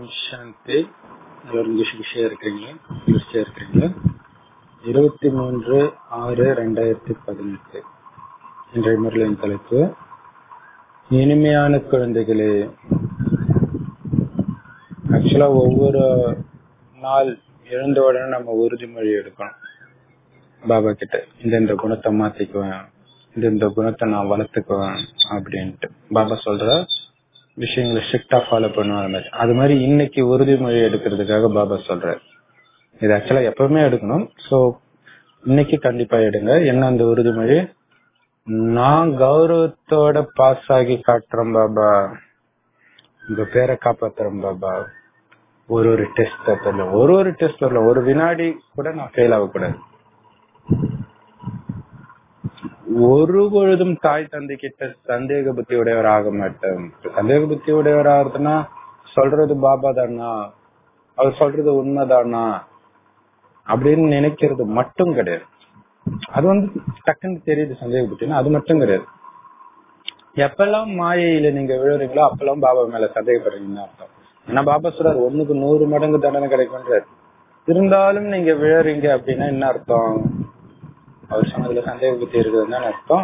ஓம் சாந்தி எல்லாரும் குஷி குஷியா இருக்கிறீங்களா குஷியா இருக்கிறீங்களா இருபத்தி மூன்று ஆறு ரெண்டாயிரத்தி பதினெட்டு இன்றைய முறையின் தலைப்பு இனிமையான குழந்தைகளே ஆக்சுவலா ஒவ்வொரு நாள் எழுந்த உடனே நம்ம உறுதிமொழி எடுக்கணும் பாபா கிட்ட இந்த இந்த குணத்தை மாத்திக்குவேன் இந்த இந்த குணத்தை நான் வளர்த்துக்குவேன் அப்படின்ட்டு பாபா சொல்ற விஷயங்களை ஸ்ட்ரிக்டா ஃபாலோ பண்ணுவாங்க மாதிரி அது மாதிரி இன்னைக்கு உறுதிமொழி எடுக்கிறதுக்காக பாபா சொல்றாரு இது ஆக்சுவலா எப்பவுமே எடுக்கணும் சோ இன்னைக்கு கண்டிப்பா எடுங்க என்ன அந்த உறுதிமொழி நான் கௌரவத்தோட பாஸ் ஆகி காட்டுறேன் பாபா உங்க பேரை காப்பாத்துறேன் பாபா ஒரு ஒரு டெஸ்ட் பேப்பர்ல ஒரு ஒரு டெஸ்ட் பேப்பர்ல ஒரு வினாடி கூட நான் ஃபெயில் ஆகக்கூடாது ஒரு பொழுதும் தாய் தந்தை கிட்ட சந்தேக புத்தி உடையவர் ஆக மாட்டேன் சந்தேக புத்தி உடையவர் ஆகுதுன்னா சொல்றது பாபா தானா அவர் சொல்றது உண்மைதானா அப்படின்னு நினைக்கிறது மட்டும் கிடையாது அது வந்து டக்குன்னு தெரியுது சந்தேக புத்தினா அது மட்டும் கிடையாது எப்பெல்லாம் மாயையில நீங்க விழுறீங்களோ அப்பெல்லாம் பாபா மேல சந்தேகப்படுறீங்கன்னு அர்த்தம் ஏன்னா பாபா சொல்றாரு ஒண்ணுக்கு நூறு மடங்கு தண்டனை கிடைக்கும்ன்றாரு இருந்தாலும் நீங்க விழறீங்க அப்படின்னா என்ன அர்த்தம் அவர் சொன்னதுல சந்தேக புத்தி இருக்குதுன்னு அர்த்தம்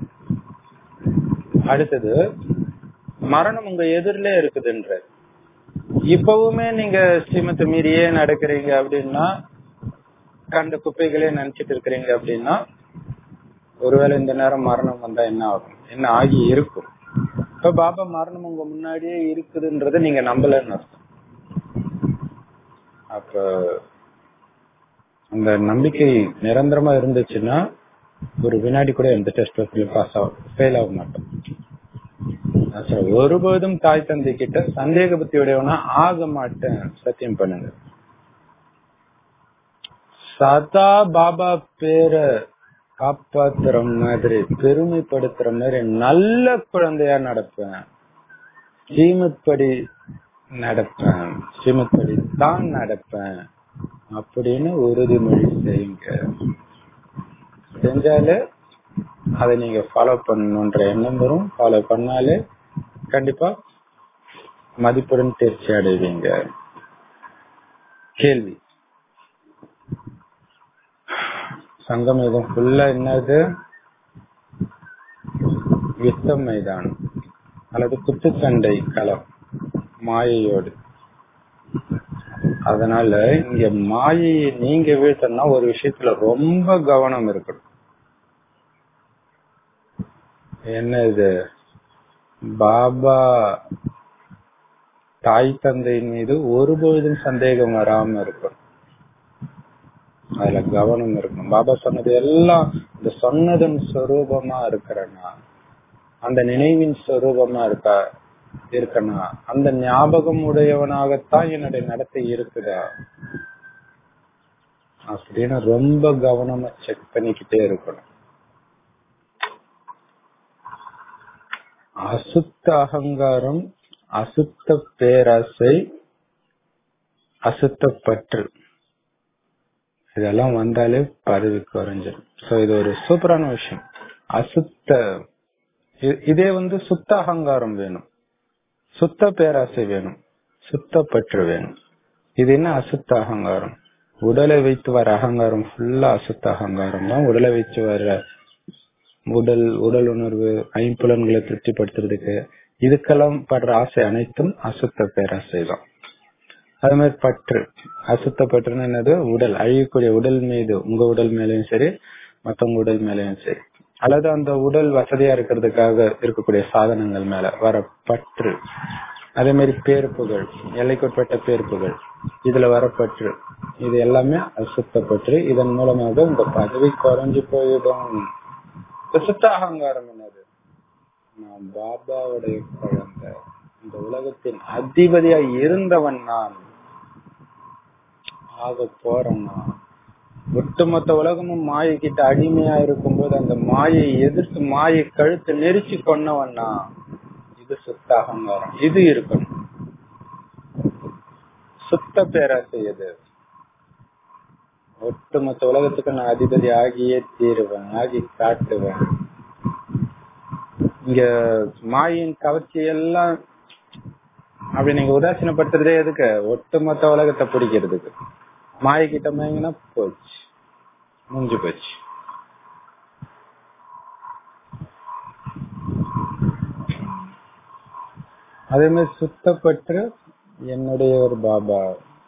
அடுத்தது மரணம் உங்க எதிரிலே இருக்குதுன்ற இப்பவுமே நீங்க ஸ்ரீமத்தை மீறியே நடக்கிறீங்க அப்படின்னா கண்ட குப்பைகளே நினைச்சிட்டு இருக்கிறீங்க அப்படின்னா ஒருவேளை இந்த நேரம் மரணம் வந்தா என்ன ஆகும் என்ன ஆகி இருக்கும் இப்ப பாபா மரணம் உங்க முன்னாடியே இருக்குதுன்றத நீங்க நம்பலன்னு அர்த்தம் அப்ப அந்த நம்பிக்கை நிரந்தரமா இருந்துச்சுன்னா ஒரு வினாடி கூட எந்த டெஸ்ட் பாஸ் ஆகும் ஃபெயில் ஆக மாட்டோம் ஒருபோதும் தாய் தந்தை கிட்ட சந்தேக புத்தி உடையவனா ஆக மாட்டேன் சத்தியம் பண்ணுங்க சதா பாபா பேரை காப்பாத்துற மாதிரி பெருமைப்படுத்துற மாதிரி நல்ல குழந்தையா நடப்பேன் ஸ்ரீமத் படி நடப்பேன் ஸ்ரீமத் படி தான் நடப்பேன் அப்படின்னு உறுதிமொழி செய்யுங்க செஞ்சாலே அதை நீங்க ஃபாலோ பண்ணணுன்ற எண்ணம் வரும் ஃபாலோ பண்ணாலே கண்டிப்பா மதிப்புடன் தேர்ச்சி அடைவீங்க கேள்வி சங்கமேதம் ஃபுல்லா என்னது யுத்த மைதானம் அல்லது குத்துச்சண்டை களம் மாயையோடு அதனால இங்க மாயையை நீங்க வீழ்த்தனா ஒரு விஷயத்துல ரொம்ப கவனம் இருக்கணும் என்ன இது பாபா தாய் தந்தை மீது ஒருபொழுதும் சந்தேகம் வராம இருக்கணும் அதுல கவனம் இருக்கணும் பாபா சொன்னது எல்லாம் இந்த சொன்னதன் ஸ்வரூபமா இருக்கிறனா அந்த நினைவின் ஸ்வரூபமா இருக்கா இருக்கனா அந்த ஞாபகம் உடையவனாகத்தான் என்னுடைய நடத்தை இருக்குதா அப்படின்னு ரொம்ப கவனமா செக் பண்ணிக்கிட்டே இருக்கணும் அசுத்த அகங்காரம் அசுத்த பேராசை அசுத்த பற்று இதெல்லாம் வந்தாலே பதவி குறைஞ்சிடும் சோ இது ஒரு சூப்பரான விஷயம் அசுத்த இதே வந்து சுத்த அகங்காரம் வேணும் சுத்த பேராசை வேணும் சுத்த பற்று வேணும் இது என்ன அசுத்த அகங்காரம் உடலை வைத்து வர அகங்காரம் ஃபுல்லா அசுத்த அகங்காரம் தான் உடலை வைத்து வர உடல் உடல் உணர்வு ஐம்புலன்களை திருப்திப்படுத்துறதுக்கு இதுக்கெல்லாம் படுற ஆசை அனைத்தும் அசுத்த பேராசை தான் அது மாதிரி பற்று அசுத்த பற்றுன்னு என்னது உடல் அழியக்கூடிய உடல் மீது உங்க உடல் மேலேயும் சரி மத்தவங்க உடல் மேலேயும் சரி அல்லது அந்த உடல் வசதியா இருக்கிறதுக்காக இருக்கக்கூடிய சாதனங்கள் மேல வர பற்று அதே மாதிரி பேர்ப்புகள் எல்லைக்குட்பட்ட பேர்ப்புகள் இதுல வர பற்று இது எல்லாமே அசுத்த பற்று இதன் மூலமாக உங்க பதவி குறைஞ்சு போயிடும் சுத்த அகங்காரம் என்னது நான் பாபாவுடைய குழந்தை இந்த உலகத்தின் அதிபதியா இருந்தவன் நான் ஆக போறேன் நான் ஒட்டுமொத்த உலகமும் மாயை கிட்ட அடிமையா இருக்கும்போது அந்த மாயை எதிர்த்து மாயை கழுத்து நெரிச்சு கொன்னவன்னா இது சுத்த அகங்காரம் இது இருக்கணும் சுத்த பேராசை எது ஒட்டுமொத்த உலகத்துக்கு நான் அதிபதி ஆகியே தீருவேன் ஆகி காட்டுவேன் இங்க மாயின் கவர்ச்சி எல்லாம் அப்படி நீங்க உதாசீனப்படுத்துறதே எதுக்கு ஒட்டுமொத்த உலகத்தை பிடிக்கிறதுக்கு மாயை கிட்ட மயங்கினா போச்சு முடிஞ்சு போச்சு அதே மாதிரி சுத்தப்பட்டு என்னுடைய ஒரு பாபா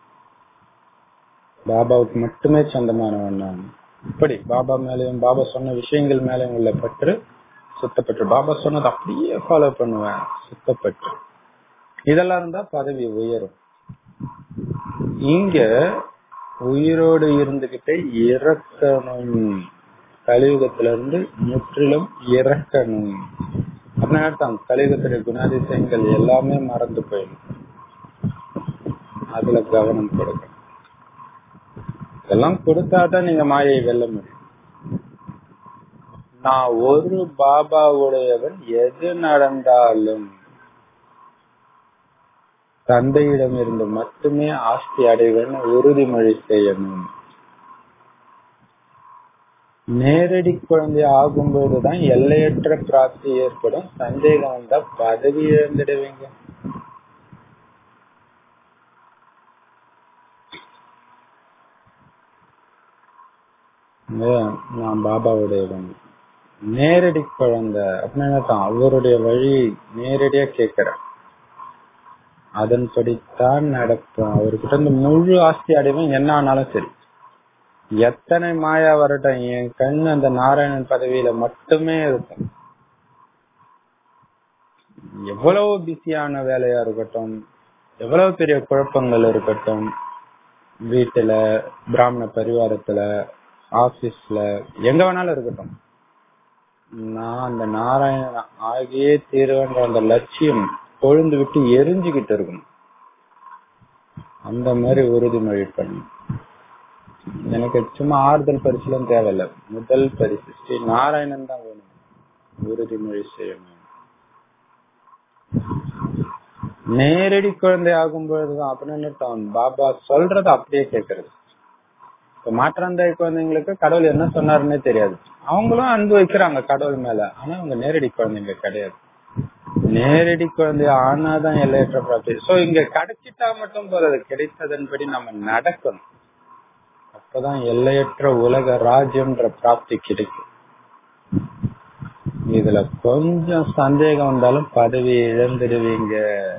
பாபாவுக்கு மட்டுமே சொந்தமானவன் நான் இப்படி பாபா மேலேயும் பாபா சொன்ன விஷயங்கள் மேலேயும் உள்ள பற்று சுத்தப்பட்டு பாபா சொன்னது அப்படியே ஃபாலோ பண்ணுவேன் சுத்தப்பட்டு இதெல்லாம் இருந்தா பதவி உயரும் இங்க உயிரோடு இருந்துகிட்டே இறக்கணும் கலியுகத்துல இருந்து முற்றிலும் இறக்கணும் அப்படின்னு அர்த்தம் கலியுகத்துடைய குணாதிசயங்கள் எல்லாமே மறந்து போயிடும் அதுல கவனம் கொடுக்கணும் இதெல்லாம் கொடுத்தாதான் நீங்க மாயை வெல்ல முடியும் நான் ஒரு பாபாவுடையவன் எது நடந்தாலும் தந்தையிடம் இருந்து மட்டுமே ஆஸ்தி அடைவேன்னு உறுதிமொழி செய்யணும் நேரடி குழந்தை ஆகும்போதுதான் எல்லையற்ற பிராப்தி ஏற்படும் சந்தேகம் வந்தா பதவி இழந்துடுவீங்க நான் பாபாவுடையவன் நேரடி குழந்தை அப்படின்னு தான் அவருடைய வழி நேரடியா கேக்குறேன் அதன்படித்தான் நடக்கும் அவர்கிட்ட இருந்து முழு ஆஸ்தி அடைவன் என்ன ஆனாலும் சரி எத்தனை மாயா வரட்டும் என் கண் அந்த நாராயணன் பதவியில மட்டுமே இருக்கும் எவ்வளவு பிஸியான வேலையா இருக்கட்டும் எவ்வளவு பெரிய குழப்பங்கள் இருக்கட்டும் வீட்டுல பிராமண பரிவாரத்துல ஆபீஸ்ல எங்க வேணாலும் இருக்கட்டும் நான் அந்த நாராயணன் ஆகியே தீர்வன்ற அந்த லட்சியம் கொழுந்து விட்டு எரிஞ்சுகிட்டு இருக்கணும் அந்த மாதிரி உறுதிமொழி பண்ணி எனக்கு சும்மா ஆறுதல் பரிசுலாம் தேவையில்ல முதல் பரிசு ஸ்ரீ நாராயணன் தான் வேணும் உறுதிமொழி செய்யணும் நேரடி குழந்தை ஆகும் பொழுதுதான் அப்படின்னு பாபா சொல்றத அப்படியே கேக்குறது இப்ப மாற்றாந்தாய் குழந்தைங்களுக்கு கடவுள் என்ன சொன்னாருன்னே தெரியாது அவங்களும் அன்பு வைக்கிறாங்க கடவுள் மேல ஆனா அவங்க நேரடி குழந்தைங்க கிடையாது நேரடி குழந்தை ஆனாதான் எல்லையற்ற பிராப்தி சோ இங்க கிடைச்சிட்டா மட்டும் போறது கிடைத்ததன்படி நம்ம நடக்கணும் அப்பதான் எல்லையற்ற உலக ராஜ்யம்ன்ற பிராப்தி கிடைக்கும் இதுல கொஞ்சம் சந்தேகம் வந்தாலும் பதவி இழந்துடுவீங்க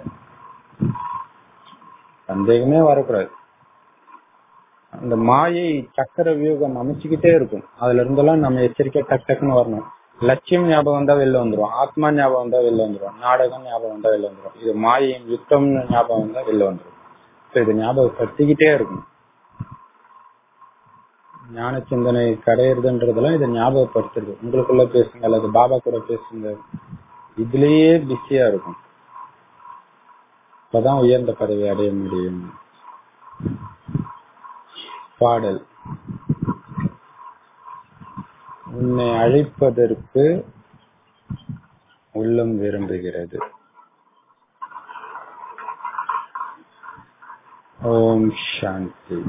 சந்தேகமே வரக்கூடாது அந்த மாயை சக்கர வியூகம் அமைச்சுக்கிட்டே இருக்கும் அதுல இருந்தெல்லாம் நம்ம எச்சரிக்கை டக் டக்குன்னு வரணும் லட்சியம் ஞாபகம் வந்தா வெளில வந்துரும் ஆத்மா ஞாபகம் வந்தா வெளில வந்துரும் நாடகம் ஞாபகம் வந்தா வெளில வந்துரும் இது மாயின் யுத்தம்னு ஞாபகம் வந்தா வெளில வந்துரும் இது ஞாபகப்படுத்திக்கிட்டே இருக்கும் ஞான சிந்தனை கடையிறதுன்றதெல்லாம் இதை ஞாபகப்படுத்துறது உங்களுக்குள்ள பேசுங்க அல்லது பாபா கூட பேசுங்க இதுலயே பிஸியா இருக்கும் அப்பதான் உயர்ந்த பதவி அடைய முடியும் பாடல் உன்னை அழைப்பதற்கு உள்ளம் விரும்புகிறது ஓம் சாந்தி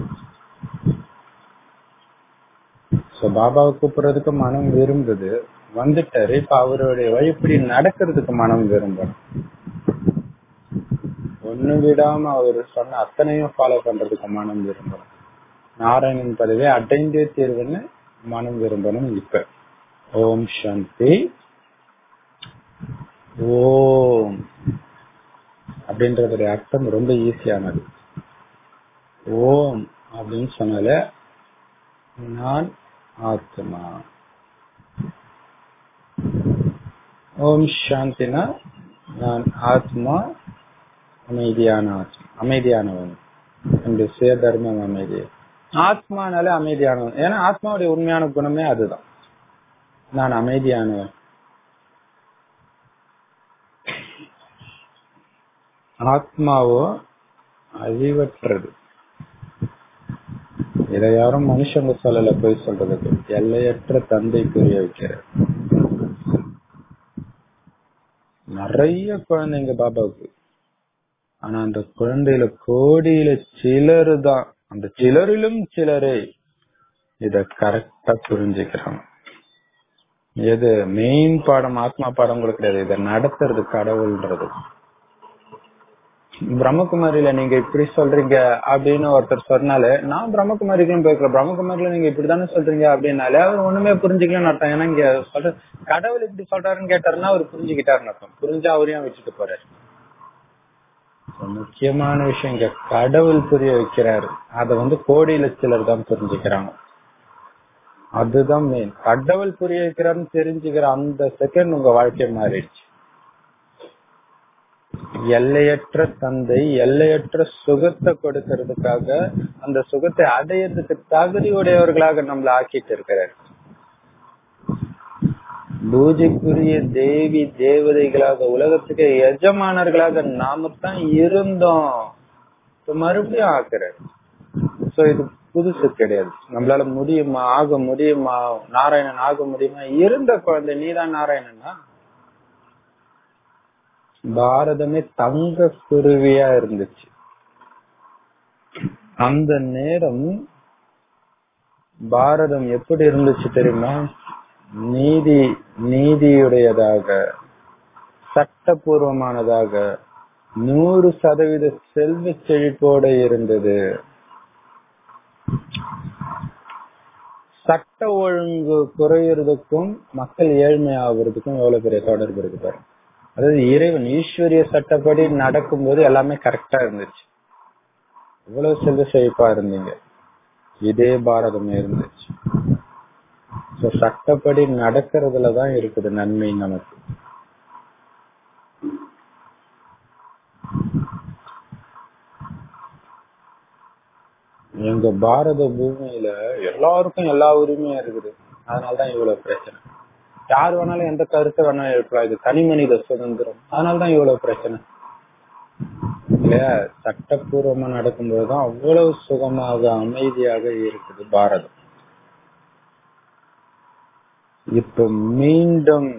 சோ பாபாவை கூப்பிடுறதுக்கு மனம் விரும்புது வந்துட்டாரு இப்ப அவருடைய வழிப்படி நடக்கிறதுக்கு மனம் விரும்பணும் ஒண்ணு விடாம அவர் சொன்ன அத்தனையும் ஃபாலோ பண்றதுக்கு மனம் விரும்பணும் நாராயணன் பதவி அடைந்தே தீர்வுன்னு மனம் விரும்பணும் இப்ப ஓம் சாந்தி ஓம் அப்படின்றதுடைய அர்த்தம் ரொம்ப ஈஸியானது ஓம் அப்படின்னு சொன்னால நான் ஆத்மா ஓம் சாந்தினா நான் ஆத்மா அமைதியான ஆத்மா அமைதியானவன் என்று சுய தர்மம் அமைதி ஆத்மானால அமைதியானவன் ஏன்னா ஆத்மாவுடைய உண்மையான குணமே அதுதான் நான் அமைதியானவன் ஆத்மாவோ அழிவற்றது இதை யாரும் மனுஷங்க சொல்லல போய் சொல்றதுக்கு எல்லையற்ற தந்தை புரிய வைக்கிறார் நிறைய குழந்தைங்க பாபாவுக்கு ஆனா அந்த குழந்தையில கோடியில சிலரு தான் அந்த சிலரிலும் சிலரே இத கரெக்டா புரிஞ்சுக்கிறாங்க எது மெயின் பாடம் ஆத்மா பாடம் கூட கிடையாது இதை நடத்துறது கடவுள்ன்றது பிரம்மகுமாரியில நீங்க இப்படி சொல்றீங்க அப்படின்னு ஒருத்தர் சொன்னாலே நான் பிரம்மகுமாரிக்கும் போயிருக்கேன் பிரம்மகுமாரியில நீங்க இப்படிதானே சொல்றீங்க அப்படின்னாலே அவர் ஒண்ணுமே புரிஞ்சுக்கலன்னு அர்த்தம் ஏன்னா இங்க சொல்ற கடவுள் இப்படி சொல்றாருன்னு கேட்டாருன்னா அவர் புரிஞ்சுக்கிட்டாருன்னு அர்த்தம் புரிஞ்சா அவரையும் விட்டுட்டு போறாரு முக்கியமான விஷயம் இங்க கடவுள் புரிய வைக்கிறாரு அத வந்து கோடியில சிலர் தான் புரிஞ்சுக்கிறாங்க அதுதான் மெயின் கடவுள் புரிய வைக்கிறாருன்னு தெரிஞ்சுக்கிற அந்த செகண்ட் உங்க வாழ்க்கை மாறிடுச்சு எல்லையற்ற தந்தை எல்லையற்ற சுகத்தை கொடுக்கறதுக்காக அந்த சுகத்தை அடையிறதுக்கு தகுதி உடையவர்களாக நம்மள ஆக்கிட்டு இருக்கிறார் பூஜைக்குரிய தேவி தேவதைகளாக உலகத்துக்கு எஜமானர்களாக நாம தான் இருந்தோம் இப்ப மறுபடியும் ஆக்குறாரு சோ இது புதுசு கிடையாது நம்மளால முடியுமா ஆக முடியுமா நாராயணன் ஆக முடியுமா இருந்த குழந்தை நீதான் நாராயணனா பாரதமே தங்க குருவியா இருந்துச்சு அந்த நேரம் பாரதம் எப்படி இருந்துச்சு தெரியுமா நீதி நீதியுடையதாக சட்டபூர்வமானதாக நூறு சதவீத செல்வ செழிப்போட இருந்தது சட்ட ஒழுங்கு குறையறதுக்கும் மக்கள் ஏழ்மை ஆகுறதுக்கும் எவ்வளவு பெரிய தொடர்பு இருக்கு பாருங்க அதாவது இறைவன் ஈஸ்வரிய சட்டப்படி நடக்கும்போது எல்லாமே கரெக்டா இருந்துச்சு இவ்வளவு செல்வ செழிப்பா இருந்தீங்க இதே பாரதம் இருந்துச்சு சட்டப்படி நடக்கிறதுலதான் இருக்குது நன்மை நமக்கு எங்க பாரத பூமியில எல்லாருக்கும் எல்லா உரிமையும் இருக்குது அதனாலதான் இவ்வளவு பிரச்சனை யார் வேணாலும் எந்த கருத்தை வேணாலும் இருக்கலாம் இது தனி மனித சுதந்திரம் அதனாலதான் இவ்வளவு பிரச்சனை இல்லையா சட்டப்பூர்வமா நடக்கும்போதுதான் அவ்வளவு சுகமாக அமைதியாக இருக்குது பாரதம் இப்ப மீண்டும்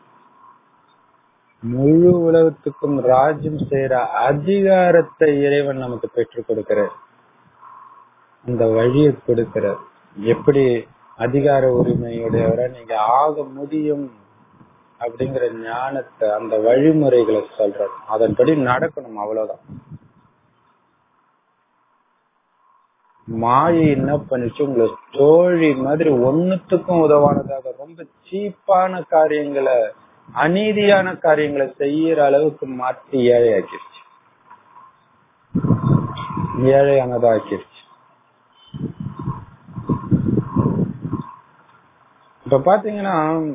முழு உலகத்துக்கும் ராஜ்யம் செய்யற அதிகாரத்தை இறைவன் நமக்கு பெற்றுக் கொடுக்கிறார் அந்த வழியை கொடுக்கிறார் எப்படி அதிகார உரிமையுடையவரை நீங்க ஆக முடியும் அப்படிங்கிற ஞானத்தை அந்த வழிமுறைகளை சொல்றாரு அதன்படி நடக்கணும் அவ்வளவுதான் மாயை என்ன பண்ணிச்சு உங்களை தோழி மாதிரி ஒன்னுத்துக்கும் உதவானதாக ரொம்ப சீப்பான காரியங்களை அநீதியான காரியங்களை செய்யற அளவுக்கு மாற்றி ஏழை ஆக்கிருச்சு ஏழையானதா ஆக்கிருச்சு இப்ப பாத்தீங்கன்னா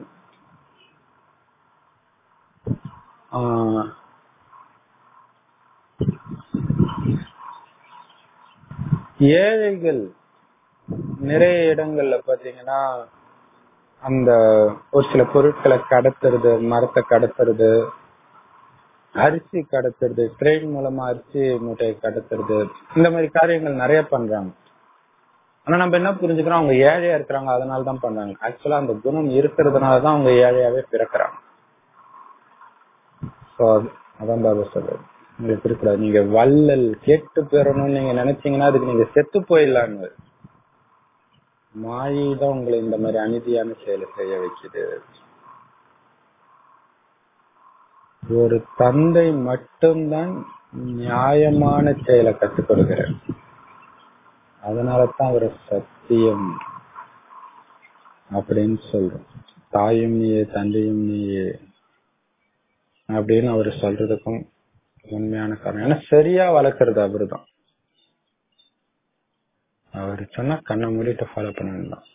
ஏழைகள் நிறைய இடங்கள்ல பாத்தீங்கன்னா அந்த ஒரு சில பொருட்களை கடத்துறது மரத்தை கடத்துறது அரிசி கடத்துறது ட்ரெயின் மூலமா அரிசி மூட்டையை கடத்துறது இந்த மாதிரி காரியங்கள் நிறைய பண்றாங்க ஆனா நம்ம என்ன புரிஞ்சுக்கிறோம் அவங்க ஏழையா இருக்கிறாங்க அதனாலதான் பண்றாங்க ஆக்சுவலா அந்த குணம் இருக்கிறதுனாலதான் அவங்க ஏழையாவே பிறக்கிறாங்க அதான் பாபா சொல்றது உங்களுக்கு இருக்கக்கூடாது நீங்க வள்ளல் கேட்டு பெறணும்னு நீங்க நினைச்சீங்கன்னா அதுக்கு நீங்க செத்து போயிடலான்னு மாயை தான் உங்களை இந்த மாதிரி அநீதியான செயலை செய்ய வைக்குது ஒரு தந்தை மட்டும்தான் நியாயமான செயலை கற்றுக் கொடுக்கிறார் அதனாலதான் அவர் சத்தியம் அப்படின்னு சொல்றோம் தாயும் நீயே தந்தையும் நீயே அப்படின்னு அவர் சொல்றதுக்கும் உண்மையான காரணம் ஏன்னா சரியா வளர்க்கறது அவரு தான் அவர் சொன்னா கண்ணை மூடிட்டு ஃபாலோ பண்ணணும்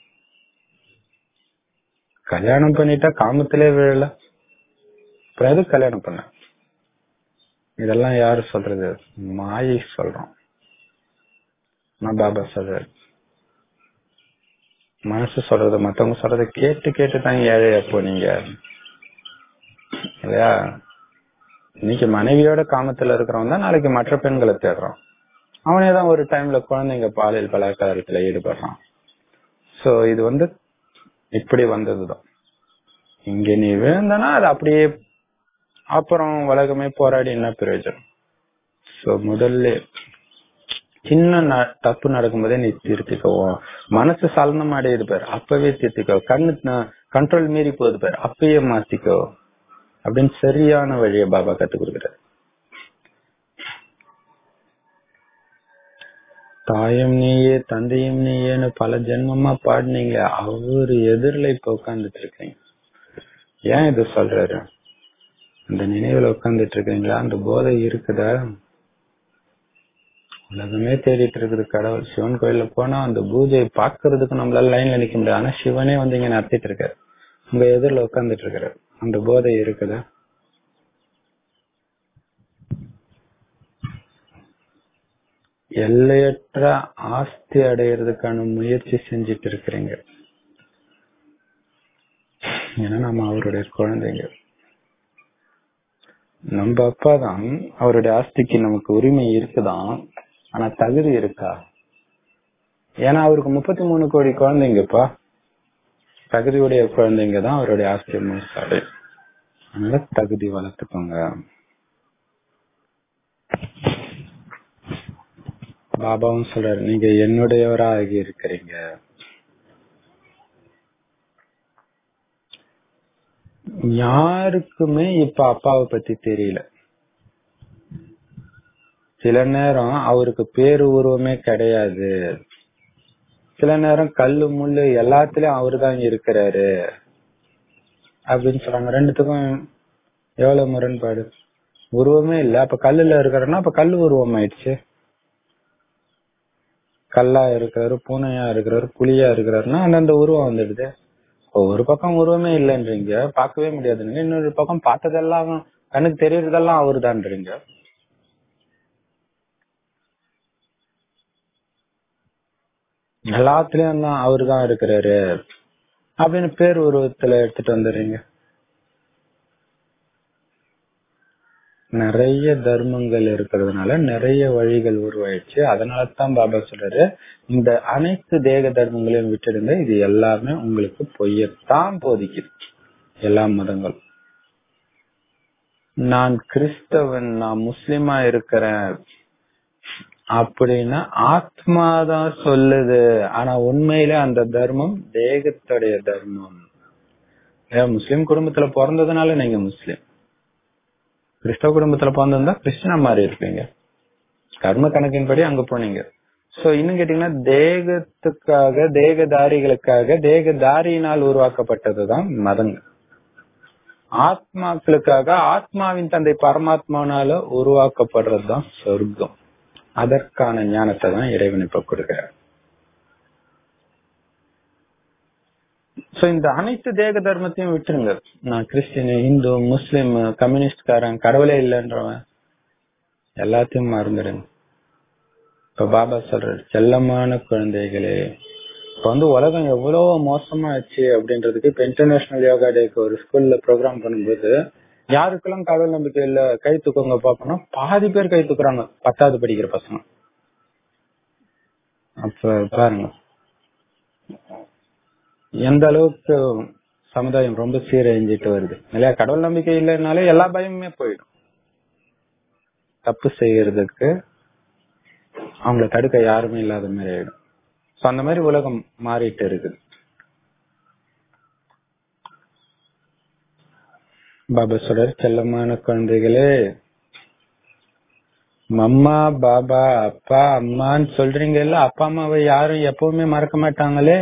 கல்யாணம் பண்ணிட்டா காமத்திலே விழல அப்புறம் எது கல்யாணம் பண்ண இதெல்லாம் யாரு சொல்றது மாயை சொல்றோம் நான் பாபா சொல்றாரு மனசு சொல்றது மத்தவங்க சொல்றத கேட்டு கேட்டு தான் ஏழையா போனீங்க இல்லையா இன்னைக்கு மனைவியோட காமத்துல இருக்கிறவன் தான் நாளைக்கு மற்ற பெண்களை தேடுறான் அவனே தான் ஒரு டைம்ல குழந்தைங்க பாலியல் பலாச்சாரத்துல ஈடுபடுறான் சோ இது வந்து இப்படி வந்ததுதான் இங்க நீ விழுந்தனா அது அப்படியே அப்புறம் உலகமே போராடி என்ன பிரயோஜனம் சோ முதல்ல சின்ன தப்பு நடக்கும்போதே நீ திருத்திக்கவும் மனசு சலனம் அடையுது பேர் அப்பவே திருத்திக்கோ கண்ணு கண்ட்ரோல் மீறி போகுது பேர் அப்பயே மாத்திக்கோ அப்படின்னு சரியான வழியை பாபா கத்து கொடுக்குறாரு தாயும் நீயே தந்தையும் நீயேன்னு பல ஜென்மமா பாடினீங்க அவரு எதிரில இப்ப உட்கார்ந்துட்டு இருக்கீங்க ஏன் இது சொல்றாரு அந்த நினைவுல உட்கார்ந்துட்டு இருக்கீங்களா அந்த போதை இருக்குதா உலகமே தேடிட்டு இருக்குது கடவுள் சிவன் கோயில்ல போனா அந்த பூஜையை பாக்குறதுக்கு நம்மளால லைன்ல நிக்க முடியாது ஆனா சிவனே வந்து இங்க நடத்திட்டு இருக்காரு உங்க எதிரில உட்கார்ந்துட்டு இருக்காரு அந்த போதை இருக்குதா எல்லையற்ற ஆஸ்தி அடையிறதுக்கான முயற்சி செஞ்சிட்டு இருக்கிறீங்க ஏன்னா நம்ம அவருடைய குழந்தைங்க நம்ம அப்பா தான் அவருடைய ஆஸ்திக்கு நமக்கு உரிமை இருக்குதான் ஆனா தகுதி இருக்கா ஏன்னா அவருக்கு முப்பத்தி மூணு கோடி குழந்தைங்கப்பா தகுதியுடைய குழந்தைங்க தான் அவருடைய ஆஸ்தி முழுசாடு அதனால தகுதி வளர்த்துக்கோங்க பாபாவும் சொல்றாரு நீங்க என்னுடையவரா ஆகி இருக்கிறீங்க யாருக்குமே இப்ப அப்பாவை பத்தி தெரியல சில நேரம் அவருக்கு பேரு உருவமே கிடையாது சில நேரம் கல்லு முள்ளு எல்லாத்துலயும் அவரு தான் இருக்கிறாரு அப்படின்னு சொல்றாங்க ரெண்டுத்துக்கும் எவ்வளவு முரண்பாடு உருவமே இல்ல அப்ப கல்லுல இருக்கிறன்னா அப்ப கல்லு உருவம் ஆயிடுச்சு கல்லா இருக்கிறாரு பூனையா இருக்கிறாரு புலியா இருக்கிறாருன்னா அந்தந்த உருவம் வந்துடுது ஒரு பக்கம் உருவமே இல்லைன்றீங்க பார்க்கவே முடியாதுங்க இன்னொரு பக்கம் பார்த்ததெல்லாம் கண்ணுக்கு தெரியறதெல்லாம் அவருதான்றீங்க எல்லாத்துலயும் தான் அவரு தான் இருக்கிறாரு அப்படின்னு பேர் உருவத்துல எடுத்துட்டு வந்துடுறீங்க நிறைய தர்மங்கள் இருக்கிறதுனால நிறைய வழிகள் உருவாயிடுச்சு அதனால தான் பாபா சொல்றாரு இந்த அனைத்து தேக தர்மங்களையும் விட்டுடுங்க இது எல்லாமே உங்களுக்கு பொய்யத்தான் போதிக்குது எல்லா மதங்களும் நான் கிறிஸ்தவன் நான் முஸ்லிமா இருக்கிறேன் அப்படின்னா ஆத்மாதான் சொல்லுது ஆனா உண்மையில அந்த தர்மம் தேகத்துடைய தர்மம் ஏன் முஸ்லிம் குடும்பத்துல பிறந்ததுனால நீங்க முஸ்லிம் கிறிஸ்தவ குடும்பத்துல பிறந்திருந்தா கிறிஸ்டினா மாறி இருப்பீங்க கர்ம கணக்கின்படி அங்க போனீங்க சோ இன்னும் கேட்டீங்கன்னா தேகத்துக்காக தேகதாரிகளுக்காக தேகதாரியினால் உருவாக்கப்பட்டதுதான் மதங்கள் ஆத்மாக்களுக்காக ஆத்மாவின் தந்தை பரமாத்மானால உருவாக்கப்படுறதுதான் சொர்க்கம் அதற்கான ஞானத்தை தான் இறைவன் இப்ப கொடுக்கிறார் சோ இந்த அனைத்து தேக தர்மத்தையும் விட்டுருங்க நான் கிறிஸ்டின் இந்து முஸ்லிம் கம்யூனிஸ்ட்காரன் கடவுளே இல்லைன்றவன் எல்லாத்தையும் மறந்துடுங்க இப்ப பாபா சொல்றாரு செல்லமான குழந்தைகளே இப்ப வந்து உலகம் எவ்வளவு மோசமாச்சு அப்படின்றதுக்கு இப்ப இன்டர்நேஷனல் யோகா டேக்கு ஒரு ஸ்கூல்ல ப்ரோக்ராம் பண்ணும்போது யாருக்கெல்லாம் கடவுள் நம்பிக்கை இல்ல கை தூக்குங்க பாப்போம்னா பாதி பேர் கை தூக்குறாங்க பத்தாவது படிக்கிற பசங்க அப்ப பாருங்க எந்த அளவுக்கு சமுதாயம் ரொம்ப சீரழிஞ்சிட்டு வருது இல்லையா கடவுள் நம்பிக்கை இல்லைனாலே எல்லா பயமுமே போயிடும் தப்பு செய்யறதுக்கு அவங்கள தடுக்க யாருமே இல்லாத மாதிரி ஆயிடும் சோ அந்த மாதிரி உலகம் மாறிட்டு இருக்குது பாபா சொல்றாரு செல்லமான குழந்தைகளே மம்மா பாபா அப்பா அம்மான்னு சொல்றீங்கல்ல அப்பா அம்மாவை யாரும் எப்பவுமே மறக்க மாட்டாங்களே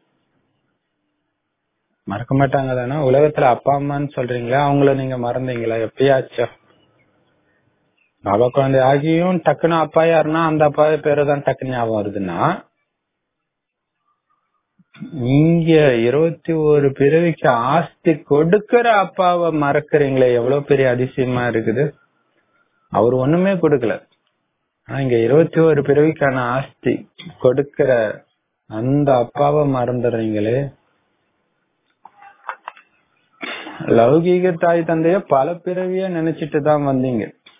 மறக்க மாட்டாங்க தானே உலகத்துல அப்பா அம்மான்னு சொல்றீங்களா அவங்கள நீங்க மறந்தீங்களா எப்பயாச்சும் பாபா குழந்தை ஆகியும் டக்குன்னு அப்பா யாருன்னா அந்த அப்பா பேரு தான் டக்குன்னு ஞாபகம் வருதுன்னா இங்க இருபத்தி ஒரு பிறவிக்கு ஆஸ்தி கொடுக்கிற அப்பாவை மறக்கறீங்களே எவ்வளவு பெரிய அதிசயமா இருக்குது அவர் ஒண்ணுமே கொடுக்கல ஆனா இங்க இருபத்தி ஒரு பிறவிக்கான ஆஸ்தி கொடுக்கிற அந்த அப்பாவை மறந்துடுறீங்களே லௌகீக தாய் தந்தைய பல பிறவிய நினைச்சிட்டு தான் வந்தீங்க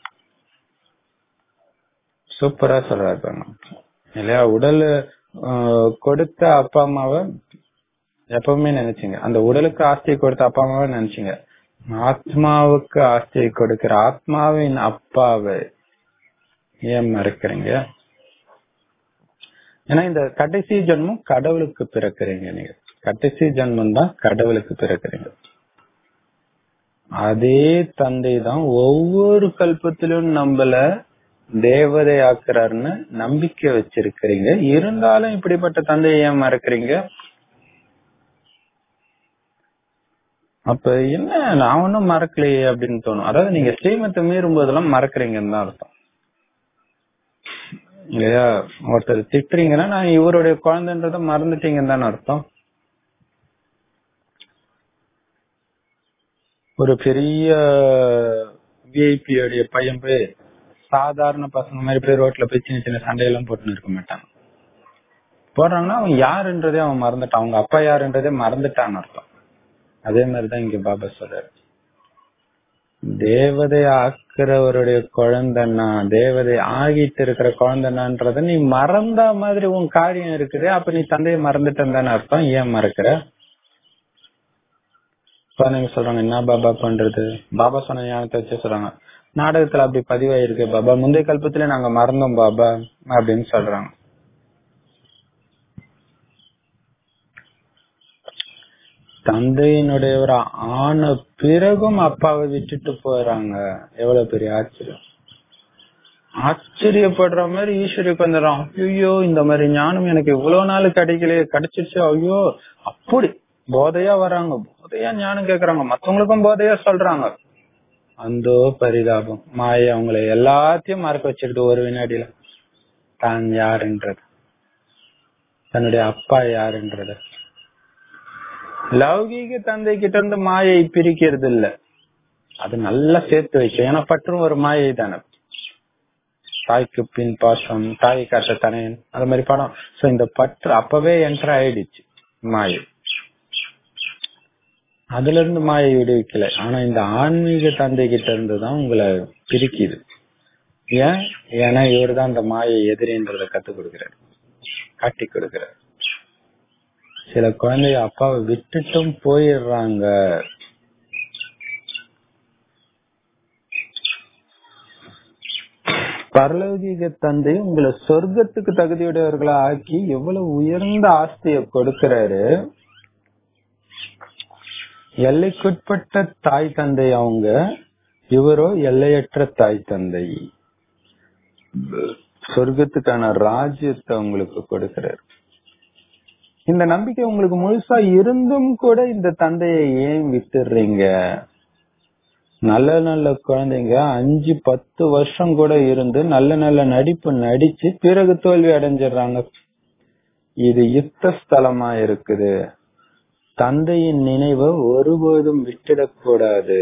சூப்பரா சொல்றாரு பாருங்க. இல்லையா உடல் ஆஹ், கொடுத்த அப்பா அம்மாவை எப்பவுமே நினைச்சீங்க அந்த உடலுக்கு ஆஸ்தி கொடுத்த அப்பா அம்மாவை நினைச்சீங்க ஆத்மாவுக்கு ஆஸ்தியை கொடுக்கிற ஆத்மாவின் அப்பாவை ஏன் மறக்கிறீங்க ஏன்னா இந்த கடைசி ஜென்மம் கடவுளுக்கு பிறக்கிறீங்க நீங்க கடைசி ஜென்மம் தான் கடவுளுக்கு பிறக்கிறீங்க அதே தந்தை தான் ஒவ்வொரு கல்பத்திலும் நம்மள தேவதை ஆக்குறாருன்னு நம்பிக்கை வச்சிருக்கிறீங்க இருந்தாலும் இப்படிப்பட்ட தந்தையை ஏன் மறக்கிறீங்க அப்ப என்ன நான் ஒன்னும் மறக்கலையே அப்படின்னு தோணும் அதாவது நீங்க ஸ்ரீமத்தை மீறும் போதெல்லாம் மறக்கிறீங்கன்னு தான் அர்த்தம் இல்லையா ஒருத்தர் திட்டுறீங்கன்னா நான் இவருடைய குழந்தைன்றத மறந்துட்டீங்கன்னு தானே அர்த்தம் ஒரு பெரிய விஐபியோடைய பையன் போய் சாதாரண பசங்க மாதிரி போய் ரோட்ல போய் சின்ன சின்ன சண்டையெல்லாம் போட்டுன்னு இருக்க மாட்டான் போடுறாங்கன்னா அவன் யாருன்றதே அவன் மறந்துட்டான் அவங்க அப்பா யாருன்றதே மறந்துட்டான்னு அர்த்தம் அதே மாதிரிதான் இங்க பாபா சொல்றாரு தேவதை ஆக்குறவருடைய குழந்தைன்னா தேவதை ஆகிட்டு இருக்கிற குழந்தைனான்றத நீ மறந்த மாதிரி உன் காரியம் இருக்குது அப்ப நீ தந்தையை மறந்துட்டேன்னு தானே அர்த்தம் ஏன் மறக்கிற குழந்தைங்க சொல்றாங்க என்ன பாபா பண்றது பாபா சொன்ன ஞானத்தை வச்சு சொல்றாங்க நாடகத்துல அப்படி பதிவாயிருக்கு பாபா முந்தைய கல்பத்துல நாங்க மறந்தோம் பாபா அப்படின்னு சொல்றாங்க தந்தையினுடையவர் ஆன பிறகும் அப்பாவை விட்டுட்டு போறாங்க எவ்வளவு பெரிய ஆச்சரியம் ஆச்சரியப்படுற மாதிரி ஈஸ்வரிக்கு வந்துடும் ஐயோ இந்த மாதிரி ஞானம் எனக்கு இவ்வளவு நாள் கிடைக்கலையே கிடைச்சிருச்சு ஐயோ அப்படி போதையா வராங்க போதையா ஞானம் கேக்குறாங்க மத்தவங்களுக்கும் போதையா சொல்றாங்க அந்த பரிதாபம் மாயை அவங்கள எல்லாத்தையும் மறக்க வச்சிருது ஒரு வினாடியில தான் யாருன்றது தன்னுடைய அப்பா யாருன்றது லௌகீக தந்தை கிட்ட இருந்து மாயை பிரிக்கிறது இல்ல அது நல்லா சேர்த்து வைக்கும் ஏன்னா பற்றும் ஒரு மாயை தானே தாய்க்கு பின் பாசம் தாய் காட்ட தனையன் அது மாதிரி படம் சோ இந்த பற்று அப்பவே என்டர் ஆயிடுச்சு மாயை அதுல இருந்து மாயை விடுவிக்கல ஆனா இந்த ஆன்மீக தந்தை கிட்ட இருந்து தான் உங்களை பிரிக்குது ஏன் ஏன்னா இவர் தான் அந்த மாயை எதிரின்றத கத்து கொடுக்கிறார் காட்டி கொடுக்கிறார் சில குழந்தைங்க அப்பாவை விட்டுட்டும் போயிடுறாங்க பரலோகிக தந்தை உங்களை சொர்க்கத்துக்கு தகுதியுடையவர்களா ஆக்கி எவ்வளவு உயர்ந்த ஆஸ்திய கொடுக்கிறாரு எல்லைக்குட்பட்ட தாய் தந்தை அவங்க இவரோ எல்லையற்ற தாய் தந்தை சொர்க்கத்துக்கான ராஜ்யத்தை உங்களுக்கு கொடுக்கிறார் இந்த நம்பிக்கை உங்களுக்கு முழுசா இருந்தும் கூட இந்த தந்தையை ஏன் விட்டுடுறீங்க நல்ல நல்ல குழந்தைங்க அஞ்சு பத்து வருஷம் கூட இருந்து நல்ல நல்ல நடிப்பு நடிச்சு பிறகு தோல்வி அடைஞ்சிடுறாங்க இது யுத்த ஸ்தலமா இருக்குது தந்தையின் நினைவை ஒருபோதும் விட்டுடக்கூடாது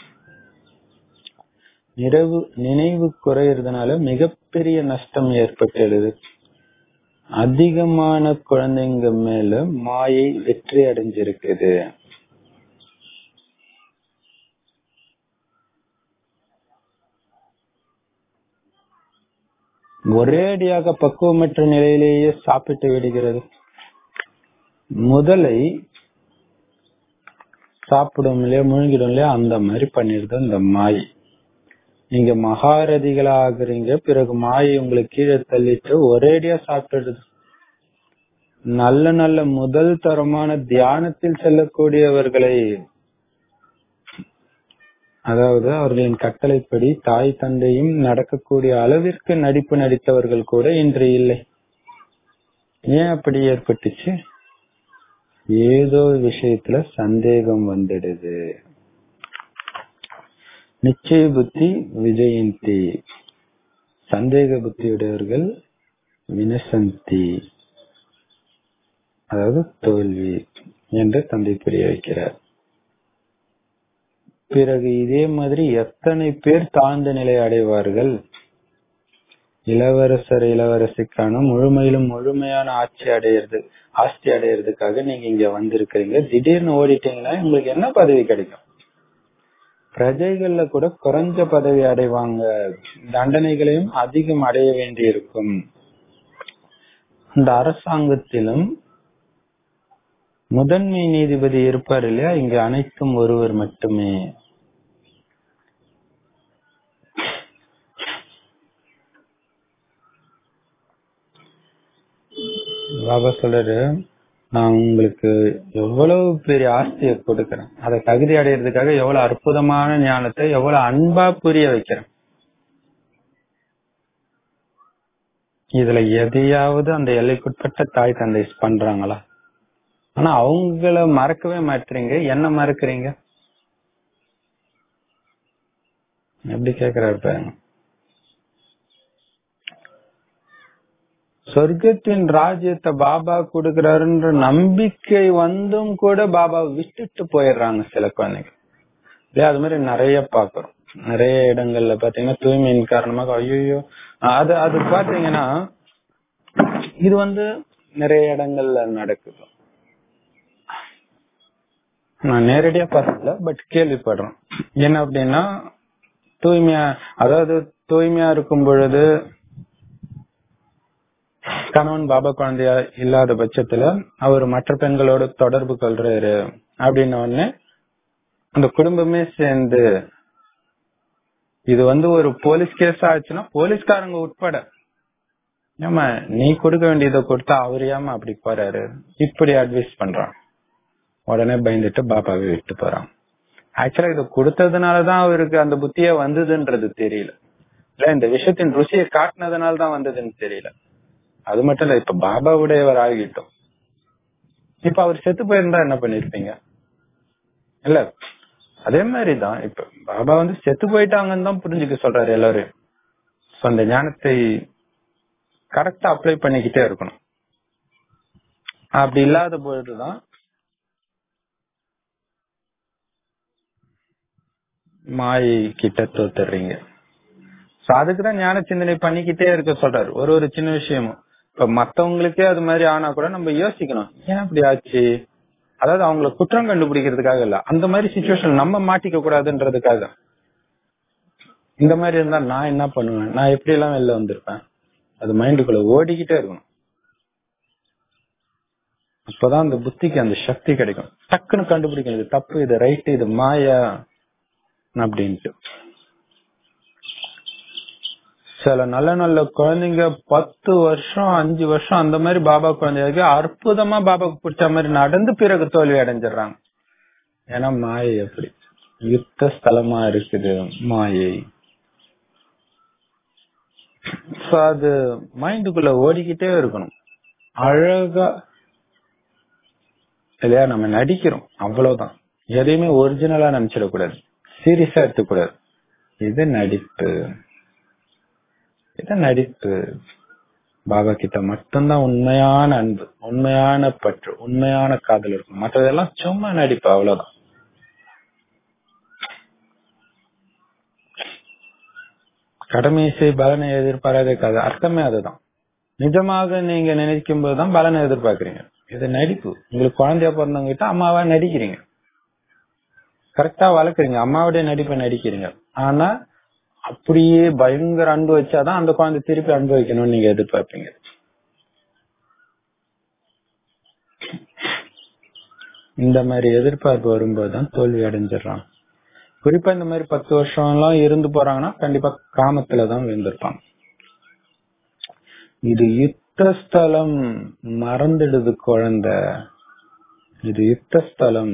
நினைவு நினைவு குறையறதுனால மிகப்பெரிய நஷ்டம் ஏற்பட்டுடுது அதிகமான குழந்தைங்க மேல மாயை வெற்றி அடைஞ்சிருக்குது ஒரேடியாக பக்குவமற்ற நிலையிலேயே சாப்பிட்டு விடுகிறது முதலை சாப்பிடும் இல்லையா முழுங்கிடும் இல்லையா அந்த மாதிரி பண்ணிருது அந்த மாயை நீங்க மகாரதிகளா ஆகுறீங்க பிறகு மாயை உங்களுக்கு கீழே தள்ளிட்டு ஒரேடியா சாப்பிட்டுடுது நல்ல நல்ல முதல் தரமான தியானத்தில் செல்லக்கூடியவர்களை அதாவது அவர்களின் கட்டளைப்படி தாய் தந்தையும் நடக்கக்கூடிய அளவிற்கு நடிப்பு நடித்தவர்கள் கூட இன்று இல்லை ஏன் அப்படி ஏற்பட்டுச்சு ஏதோ விஷயத்துல சந்தேகம் வந்துடுது நிச்சய புத்தி விஜயந்தி சந்தேக புத்தியுடையவர்கள் வினசந்தி அதாவது தோல்வி என்று தந்தை புரிய வைக்கிறார் பிறகு இதே மாதிரி எத்தனை பேர் தாழ்ந்த நிலை அடைவார்கள் இளவரசர் இளவரசிக்கான முழுமையிலும் முழுமையான ஆட்சி அடையிறது ஆஸ்தி அடையிறதுக்காக நீங்க இங்க வந்திருக்கிறீங்க திடீர்னு ஓடிட்டீங்கன்னா உங்களுக்கு என்ன பதவி கிடைக்கும் பிரஜைகள்ல கூட குறைஞ்ச பதவி அடைவாங்க தண்டனைகளையும் அதிகம் அடைய வேண்டி இருக்கும் இந்த அரசாங்கத்திலும் முதன்மை நீதிபதி இருப்பார் இல்லையா இங்க அனைத்தும் ஒருவர் மட்டுமே பாபா சொல்றாரு நான் உங்களுக்கு எவ்வளவு பெரிய ஆஸ்தியை கொடுக்கறேன் அதை தகுதி அடையிறதுக்காக எவ்வளவு அற்புதமான ஞானத்தை எவ்வளவு அன்பா புரிய வைக்கிறேன் இதுல எதையாவது அந்த எல்லைக்குட்பட்ட தாய் தந்தை பண்றாங்களா ஆனா அவங்கள மறக்கவே மாட்டீங்க என்ன மறக்கறீங்க எப்படி கேக்குறாரு பாருங்க சொர்க்கத்தின் ராஜ்யத்தை பாபா கொடுக்கிறாருன்ற நம்பிக்கை வந்தும் கூட பாபா விட்டுட்டு போயிடுறாங்க சில குழந்தைங்க இல்லையா அது மாதிரி நிறைய பாக்குறோம் நிறைய இடங்கள்ல பாத்தீங்கன்னா தூய்மையின் காரணமாக ஐயோ அது அது பாத்தீங்கன்னா இது வந்து நிறைய இடங்கள்ல நடக்குது நான் நேரடியா பார்த்ததில்ல பட் கேள்விப்படுறேன் என்ன அப்படின்னா தூய்மையா அதாவது தூய்மையா இருக்கும் பொழுது கணவன் பாபா குழந்தையா இல்லாத பட்சத்துல அவர் மற்ற பெண்களோட தொடர்பு கொள்றாரு அப்படின்ன உடனே அந்த குடும்பமே சேர்ந்து இது வந்து ஒரு போலீஸ் கேஸ் ஆச்சுன்னா போலீஸ்காரங்க உட்பட ஏமா நீ கொடுக்க வேண்டியதை கொடுத்தா அவர் ஏமா அப்படி போறாரு இப்படி அட்வைஸ் பண்றான் உடனே பயந்துட்டு பாபாவை விட்டு போறான் ஆக்சுவலா இதை கொடுத்ததுனாலதான் அவருக்கு அந்த புத்தியே வந்ததுன்றது தெரியல இல்ல இந்த விஷயத்தின் ருசியை காட்டினதுனால தான் வந்ததுன்னு தெரியல அது மட்டும் இல்ல இப்ப பாபாவுடையவர் ஆகிட்டோம் இப்ப அவர் செத்து போயிருந்தா என்ன பண்ணிருப்பீங்க இல்ல அதே மாதிரிதான் இப்ப பாபா வந்து செத்து போயிட்டாங்கன்னு தான் புரிஞ்சுக்க சொல்றாரு எல்லாரும் அந்த ஞானத்தை கரெக்டா அப்ளை பண்ணிக்கிட்டே இருக்கணும் அப்படி இல்லாத பொழுதுதான் மாயை கிட்ட தோத்துறீங்க சோ அதுக்குதான் ஞான சிந்தனை பண்ணிக்கிட்டே இருக்க சொல்றாரு ஒரு ஒரு சின்ன விஷயமும் இப்ப மத்தவங்களுக்கே அது மாதிரி ஆனா கூட நம்ம யோசிக்கணும் ஏன் அப்படி ஆச்சு அதாவது அவங்கள குற்றம் கண்டுபிடிக்கிறதுக்காக இல்ல அந்த மாதிரி சுச்சுவேஷன் நம்ம மாட்டிக்க கூடாதுன்றதுக்காக இந்த மாதிரி இருந்தா நான் என்ன பண்ணுவேன் நான் எப்படி எல்லாம் வெளில வந்திருப்பேன் அது மைண்டுக்குள்ள ஓடிக்கிட்டே இருக்கணும் அப்பதான் அந்த புத்திக்கு அந்த சக்தி கிடைக்கும் டக்குன்னு கண்டுபிடிக்கணும் இது தப்பு இது ரைட் இது மாயா அப்படின்ட்டு சில நல்ல நல்ல குழந்தைங்க பத்து வருஷம் அஞ்சு வருஷம் அந்த மாதிரி பாபா குழந்தைகளுக்கு அற்புதமா பாபாக்கு பிடிச்ச மாதிரி நடந்து பிறகு தோல்வி அடைஞ்சிடுறாங்க ஏன்னா மாயை எப்படி யுத்த ஸ்தலமா இருக்குது மாயை சோ அது மைண்டுக்குள்ள ஓடிக்கிட்டே இருக்கணும் அழகா இல்லையா நம்ம நடிக்கிறோம் அவ்வளவுதான் எதையுமே ஒரிஜினலா நினைச்சிடக்கூடாது சீரியஸா எடுத்துக்கூடாது இது நடிப்பு இது நடிப்பு பாபா கிட்ட மட்டும்தான் உண்மையான அன்பு உண்மையான பற்று உண்மையான காதல் இருக்கும் மற்றதெல்லாம் சும்மா நடிப்பு அவ்வளவுதான் கடமைசை பலனை எதிர்பாராத கதை அர்த்தமே அதுதான் நிஜமாக நீங்க நினைக்கும் போதுதான் பலனை எதிர்பார்க்கறீங்க இது நடிப்பு உங்களுக்கு குழந்தைய பிறந்தவங்க கிட்ட அம்மாவா நடிக்கிறீங்க கரெக்டா வளர்க்குறீங்க அம்மாவுடைய நடிப்பை நடிக்கிறீங்க ஆனா அப்படியே பயங்கர அன்பு வச்சாதான் அந்த குழந்தை திருப்பி அனுபவிக்கணும்னு நீங்க எதிர்பார்ப்பீங்க இந்த மாதிரி எதிர்பார்ப்பு வரும்போதுதான் தோல்வி அடைஞ்சிடறாங்க குறிப்பா இந்த மாதிரி பத்து வருஷம் எல்லாம் இருந்து போறாங்கன்னா கண்டிப்பா காமத்துலதான் விழுந்திருப்பாங்க இது யுத்த ஸ்தலம் மறந்துடுது குழந்தை இது யுத்த ஸ்தலம்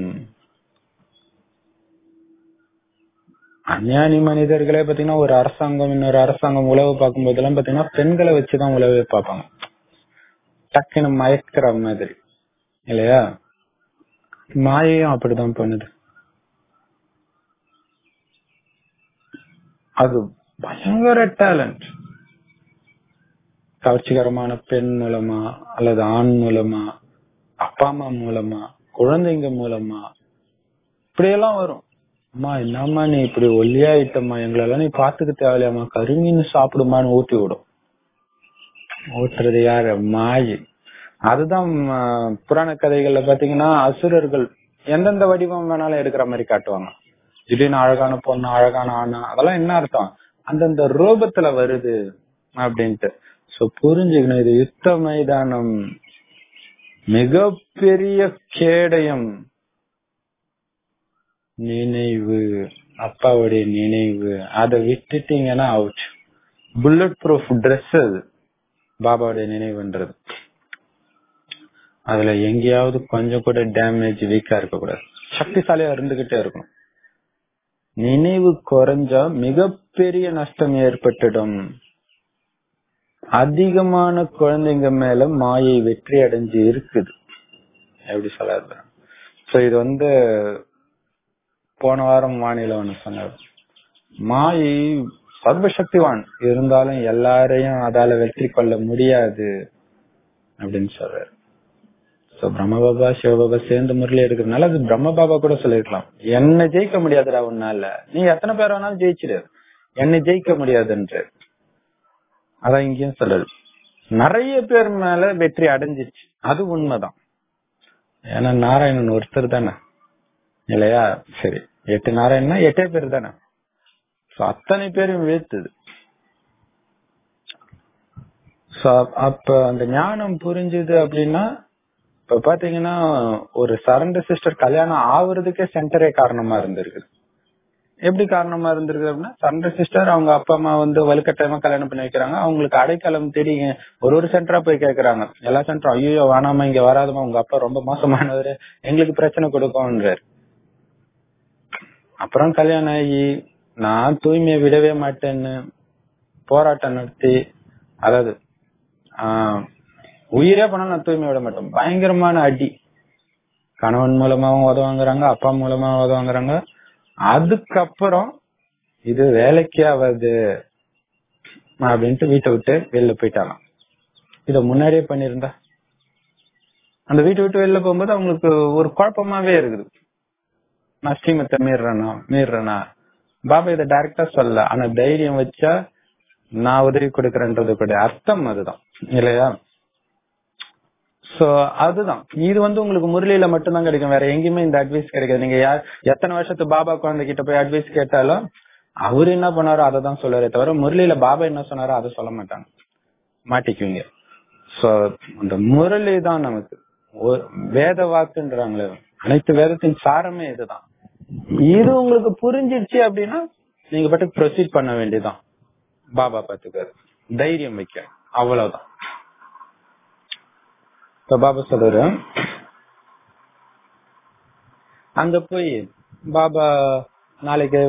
அஞ்ஞானி மனிதர்களே பாத்தீங்கன்னா ஒரு அரசாங்கம் இன்னொரு அரசாங்கம் உழவு பார்க்கும் போதெல்லாம் பாத்தீங்கன்னா பெண்களை வச்சுதான் உழவே பார்ப்பாங்க டக்குன்னு மயக்கிற மாதிரி இல்லையா மாயையும் அப்படிதான் பண்ணுது அது பயங்கர டேலண்ட் கவர்ச்சிகரமான பெண் மூலமா அல்லது ஆண் மூலமா அப்பா அம்மா மூலமா குழந்தைங்க மூலமா இப்படியெல்லாம் வரும் அம்மா என்னம்மா நீ இப்படி ஒல்லியாயிட்டம்மா எங்களெல்லாம் நீ பாத்துக்க தேவையில்லையாம்மா கருமீன் சாப்பிடுமான்னு ஊட்டி விடும் ஊட்டுறது யாரு மாயை அதுதான் ம, புராண கதைகள்ல பாத்தீங்கன்னா அசுரர்கள் எந்தெந்த வடிவம் வேணாலும் எடுக்கிற மாதிரி காட்டுவாங்க திடீர்னு அழகான பொண்ணு அழகான ஆணா அதெல்லாம் என்ன அர்த்தம் அந்தந்த ரூபத்துல வருது அப்படின்ட்டு சோ புரிஞ்சுக்கணும் இது யுத்த மைதானம் மிகப்பெரிய கேடயம் நினைவு அப்பாவுடைய நினைவு அதை விட்டுட்டீங்கன்னா அவுட் புல்லட் ப்ரூஃப் ட்ரெஸ் அது பாபாவுடைய நினைவுன்றது அதுல எங்கேயாவது கொஞ்சம் கூட டேமேஜ் வீக்கா இருக்கக்கூடாது சக்திசாலியா இருந்துகிட்டே இருக்கணும் நினைவு குறைஞ்சா மிகப்பெரிய நஷ்டம் ஏற்பட்டுடும் அதிகமான குழந்தைங்க மேல மாயை வெற்றி அடைஞ்சு இருக்குது எப்படி சொல்றது சோ இது வந்து போன வாரம் வானிலை ஒண்ணு சொன்னார் மாயை சர்வசக்திவான் இருந்தாலும் எல்லாரையும் அதால வெற்றி கொள்ள முடியாது அப்படின்னு சொல்றாரு சோ பிரம்ம பாபா சிவபாபா சேர்ந்து முரளி எடுக்கிறதுனால அது பிரம்ம பாபா கூட சொல்லிருக்கலாம் என்ன ஜெயிக்க முடியாதுடா உன்னால நீ எத்தனை பேர் வேணாலும் ஜெயிச்சிடு என்ன ஜெயிக்க முடியாதுன்ற அதான் இங்கேயும் சொல்லல் நிறைய பேர் மேல வெற்றி அடைஞ்சிச்சு அது உண்மைதான் ஏன்னா நாராயணன் ஒருத்தர் தானே இல்லையா சரி எட்டு நாராயணனா எட்டே பேர் தானே சோ அத்தனை பேரும் வீழ்த்துது சோ அப்ப அந்த ஞானம் புரிஞ்சுது அப்படின்னா இப்ப பாத்தீங்கன்னா ஒரு சரண்டர் சிஸ்டர் கல்யாணம் ஆகுறதுக்கே சென்டரே காரணமா இருந்திருக்கு எப்படி காரணமா இருந்திருக்கு அப்படின்னா சரண்டர் சிஸ்டர் அவங்க அப்பா அம்மா வந்து வலுக்கட்டாயமா கல்யாணம் பண்ணி வைக்கிறாங்க அவங்களுக்கு அடைக்கலம் தேடி ஒரு ஒரு சென்டரா போய் கேக்குறாங்க எல்லா சென்டரும் ஐயோ வேணாமா இங்க வராதமா உங்க அப்பா ரொம்ப மோசமானவர் எங்களுக்கு பிரச்சனை கொடுக்கும்ன்றார் அப்புறம் கல்யாணம் ஆகி நான் தூய்மையை விடவே மாட்டேன்னு போராட்டம் நடத்தி அதாவது ஆஹ் உயிரே பண்ணாலும் நான் தூய்மை விட மாட்டேன் பயங்கரமான அடி கணவன் மூலமாவும் உதவாங்குறாங்க அப்பா மூலமா உதவாங்குறாங்க அதுக்கப்புறம் இது வேலைக்கே ஆகாது அப்படின்ட்டு வீட்டை விட்டு வெளில போயிட்டாலாம் இத முன்னாடியே பண்ணிருந்தா அந்த வீட்டை விட்டு வெளில போகும்போது அவங்களுக்கு ஒரு குழப்பமாவே இருக்குது நான் ஸ்ரீமத்தை மீறனா மீறனா பாபா இதை டைரக்டா சொல்லல ஆனா தைரியம் வச்சா நான் உதவி கொடுக்கறேன்றது கூட அர்த்தம் அதுதான் இல்லையா சோ அதுதான் இது வந்து உங்களுக்கு முரளியில மட்டும்தான் கிடைக்கும் வேற எங்கேயுமே இந்த அட்வைஸ் கிடைக்காது நீங்க யார் எத்தனை வருஷத்து பாபா குழந்தை கிட்ட போய் அட்வைஸ் கேட்டாலும் அவரு என்ன பண்ணாரோ அதை தான் சொல்லுவாரே தவிர முரளியில பாபா என்ன சொன்னாரோ அதை சொல்ல மாட்டாங்க மாட்டிக்குவீங்க சோ அந்த முரளி தான் நமக்கு வேத வாக்குன்றாங்களே அனைத்து வேதத்தின் சாரமே இதுதான் இது உங்களுக்கு புரிஞ்சிடுச்சு அப்படின்னா நீங்க பாட்டுக்கு ப்ரொசீட் பண்ண வேண்டியதுதான் பாபா பாத்துக்காரு தைரியம் வைக்க அவ்வளவுதான் இப்ப பாபா சொல்றாரு அங்க போய் பாபா நாளைக்கு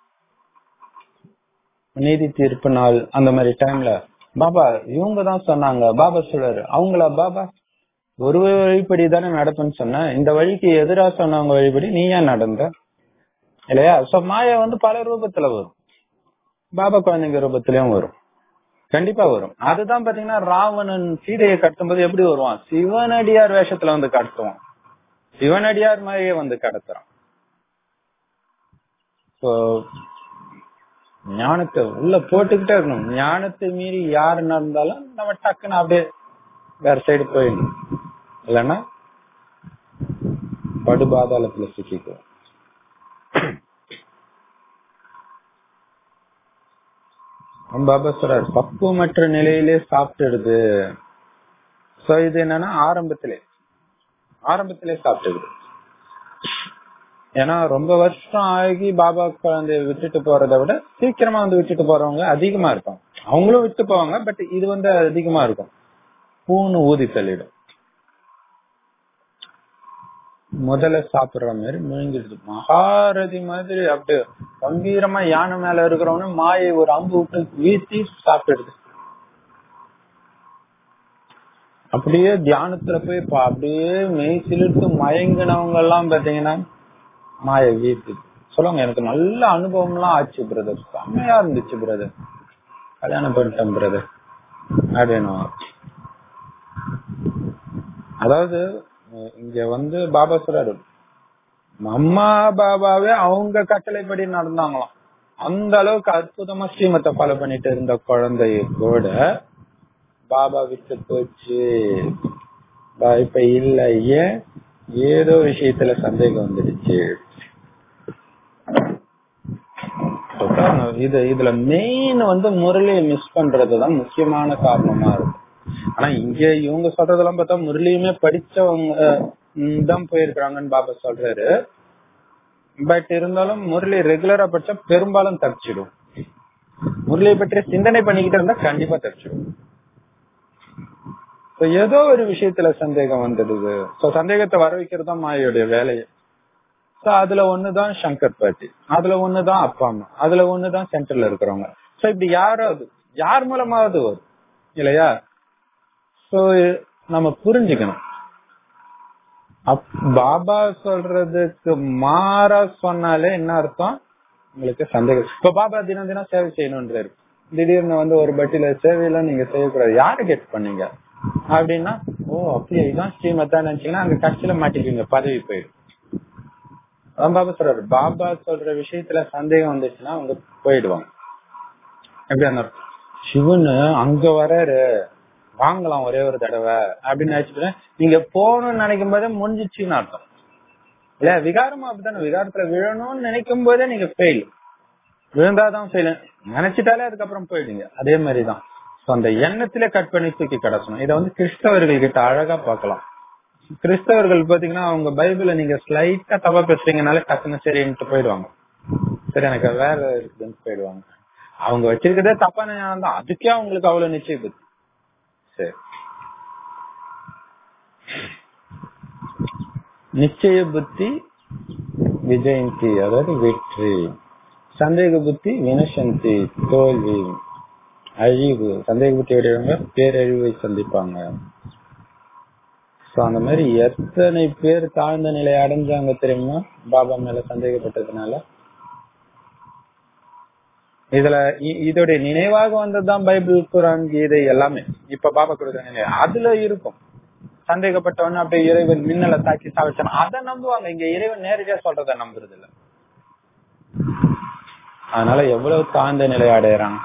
நீதி தீர்ப்பு நாள் அந்த மாதிரி டைம்ல பாபா இவங்க தான் சொன்னாங்க பாபா சொல்றாரு அவங்கள பாபா ஒரு வழிப்படி தானே நடப்புன்னு சொன்ன இந்த வழிக்கு எதிரா சொன்னவங்க வழிபடி நீ ஏன் நடந்த இல்லையா சோ மாயா வந்து பல ரூபத்துல வரும் பாபா குழந்தைங்க ரூபத்திலயும் வரும் கண்டிப்பா வரும் அதுதான் பாத்தீங்கன்னா ராவணன் சீதையை கட்டும்போது எப்படி வருவான் சிவனடியார் வேஷத்துல வந்து கடத்துவான் சிவனடியார் மாதிரியே வந்து கடத்துறான் ஞானத்தை உள்ள போட்டுக்கிட்டே இருக்கணும் ஞானத்தை மீறி யாரு நடந்தாலும் நம்ம டக்குன்னு அப்படியே வேற சைடு போயிடணும் இல்லைன்னா படுபாதாளத்துல சிக்கிக்குவோம் பாபா சொல்றாரு பக்குவமற்ற நிலையிலே சாப்பிட்டுடுது சோ இது என்னன்னா ஆரம்பத்திலே ஆரம்பத்திலே சாப்பிட்டுடுது ஏன்னா ரொம்ப வருஷம் ஆகி பாபா குழந்தைய விட்டுட்டு போறதை விட சீக்கிரமா வந்து விட்டுட்டு போறவங்க அதிகமா இருக்கும் அவங்களும் விட்டு போவாங்க பட் இது வந்து அதிகமா இருக்கும் பூன்னு ஊதி தள்ளிடும் முதல்ல சாப்பிடுற மாதிரி முழுங்கிடுது மகாரதி மாதிரி அப்படியே கம்பீரமா யானை மேல இருக்கிறவனு மாயை ஒரு அம்பு விட்டு வீசி சாப்பிடுது அப்படியே தியானத்துல போய் அப்படியே மெய் சிலிர்த்து மயங்கினவங்க எல்லாம் பாத்தீங்கன்னா மாய வீட்டு சொல்லுவாங்க எனக்கு நல்ல அனுபவம் எல்லாம் ஆச்சு பிரதர் செம்மையா இருந்துச்சு பிரதர் கல்யாணம் பண்ணிட்டேன் பிரதர் அப்படின்னு அதாவது இங்க வந்து பாபா சொல்றாரு அம்மா பாபாவே அவங்க கட்டளைப்படி நடந்தாங்களாம் அந்த அளவுக்கு அற்புதமா ஸ்ரீமத்தை ஃபாலோ பண்ணிட்டு இருந்த குழந்தைய கூட பாபா விட்டு போச்சு இப்ப இல்ல ஏன் ஏதோ விஷயத்துல சந்தேகம் வந்துடுச்சு இது இதுல மெயின் வந்து முரளியை மிஸ் பண்றதுதான் முக்கியமான காரணமா இருக்கு ஆனா இங்க இவங்க சொல்றதெல்லாம் பார்த்தா முரளியுமே படிச்சவங்க தான் போயிருக்கிறாங்கன்னு பாபா சொல்றாரு பட் இருந்தாலும் முரளி ரெகுலரா படிச்சா பெரும்பாலும் தப்பிச்சிடும் முரளியை பற்றி சிந்தனை பண்ணிக்கிட்டு இருந்தா கண்டிப்பா தப்பிச்சிடும் ஏதோ ஒரு விஷயத்துல சந்தேகம் வந்துடுது சந்தேகத்தை வர வைக்கிறது தான் மாயோடைய வேலையை சோ அதுல ஒண்ணுதான் சங்கர் பாட்டி அதுல ஒண்ணுதான் அப்பா அம்மா அதுல ஒண்ணுதான் சென்டர்ல இருக்கிறவங்க சோ இப்படி யாராவது யார் மூலமாவது வரும் இல்லையா சோ நம்ம புரிஞ்சுக்கணும் அப்- பாபா சொல்றதுக்கு மாறா சொன்னாலே என்ன அர்த்தம் உங்களுக்கு சந்தேகம் இப்ப பாபா தினம் தினம் சேவை செய்யணும்ன்றாரு திடீர்னு வந்து ஒரு பட்டியல சேவையெல்லாம் நீங்க செய்யக்கூடாது யாரு கெட் பண்ணீங்க அப்படின்னா ஓ அப்படியா இதான் ஸ்ரீமத்தா நினைச்சீங்கன்னா அங்க கட்சியில மாட்டிக்குவீங்க பதவி போயிடும் அதான் பாபா சொல்றாரு பாபா சொல்ற விஷயத்துல சந்தேகம் வந்துச்சுன்னா அவங்க போயிடுவாங்க எப்படி அந்த சிவன் அங்க வராரு வாங்கலாம் ஒரே ஒரு தடவை அப்படின்னு நினைச்சிட்டு நீங்க போகணும்னு நினைக்கும் போதே முடிஞ்சிச்சுன்னு அர்த்தம் இல்ல விகாரமா அப்படித்தானே விகாரத்துல விழணும்னு நினைக்கும் போதே நீங்க ஃபெயில் விழுந்தாதான் ஃபெயில் நினைச்சிட்டாலே அதுக்கப்புறம் போயிடுங்க அதே மாதிரிதான் So, அந்த எண்ணத்திலே கட் பண்ணி தூக்கி கிடக்கணும் இதை வந்து கிறிஸ்தவர்கள் கிட்ட அழகா பார்க்கலாம் கிறிஸ்தவர்கள் பாத்தீங்கன்னா அவங்க பைபிள நீங்க ஸ்லைட்டா தப்பா பேசுறீங்கனால டக்குன்னு சரின்ட்டு போயிடுவாங்க சரி எனக்கு வேற இருக்குதுன்னு போயிடுவாங்க அவங்க வச்சிருக்கிறதே தப்பான ஞானம் தான் அதுக்கே அவங்களுக்கு அவ்வளவு நிச்சய புத்தி சரி நிச்சய புத்தி விஜயந்தி அதாவது வெற்றி சந்தேக புத்தி வினசந்தி தோல்வி அழிவு சந்தேக புத்தி உடையவங்க பேரழிவை சந்திப்பாங்க சோ அந்த மாதிரி எத்தனை பேர் தாழ்ந்த நிலை அடைஞ்சாங்க தெரியுமா பாபா மேல சந்தேகப்பட்டதுனால இதுல இ- இதோடைய நினைவாக வந்ததுதான் பைபிள் குரான் கீதை எல்லாமே இப்ப பாபா கொடுக்குற நினைவு அதுல இருக்கும் சந்தேகப்பட்டவன அப்படியே இறைவன் மின்னலை தாக்கி சாவிச்சான் அதை நம்புவாங்க இங்க இறைவன் நேரடியா சொல்றத நம்புறது இல்ல அதனால எவ்வளவு தாழ்ந்த நிலை அடையறாங்க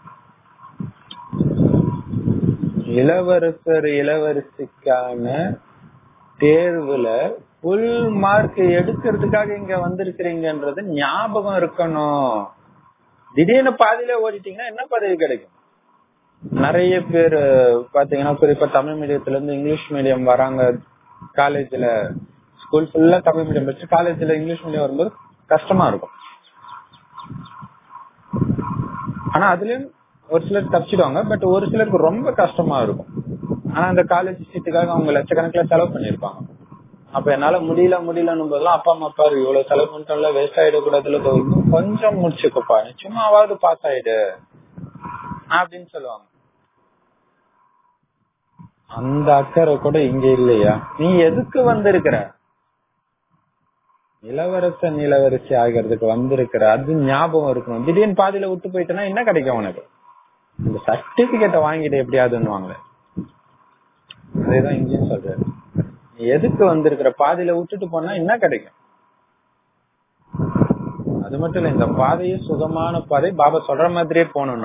இளவரசர் இளவரசிக்கான தேர்வுல புல் மார்க் எடுக்கிறதுக்காக இங்க வந்திருக்கிறீங்கன்றது ஞாபகம் இருக்கணும் திடீர்னு பாதியில ஓடிட்டீங்கன்னா என்ன பதவி கிடைக்கும் நிறைய பேர் பாத்தீங்கன்னா குறிப்பா தமிழ் மீடியத்துல இருந்து இங்கிலீஷ் மீடியம் வராங்க காலேஜ்ல ஸ்கூல் ஃபுல்லா தமிழ் மீடியம் வச்சு காலேஜ்ல இங்கிலீஷ் மீடியம் வரும்போது கஷ்டமா இருக்கும் ஆனா அதுலயும் ஒரு சிலர் தப்பிச்சிடுவாங்க பட் ஒரு சிலருக்கு ரொம்ப கஷ்டமா இருக்கும் ஆனா அந்த காலேஜ் சீட்டுக்காக அவங்க லட்சக்கணக்கில் செலவு பண்ணிருப்பாங்க அப்ப என்னால முடியல முடியலன்னு போதெல்லாம் அப்பா அம்மா பாரு இவ்வளவு செலவு பண்ணிட்டோம்ல வேஸ்ட் ஆயிடக்கூடாதுல இன்னும் கொஞ்சம் முடிச்சுக்கப்பா நிச்சயமாவது பாஸ் ஆயிடு அப்படின்னு சொல்லுவாங்க அந்த அக்கறை கூட இங்க இல்லையா நீ எதுக்கு வந்திருக்கிற இளவரசன் இளவரசி ஆகிறதுக்கு வந்திருக்கிற அது ஞாபகம் இருக்கணும் திடீர்னு பாதியில விட்டு போயிட்டேன்னா என்ன கிடைக்கும் உனக்கு இந்த சர்டிபிகேட்டை வாங்கிட்டு எப்படியாதுன்னு அதேதான் இங்கேயும் சொல்றாரு நீ எதுக்கு வந்திருக்கிற பாதியில விட்டுட்டு போனா என்ன கிடைக்கும் அது மட்டும் இல்ல இந்த பாதையே சுகமான பாதை பாபா சொல்ற மாதிரியே போகணும்னா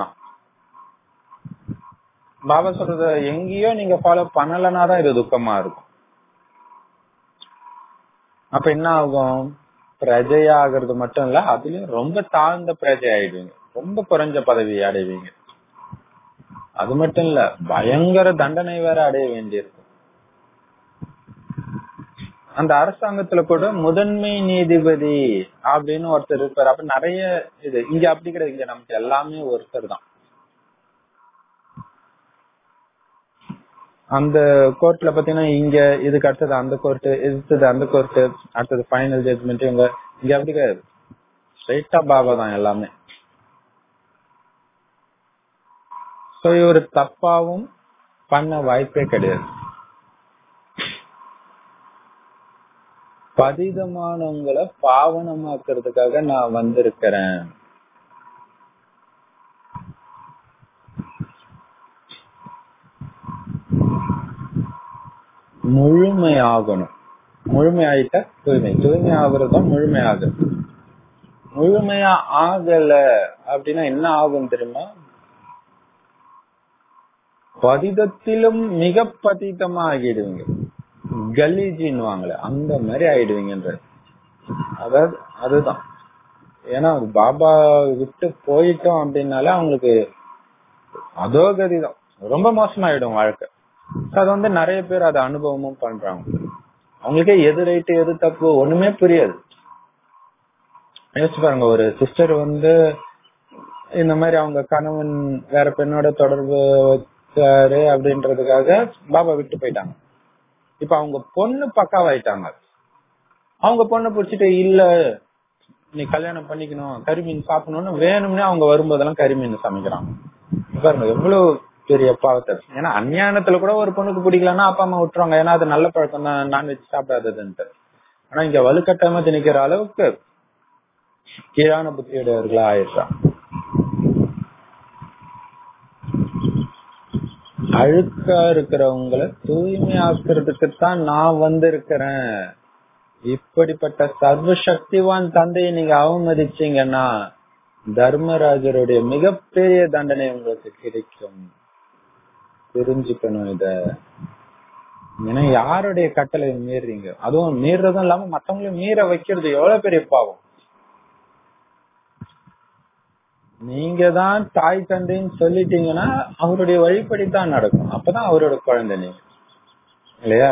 பாபா சொல்றத எங்கேயோ நீங்க ஃபாலோ பண்ணலனா தான் இது துக்கமா இருக்கும் அப்ப என்ன ஆகும் பிரஜையா ஆகிறது மட்டும் இல்ல அதுலயும் ரொம்ப தாழ்ந்த பிரஜை ஆயிடுவீங்க ரொம்ப குறைஞ்ச பதவி அடைவீங்க அது மட்டும் இல்ல பயங்கர தண்டனை வேற அடைய வேண்டியிருக்கும் அந்த அரசாங்கத்துல கூட முதன்மை நீதிபதி அப்படின்னு ஒருத்தர் இருப்பாரு அப்ப நிறைய இது இங்க அப்படி கிடையாது இங்க நமக்கு எல்லாமே ஒருத்தர் தான் அந்த கோர்ட்ல பாத்தீங்கன்னா இங்க இதுக்கு அடுத்தது அந்த கோர்ட் இதுக்கு அந்த கோர்ட் அடுத்தது ஃபைனல் ஜட்மெண்ட் இங்க இங்க அப்படி கிடையாது ஸ்ட்ரைட்டா பாபா தான் எல்லாமே சோ இவர் தப்பாவும் பண்ண வாய்ப்பே கிடையாது பதிதமானவங்களை பாவனமாக்குறதுக்காக நான் வந்திருக்கிறேன் முழுமையாகணும் முழுமையாயிட்ட தூய்மை தூய்மை ஆகுறதும் முழுமையாகுது முழுமையா ஆகல அப்படின்னா என்ன ஆகும் தெரியுமா பதிதத்திலும் மிக பதிதமா ஆகிடுவீங்க கலீஜின்னுவாங்களே அந்த மாதிரி ஆயிடுவீங்கன்ற அதாவது அதுதான் ஏன்னா பாபா விட்டு போயிட்டோம் அப்படின்னாலே அவங்களுக்கு அதோ கதிதான் ரொம்ப மோசமாயிடும் வாழ்க்கை அது வந்து நிறைய பேர் அதை அனுபவமும் பண்றாங்க அவங்களுக்கே எது ரைட்டு எது தப்பு ஒண்ணுமே புரியாது யோசிச்சு பாருங்க ஒரு சிஸ்டர் வந்து இந்த மாதிரி அவங்க கணவன் வேற பெண்ணோட தொடர்பு வச்சாரு அப்படின்றதுக்காக பாபா விட்டு போயிட்டாங்க இப்ப அவங்க பொண்ணு பக்காவாயிட்டாங்க அவங்க பொண்ணு பிடிச்சிட்டு இல்ல நீ கல்யாணம் பண்ணிக்கணும் கறிமீன் சாப்பிடணும்னு வேணும்னே அவங்க வரும்போதெல்லாம் கறிமீன் சமைக்கிறாங்க பாருங்க எவ்வளவு மிகப்பெரிய பாவத்தை ஏன்னா அஞ்ஞானத்துல கூட ஒரு பொண்ணுக்கு பிடிக்கலன்னா அப்பா அம்மா விட்டுருவாங்க ஏன்னா அது நல்ல பழக்கம் தான் நான்வெஜ் சாப்பிடாததுன்ட்டு ஆனா இங்க வலுக்கட்டாயமா திணிக்கிற அளவுக்கு கீழான புத்தியுடையவர்களா ஆயிடுறான் அழுக்கா இருக்கிறவங்களை தூய்மையாக்குறதுக்கு தான் நான் வந்திருக்கிறேன் இப்படிப்பட்ட சர்வ சக்திவான் தந்தையை நீங்க அவமதிச்சீங்கன்னா தர்மராஜருடைய மிகப்பெரிய தண்டனை உங்களுக்கு கிடைக்கும் புரிஞ்சுக்கணும் இத ஏன்னா யாருடைய கட்டளை மீறீங்க அதுவும் மீறதும் இல்லாம மத்தவங்களையும் மீற வைக்கிறது எவ்வளவு பெரிய பாவம் நீங்க தான் தாய் தந்தைன்னு சொல்லிட்டீங்கன்னா அவருடைய வழிப்படித்தான் நடக்கும் அப்பதான் அவரோட குழந்தை நீங்க இல்லையா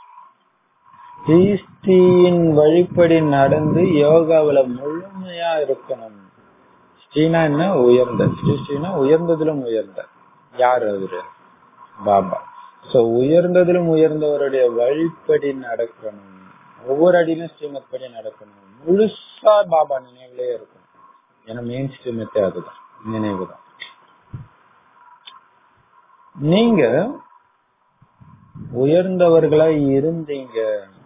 ஸ்ரீஸ்ரீயின் வழிப்படி நடந்து யோகாவில முழுமையா இருக்கணும் ஸ்ரீனா என்ன உயர்ந்த ஸ்ரீ ஸ்ரீனா உயர்ந்ததிலும் உயர்ந்த யார் அவரு பாபா சோ உயர்ந்ததிலும் உயர்ந்தவருடைய வழிப்படி நடக்கணும் ஒவ்வொரு அடியிலும் ஸ்ரீமத் படி நடக்கணும் முழுசா பாபா நினைவுலயே இருக்கும் ஏன்னா மெயின் ஸ்ட்ரீமத்தே அதுதான் நினைவு தான் நீங்க உயர்ந்தவர்களா இருந்தீங்க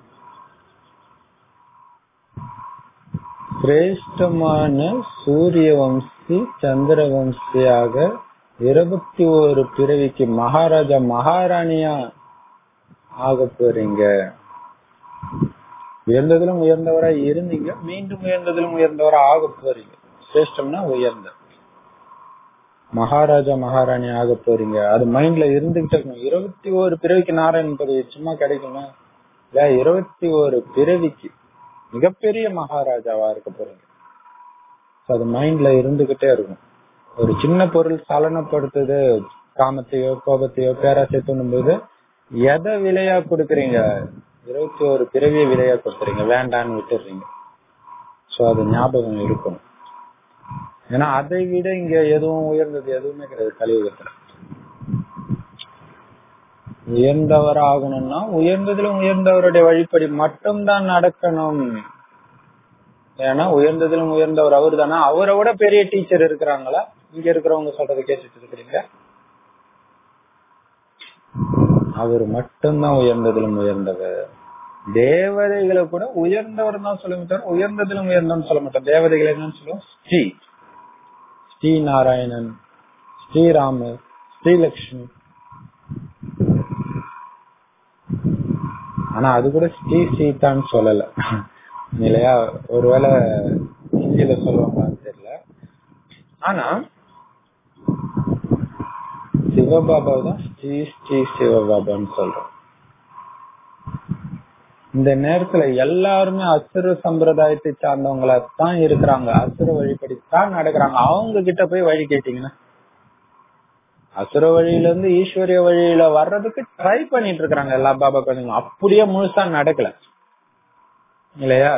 சிரேஷ்டமான சூரிய வம்சி சந்திர வம்சியாக இருபத்தி ஒரு பிறவிக்கு மகாராஜா மகாராணியா ஆக போறீங்க உயர்ந்ததிலும் உயர்ந்தவரா இருந்தீங்க மீண்டும் உயர்ந்ததிலும் உயர்ந்தவரா ஆக போறீங்க சிரேஷ்டம்னா உயர்ந்த மகாராஜா மகாராணி ஆக போறீங்க அது மைண்ட்ல இருந்துகிட்டே இருக்கணும் இருபத்தி ஒரு பிறவிக்கு நாராயணன் பதவி சும்மா கிடைக்குமா இல்ல இருபத்தி ஒரு பிறவிக்கு மிகப்பெரிய மகாராஜாவா இருக்க போறீங்க அது மைண்ட்ல இருந்துகிட்டே இருக்கும் ஒரு சின்ன பொருள் சலனப்படுத்துது காமத்தையோ கோபத்தையோ பேராசை தூண்டும்போது எதை விலையா கொடுக்கறீங்க இருபத்தி ஒரு பிறவிய விலையா கொடுத்துறீங்க வேண்டான்னு விட்டுறீங்க சோ அது ஞாபகம் இருக்கணும் ஏன்னா அதை விட இங்க எதுவும் உயர்ந்தது எதுவுமே கிடையாது கலியுகத்துல உயர்ந்தவர் ஆகணும்னா உயர்ந்ததிலும் உயர்ந்தவருடைய வழிப்படி மட்டும்தான் நடக்கணும் ஏன்னா உயர்ந்ததிலும் உயர்ந்தவர் அவர் தானே அவரை விட பெரிய டீச்சர் இருக்கிறாங்களா இங்க இருக்கிறவங்க சொல்றதை கேட்டுட்டு இருக்கிறீங்க அவர் மட்டும்தான் உயர்ந்ததிலும் உயர்ந்தவர் தேவதைகளை கூட உயர்ந்தவர் தான் சொல்ல மாட்டார் உயர்ந்ததிலும் உயர்ந்தவன் சொல்ல மாட்டார் தேவதைகளை என்னன்னு சொல்லுவோம் ஸ்ரீ ஸ்ரீ நாராயணன் ஸ்ரீராமர் ஸ்ரீலக்ஷ்மி ஆனா அது கூட ஸ்ரீ சீதான்னு சொல்லல இல்லையா ஒருவேளை ஹிந்தியில சொல்லுவாங்க தெரியல ஆனா சிவபாபா தான் ஸ்ரீ ஸ்ரீ சிவபாபான்னு சொல்றோம் இந்த நேரத்துல எல்லாருமே அசுர சம்பிரதாயத்தை சார்ந்தவங்களா தான் இருக்கிறாங்க அசுர வழிபடி தான் நடக்கிறாங்க அவங்க கிட்ட போய் வழி கேட்டீங்கன்னா அசுர வழியில இருந்து ஈஸ்வரிய வழியில வர்றதுக்கு ட்ரை பண்ணிட்டு இருக்காங்க எல்லா பாபா குழந்தைங்களும் அப்படியே முழுசா நடக்கல இல்லையா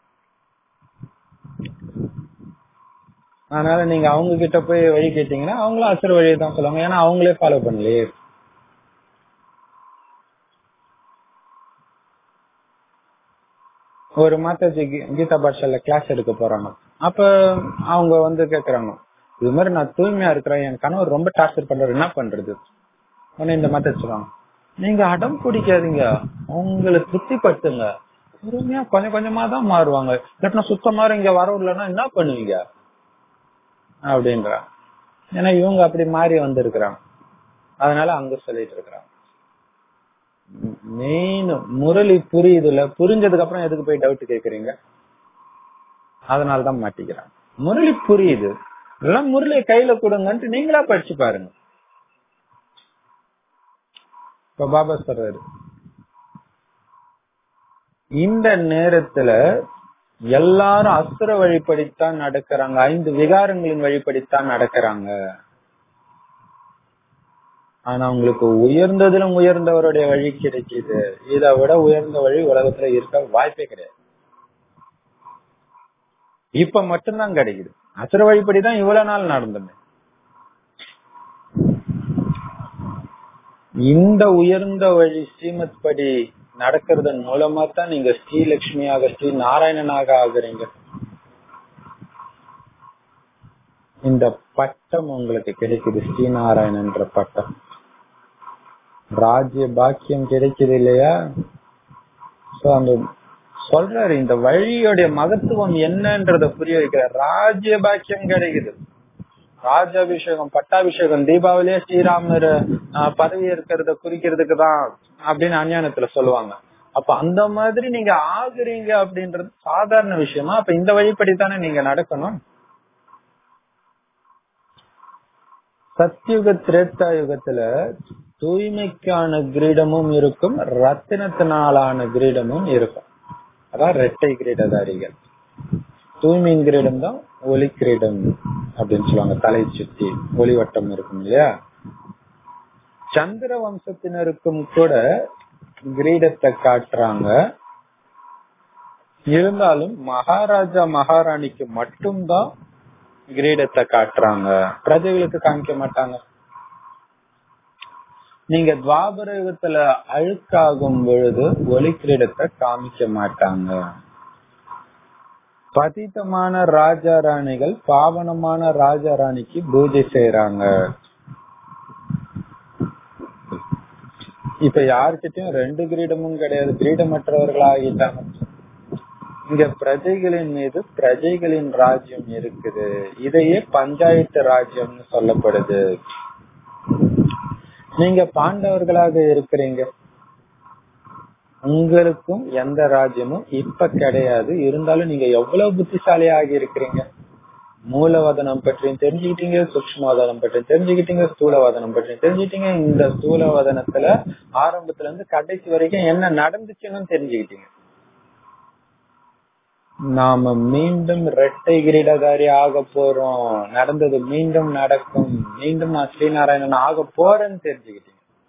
அதனால நீங்க அவங்க கிட்ட போய் வழி கேட்டீங்கன்னா அவங்களும் அசுர வழியை தான் சொல்லுவாங்க ஏன்னா அவங்களே ஃபாலோ பண்ணலையே ஒரு மாதாஜி கீதா பாஷால கிளாஸ் எடுக்க போறாங்க அப்ப அவங்க வந்து கேக்குறாங்க இது மாதிரி நான் தூய்மையா இருக்கிறேன் என் கணவர் ரொம்ப டார்ச்சர் பண்றாரு என்ன பண்றது உடனே இந்த மாதாஜி சொல்றாங்க நீங்க அடம் பிடிக்காதீங்க அவங்களை திருப்திப்படுத்துங்க பொறுமையா கொஞ்சம் கொஞ்சமா தான் மாறுவாங்க இல்லாட்டினா சுத்தமா இங்க வரவில்லைன்னா என்ன பண்ணுவீங்க அப்படின்றா ஏன்னா இவங்க அப்படி மாறி வந்திருக்கிறாங்க அதனால அங்க சொல்லிட்டு இருக்கிறாங்க மெயின் முரளி புரியுதுல புரிஞ்சதுக்கு அப்புறம் எதுக்கு போய் டவுட் கேக்குறீங்க அதனாலதான் மாட்டிக்கிறாங்க முரளி புரியுது எல்லாம் முரளியை கையில கொடுங்கன்ட்டு நீங்களா படிச்சு பாருங்க இப்ப பாபா சொல்றாரு இந்த நேரத்துல எல்லாரும் அசுர வழிபடித்தான் நடக்கிறாங்க ஐந்து விகாரங்களின் வழிபடித்தான் நடக்கிறாங்க ஆனா உங்களுக்கு உயர்ந்ததிலும் உயர்ந்தவருடைய வழி கிடைக்குது இதை விட உயர்ந்த வழி உலகத்துல இருக்க வாய்ப்பே கிடையாது இப்ப மட்டும்தான் கிடைக்குது அசுர வழிபடிதான் இவ்வளவு நாள் நடந்தது இந்த உயர்ந்த வழி ஸ்ரீமத் படி நடக்கிறதன் மூலமா தான் நீங்க ஸ்ரீலட்சுமியாக ஸ்ரீ நாராயணனாக ஆகுறீங்க இந்த பட்டம் உங்களுக்கு கிடைக்குது ஸ்ரீநாராயணன்ற பட்டம் ராஜ்ய பாக்கியம் கிடைக்குது இல்லையா சோ அந்த சொல்றாரு இந்த வழியோடைய மகத்துவம் என்னன்றத புரிய வைக்கிறார் ராஜ்ய பாக்கியம் கிடைக்குது ராஜாபிஷேகம் பட்டாபிஷேகம் தீபாவளியே ஸ்ரீராமர் ஆஹ், பதவி இருக்கிறத குறிக்கிறதுக்கு தான் அப்படின்னு அஞ்ஞானத்துல சொல்லுவாங்க அப்ப அந்த மாதிரி நீங்க ஆகுறீங்க அப்படின்றது சாதாரண விஷயமா அப்ப இந்த வழிப்படி தானே நீங்க நடக்கணும் சத்யுக திரேத்தா யுகத்துல தூய்மைக்கான கிரீடமும் இருக்கும் ரத்தினத்தினாலான கிரீடமும் இருக்கும் அதான் ரெட்டை கிரீடதாரிகள் தூய்மையின் கிரீடம் தான் ஒளி கிரீடம் அப்படின்னு சொல்லுவாங்க தலை சுத்தி ஒளிவட்டம் இருக்கும் இல்லையா சந்திர வம்சத்தினருக்கும் கூட கிரீடத்தை காட்டுறாங்க இருந்தாலும் மகாராஜா மகாராணிக்கு மட்டும்தான் கிரீடத்தை காட்டுறாங்க பிரஜைகளுக்கு காமிக்க மாட்டாங்க நீங்க துவாபர யுகத்துல அழுக்காகும் பொழுது ஒளி கிரீடத்தை காமிக்க மாட்டாங்க பதித்தமான ராஜா ராணிகள் பாவனமான ராஜா ராணிக்கு பூஜை செய்யறாங்க இப்ப யாருக்கிட்டயும் ரெண்டு கிரீடமும் கிடையாது கிரீடமற்றவர்கள் ஆகிட்டாங்க இங்க பிரஜைகளின் மீது பிரஜைகளின் ராஜ்யம் இருக்குது இதையே பஞ்சாயத்து ராஜ்யம்னு சொல்லப்படுது நீங்க பாண்டவர்களாக இருக்கிறீங்க உங்களுக்கும் எந்த ராஜ்யமும் இப்ப கிடையாது இருந்தாலும் நீங்க எவ்வளவு புத்திசாலி ஆகி இருக்கிறீங்க மூலவதனம் பற்றியும் தெரிஞ்சுக்கிட்டீங்க சூக்மவதனம் பற்றியும் தெரிஞ்சுக்கிட்டீங்க ஸ்தூலவதனம் பற்றியும் தெரிஞ்சுக்கிட்டீங்க இந்த ஸ்தூலவதனத்துல ஆரம்பத்துல இருந்து கடைசி வரைக்கும் என்ன நடந்துச்சுன்னு தெரிஞ்சுக்கிட்டீங்க நாம மீண்டும் இரட்டை கிரீடதாரி ஆக போறோம் நடந்தது மீண்டும் நடக்கும் மீண்டும் நான் ஸ்ரீநாராயணன் ஆக போறேன்னு தெரிஞ்சுக்கிட்டீங்க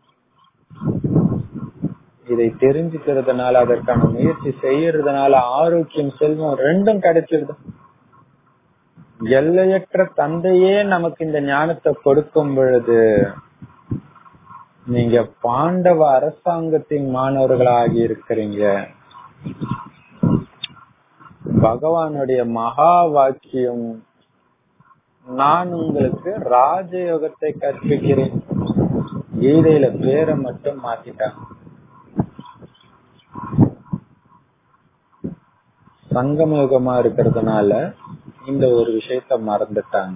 இதை தெரிஞ்சுக்கிறதுனால அதற்கான முயற்சி செய்யறதுனால ஆரோக்கியம் செல்வம் ரெண்டும் கிடைச்சிருது எல்லையற்ற தந்தையே நமக்கு இந்த ஞானத்தை கொடுக்கும் பொழுது நீங்க பாண்டவ அரசாங்கத்தின் மாணவர்களாகி இருக்கிறீங்க பகவானுடைய மகா வாக்கியம் நான் உங்களுக்கு ராஜயோகத்தை கற்பிக்கிறேன் கீதையில பேரை மட்டும் மாத்திட்டாங்க சங்கம யுகமா இருக்கிறதுனால இந்த ஒரு விஷயத்த மறந்துட்டாங்க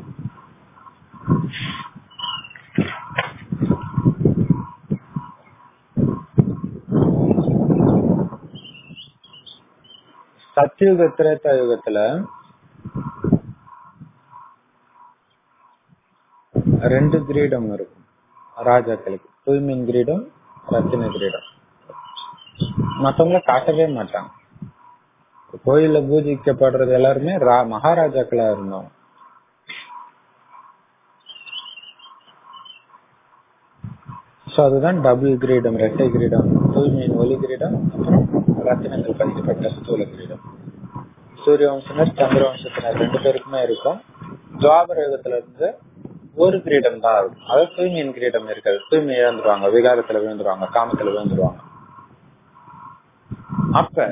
சத்தியுக திரேதா யுகத்துல ரெண்டு கிரீடம் இருக்கும் ராஜாக்களுக்கு தூய்மையின் கிரீடம் ரத்தின கிரீடம் மத்தவங்கள காட்டவே மாட்டாங்க கோயில்ல பூஜிக்கப்படுறது எல்லாருமே ரா- மகாராஜாக்களா இருந்தோம் சோ அதுதான் டபுள் கிரீடம் இரட்டை கிரீடம் தூய்மையின் ஒளி கிரீடம் அப்புறம் ரத்தினங்கள் பதிக்கப்பட்ட ஸ்தூல கிரீடம் சூரிய வம்சனர் சந்திர வம்சத்தினர் ரெண்டு பேருக்குமே இருக்கும் துவாபர யுகத்துல இருந்து ஒரு கிரீடம் தான் இருக்கும் அதாவது தூய்மையின் கிரீடம் இருக்காது தூய்மை இழந்துருவாங்க விகாரத்துல விழுந்துருவாங்க காமத்துல விழுந்துருவாங்க அப்ப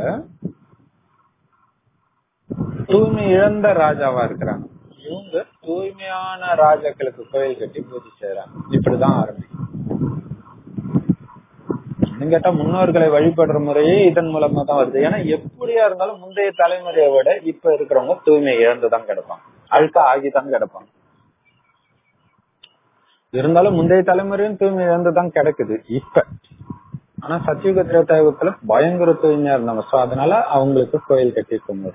தூய்மை இழந்த ராஜாவா இருக்கிறாங்க இவங்க தூய்மையான ராஜாக்களுக்கு கோயில் கட்டி பூஜை செய்யறாங்க இப்படிதான் ஆரம்பிக்கும் இன்னும் கேட்டா முன்னோர்களை வழிபடுற முறையே இதன் மூலமா தான் வருது ஏன்னா எப்படியா இருந்தாலும் முந்தைய தலைமுறையை விட இப்ப இருக்கிறவங்க தூய்மை இழந்துதான் கிடப்பாங்க அழுக்கா ஆகிதான் கிடப்பாங்க இருந்தாலும் முந்தைய தலைமுறையும் தூய்மை இழந்துதான் கிடக்குது இப்ப ஆனா சத்தியுக திரேதாயுகத்துல பயங்கர தூய்மையா இருந்தாங்க சோ அதனால அவங்களுக்கு கோயில் கட்டி கும்பிடு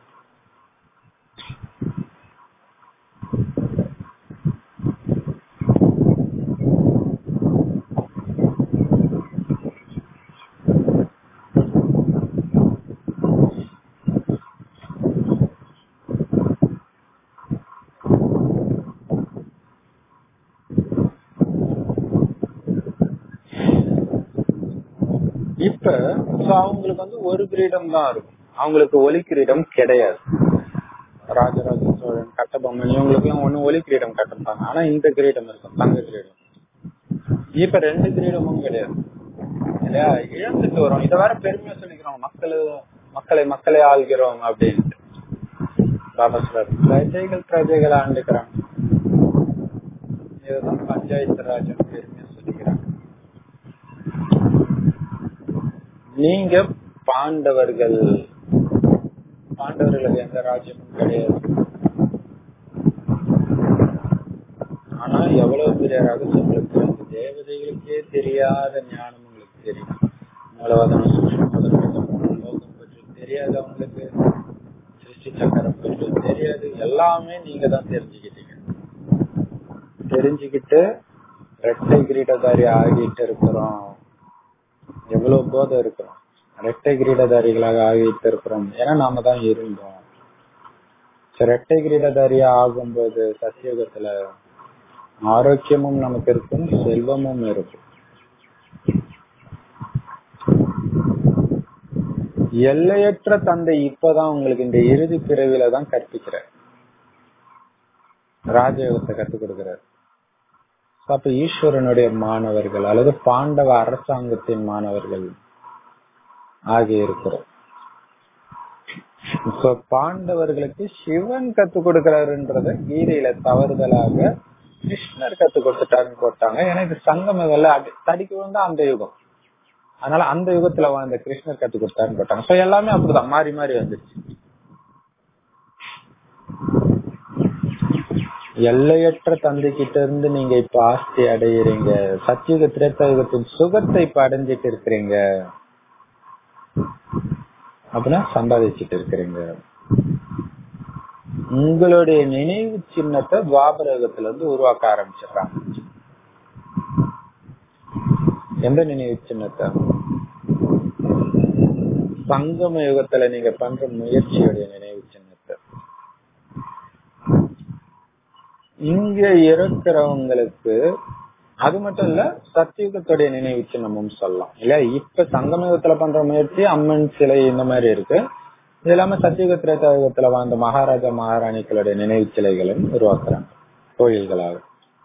இப்ப so அவங்களுக்கு வந்து ஒரு கிரீடம் தான் இருக்கும் அவங்களுக்கு ஒலி கிரீடம் கிடையாது ராஜராஜ சோழன் கட்டபொம்மன் இவங்களுக்கு எல்லாம் ஒண்ணு ஒலி கிரீடம் கட்டிருப்பாங்க ஆனா இந்த கிரீடம் இருக்கும் தங்க கிரீடம் இப்ப ரெண்டு கிரீடமும் கிடையாது இல்லையா இழந்துட்டு வரோம் இத வேற பெருமையா சொல்லிக்கிறோம் மக்கள் மக்களை மக்களை ஆள்கிறோம் அப்படின்ட்டு பாபா சொல்றாரு பிரஜைகள் பிரஜைகளை ஆண்டுக்கிறாங்க இதுதான் பஞ்சாயத்து ராஜன் பெருமையா சொல்லிக்கிறாங்க நீங்க பாண்டவர்கள் பாண்டவர்களுக்கு எந்த ராஜ்யமும் கிடையாது ஆனா எவ்வளவு பெரிய ரகசியம் உங்களுக்கு தெரியும் தேவதைகளுக்கே தெரியாத ஞானம் உங்களுக்கு தெரியும் மூலவாதனம் சூக்ஷ்மவாதனம் லோகம் பற்றி தெரியாது அவங்களுக்கு சிருஷ்டி சக்கரம் பற்றி தெரியாது எல்லாமே நீங்க தான் தெரிஞ்சுக்கிட்டீங்க தெரிஞ்சுக்கிட்டு ரெட்டை கிரீடதாரி ஆகிட்டு இருக்கிறோம் எவ்வளவு போதை இருக்கிறோம் ரெட்டை கிரீடதாரிகளாக ஆகிட்டு இருக்கிறோம் ஏன்னா நாம தான் இருந்தோம் ரெட்டை கிரீடதாரியா ஆகும்போது சத்தியுகத்துல ஆரோக்கியமும் நமக்கு இருக்கும் செல்வமும் இருக்கும் எல்லையற்ற தந்தை இப்பதான் உங்களுக்கு இந்த இறுதி பிறவில தான் கற்பிக்கிறார் ராஜயோகத்தை கத்துக் கொடுக்கிறார் அப்ப ஈஸ்வரனுடைய மாணவர்கள் அல்லது பாண்டவ அரசாங்கத்தின் மாணவர்கள் ஆகிய இருக்கிறோம் பாண்டவர்களுக்கு சிவன் கத்துக் கொடுக்கிறாருன்றத கீதையில தவறுதலாக கிருஷ்ணர் கத்து கொடுத்துட்டாருன்னு போட்டாங்க ஏன்னா இது சங்கம் தடிக்க வந்து அந்த யுகம் அதனால அந்த யுகத்துல வாழ்ந்த கிருஷ்ணர் கத்து கொடுத்தாருன்னு போட்டாங்க சோ எல்லாமே அப்படிதான் மாறி மாறி வந்துருச்சு எல்லையற்ற தந்தை கிட்ட இருந்து நீங்க இப்ப ஆஸ்தி அடையிறீங்க சத்தியுக திரேத்தயுகத்தின் சுகத்தை இப்ப அடைஞ்சிட்டு இருக்கிறீங்க அப்படின்னா சம்பாதிச்சுட்டு இருக்கிறீங்க உங்களுடைய நினைவு சின்னத்தை துவாபரகத்துல இருந்து உருவாக்க ஆரம்பிச்சிடுறாங்க எந்த நினைவு சின்னத்தை சங்கம யுகத்துல நீங்க பண்ற முயற்சியுடைய நினைவு சின்னத்தை இங்க இருக்கிறவங்களுக்கு அது மட்டும் இல்ல சத்தியுகத்துடைய நினைவு சின்னமும் சொல்லலாம் இல்ல இப்ப சங்கமயுகத்துல பண்ற முயற்சி அம்மன் சிலை இந்த மாதிரி இருக்கு இது இல்லாம சத்தியுக திரேதாயுகத்துல வாழ்ந்த மகாராஜா மகாராணிகளுடைய நினைவு சிலைகளும் உருவாக்குறாங்க கோயில்களாக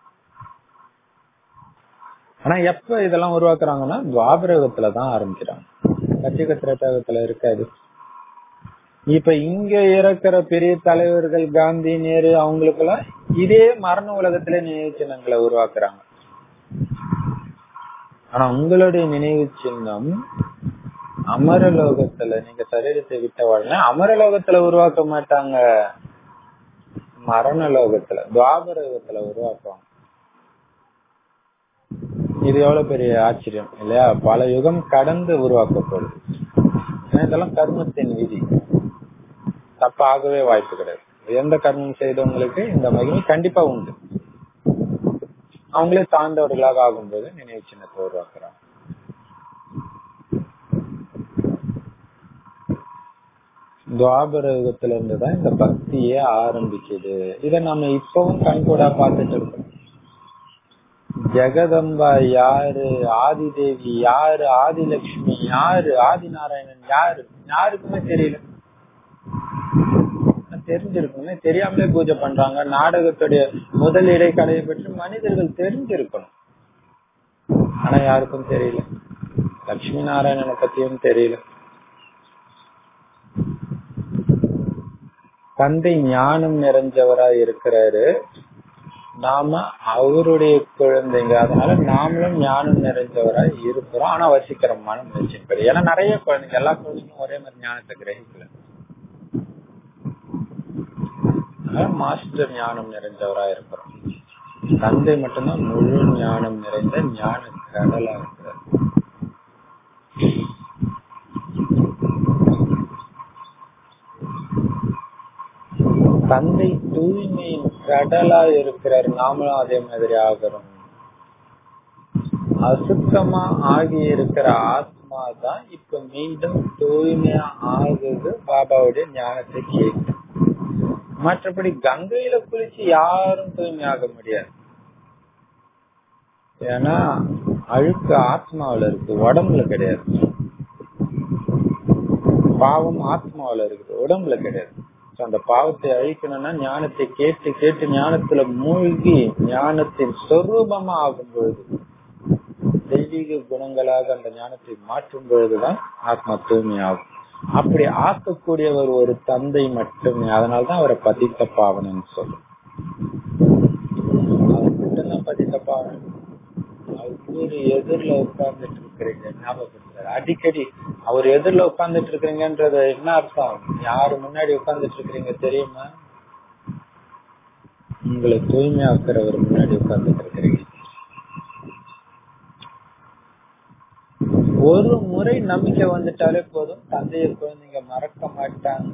ஆனா எப்ப இதெல்லாம் உருவாக்குறாங்கன்னா துவாபரகத்துல தான் ஆரம்பிக்கிறாங்க சத்தியுக திரேதாயுகத்துல இருக்காது இப்ப இங்க இருக்கிற பெரிய தலைவர்கள் காந்தி நேரு அவங்களுக்கு எல்லாம் இதே மரண உலகத்திலே நினைவு சின்னங்களை உருவாக்குறாங்க ஆனா உங்களுடைய நினைவு சின்னம் அமரலோகத்துல நீங்க சரீரத்தை விட்ட உடனே அமரலோகத்துல உருவாக்க மாட்டாங்க மரண லோகத்துல துவாபரகத்துல உருவாக்குவாங்க இது எவ்வளவு பெரிய ஆச்சரியம் இல்லையா பல யுகம் கடந்து உருவாக்கப்படுது இதெல்லாம் கர்மத்தின் விதி தப்பாகவே வாய்ப்பு கிடையாது எந்த கர்மம் செய்தவங்களுக்கு இந்த மகிமை கண்டிப்பா உண்டு அவங்களே தாழ்ந்தவர்களாக ஆகும்போது நினைவு சின்னத்தை உருவாக்குறாங்க துவாபர யுகத்துல இருந்துதான் இந்த பக்தியே ஆரம்பிக்குது இத நம்ம இப்பவும் கண்கூடா பார்த்துட்டு இருக்கோம் ஜெகதம்பா யாரு ஆதி தேவி யாரு ஆதிலட்சுமி யாரு ஆதி நாராயணன் யாரு யாருக்குமே தெரியல தெரிஞ்சிருக்குமே தெரியாமலே பூஜை பண்றாங்க நாடகத்துடைய முதல் இடைக்கடையை பற்றி மனிதர்கள் தெரிஞ்சிருக்கணும் ஆனா யாருக்கும் தெரியல லட்சுமி நாராயணனை பத்தியும் தெரியல தந்தை ஞானம் நிறைஞ்சவரா இருக்கிறாரு நாம அவருடைய குழந்தைங்க அதனால நாமளும் ஞானம் நிறைஞ்சவரா இருக்கிறோம் ஆனா வசிக்கிறோம் மன முயற்சியின் ஏன்னா நிறைய குழந்தைங்க எல்லா குழந்தைங்களும் ஒரே மாதிரி ஞானத்தை கிரகிக்கல மாஸ்டர் ஞானம் நிறைஞ்சவரா இருக்கிறோம் தந்தை மட்டும்தான் முழு ஞானம் நிறைந்த ஞான கடலா இருக்கிறார் தந்தை தூய்மையின் கடலா இருக்கிறார் நாமளும் அதே மாதிரி ஆகிறோம் அசுத்தமா ஆகி இருக்கிற ஆத்மா தான் இப்ப மீண்டும் தூய்மையா ஆகுது பாபாவுடைய ஞானத்தை கேட்டு மற்றபடி கங்கையில குளிச்சு யாரும் தூய்மையாக முடியாது ஏன்னா அழுக்கு ஆத்மாவில இருக்கு உடம்புல கிடையாது பாவம் ஆத்மாவில இருக்குது உடம்புல கிடையாது அந்த பாவத்தை அழிக்கணும்னா ஞானத்தை கேட்டு கேட்டு ஞானத்துல மூழ்கி ஞானத்தின் சொரூபமா ஆகும் பொழுது தெய்வீக குணங்களாக அந்த ஞானத்தை மாற்றும் பொழுதுதான் ஆத்மா தூய்மையாகும் அப்படி ஆக்கக்கூடியவர் ஒரு தந்தை மட்டுமே அதனாலதான் அவரை பதித்த பாவனன்னு சொல்லும் அவர் மட்டும்தான் பதித்த பாவனன் அவர் எதிரில உட்கார்ந்துட்டு இருக்கிறீங்க ஞாபகப்படுத்துறாரு அடிக்கடி அவர் எதிரில உட்கார்ந்துட்டு இருக்கிறீங்கன்றது என்ன அர்த்தம் யாரு முன்னாடி உட்கார்ந்துட்டு இருக்கிறீங்க தெரியுமா உங்களை தூய்மையாக்குறவர் முன்னாடி உட்கார்ந்துட்டு இருக்கிறீங்க ஒரு முறை நம்பிக்கை வந்துட்டாலே போதும் தந்தைய குழந்தைங்க மறக்க மாட்டாங்க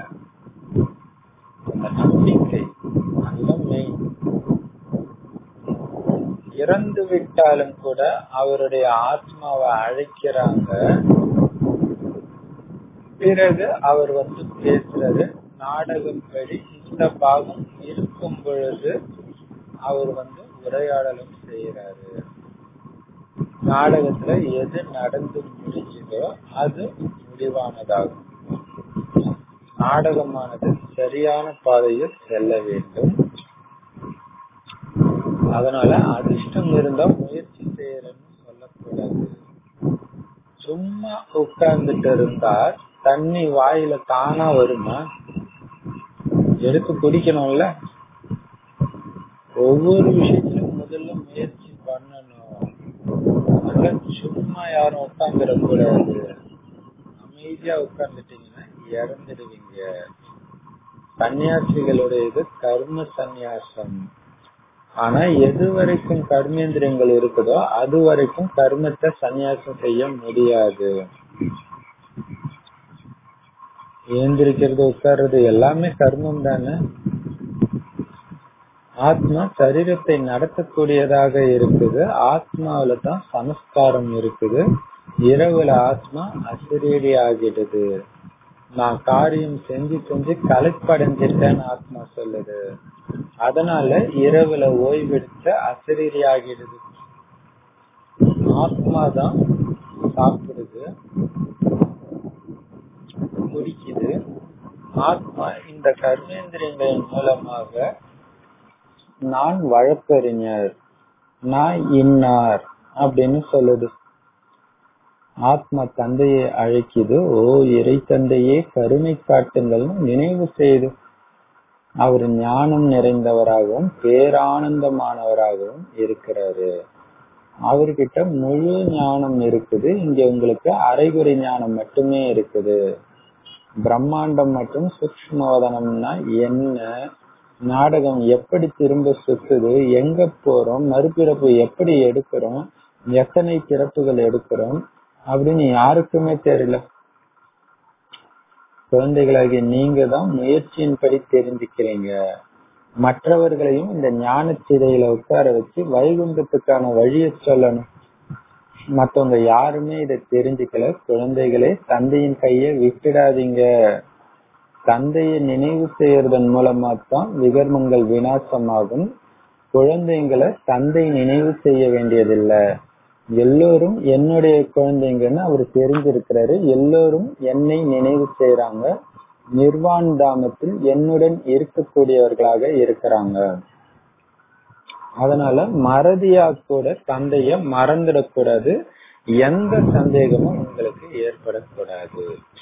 அந்த நம்பிக்கை அதுதான் மெயின் இறந்து விட்டாலும் கூட அவருடைய ஆத்மாவை அழைக்கிறாங்க பிறகு அவர் வந்து பேசுறது நாடகப்படி இந்த பாகம் இருக்கும் பொழுது அவர் வந்து உரையாடலும் செய்யறாரு நாடகத்துல எது நடந்து முடிஞ்சதோ அது முடிவானதாகும் நாடகமானது சரியான பாதையில் செல்ல வேண்டும் அதனால அதிர்ஷ்டம் இருந்தா முயற்சி செய்யறன்னு சொல்லக்கூடாது சும்மா உட்கார்ந்துட்டு இருந்தா தண்ணி வாயில தானா வருமா எடுத்து குடிக்கணும்ல ஒவ்வொரு விஷயத்திலும் முதல்ல முயற்சி பண்ணணும் சும்மா யாரும் உட்காந்துட கூடாது அமைதியா உட்கார்ந்துட்டீங்கன்னா இறந்துடுவீங்க சன்னியாசிகளுடைய இது கர்ம சந்நியாசம் ஆனா எது வரைக்கும் கர்மேந்திரியங்கள் இருக்குதோ அது வரைக்கும் கர்மத்தை சந்நியாசம் செய்ய முடியாது ஏந்திரிக்கிறது உட்கார்றது எல்லாமே கர்மம் தானே ஆத்மா சரீரத்தை நடத்தக்கூடியதாக இருக்குது ஆத்மாவில தான் சமஸ்காரம் இருக்குது இரவுல ஆத்மா அசிரீடி ஆகிடுது நான் காரியம் செஞ்சு செஞ்சு களைப்படைஞ்சிட்டேன்னு ஆத்மா சொல்லுது அதனால இரவுல ஓய்வெடுத்த அசரீரி ஆகிடுது ஆத்மா தான் சாப்பிடுது குடிக்குது ஆத்மா இந்த கர்மேந்திரியங்களின் மூலமாக நான் வழக்கறிஞர் நான் இன்னார் அப்படின்னு சொல்லுது ஆத்மா தந்தையை அழைக்குது ஓ இறை தந்தையே கருணை காட்டுங்கள்னு நினைவு செய்து அவர் ஞானம் நிறைந்தவராகவும் பேரானந்தமானவராகவும் இருக்கிறாரு அவர்கிட்ட முழு ஞானம் இருக்குது இங்க உங்களுக்கு அரைகுறை ஞானம் மட்டுமே இருக்குது பிரம்மாண்டம் மற்றும் சூக்மவதனம்னா என்ன நாடகம் எப்படி திரும்ப சுத்துது எங்க போறோம் மறுபிறப்பு எப்படி எடுக்கிறோம் எத்தனை பிறப்புகள் எடுக்கிறோம் அப்படின்னு யாருக்குமே தெரியல குழந்தைகளாகிய நீங்க தான் முயற்சியின்படி தெரிஞ்சுக்கிறீங்க மற்றவர்களையும் இந்த ஞான சிறையில உட்கார வச்சு வைகுண்டத்துக்கான வழியை சொல்லணும் மத்தவங்க யாருமே இதை தெரிஞ்சுக்கல குழந்தைகளே தந்தையின் கைய விட்டுடாதீங்க தந்தையை நினைவு செய்யறதன் மூலமா தான் விகர்மங்கள் விநாசமாகும் குழந்தைங்களை தந்தை நினைவு செய்ய வேண்டியதில்லை எல்லோரும் என்னுடைய குழந்தைங்கன்னு அவர் தெரிஞ்சிருக்கிறாரு எல்லோரும் என்னை நினைவு செய்யறாங்க நிர்வாண் தாமத்தில் என்னுடன் இருக்கக்கூடியவர்களாக இருக்கிறாங்க அதனால மறதியா கூட தந்தைய மறந்துடக்கூடாது எந்த சந்தேகமும் உங்களுக்கு ஏற்படக்கூடாது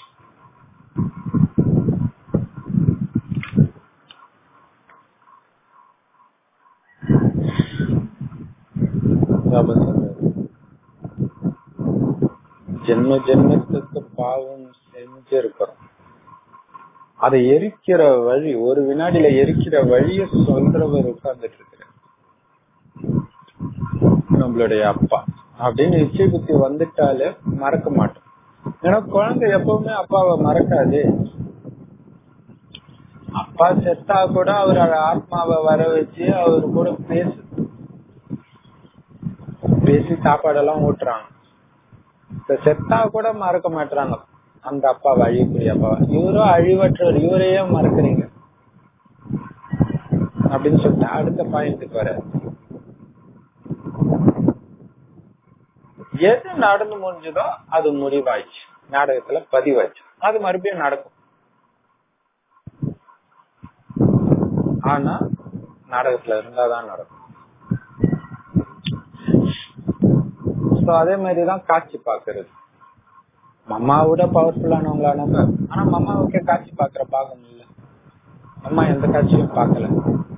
ஜென்ம ஜென்மத்துக்கு பாவம் செஞ்சிருக்கிறோம் அதை எரிக்கிற வழி ஒரு வினாடியில எரிக்கிற வழிய சொல்றவர் உட்கார்ந்துட்டு இருக்கிறார் நம்மளுடைய அப்பா அப்படின்னு நிச்சய புத்தி வந்துட்டாலே மறக்க மாட்டோம் ஏன்னா குழந்தை எப்பவுமே அப்பாவை மறக்காது அப்பா செத்தா கூட அவர் ஆத்மாவை வர வச்சு அவரு கூட பேசு பேசி சாப்பாடெல்லாம் ஊட்டுறாங்க செத்தா கூட மறக்க மாட்டாங்க அந்த அப்பா அழியக்கூடிய அப்பா இவரும் அழிவற்றவர் இவரையே மறக்கிறீங்க அப்படின்னு சொல்லிட்டு அடுத்த பாயிண்ட்டுக்கு வர எது நடந்து முடிஞ்சதோ அது முடிவாயிடுச்சு நாடகத்துல பதிவாச்சு அது மறுபடியும் நடக்கும் ஆனா நாடகத்துல இருந்தாதான் நடக்கும் அதே மாதிரிதான் காட்சி பாக்குறது மம்மாவோட பவர்ஃபுல்லானவங்களா நம்ம ஆனா மம்மாவுக்கே காட்சி பாக்குற பாகம் இல்ல அம்மா எந்த காட்சியும் பார்க்கல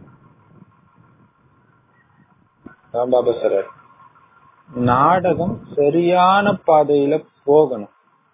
அதான் பாபா சொல்றாரு நாடகம் சரியான பாதையில போகணும்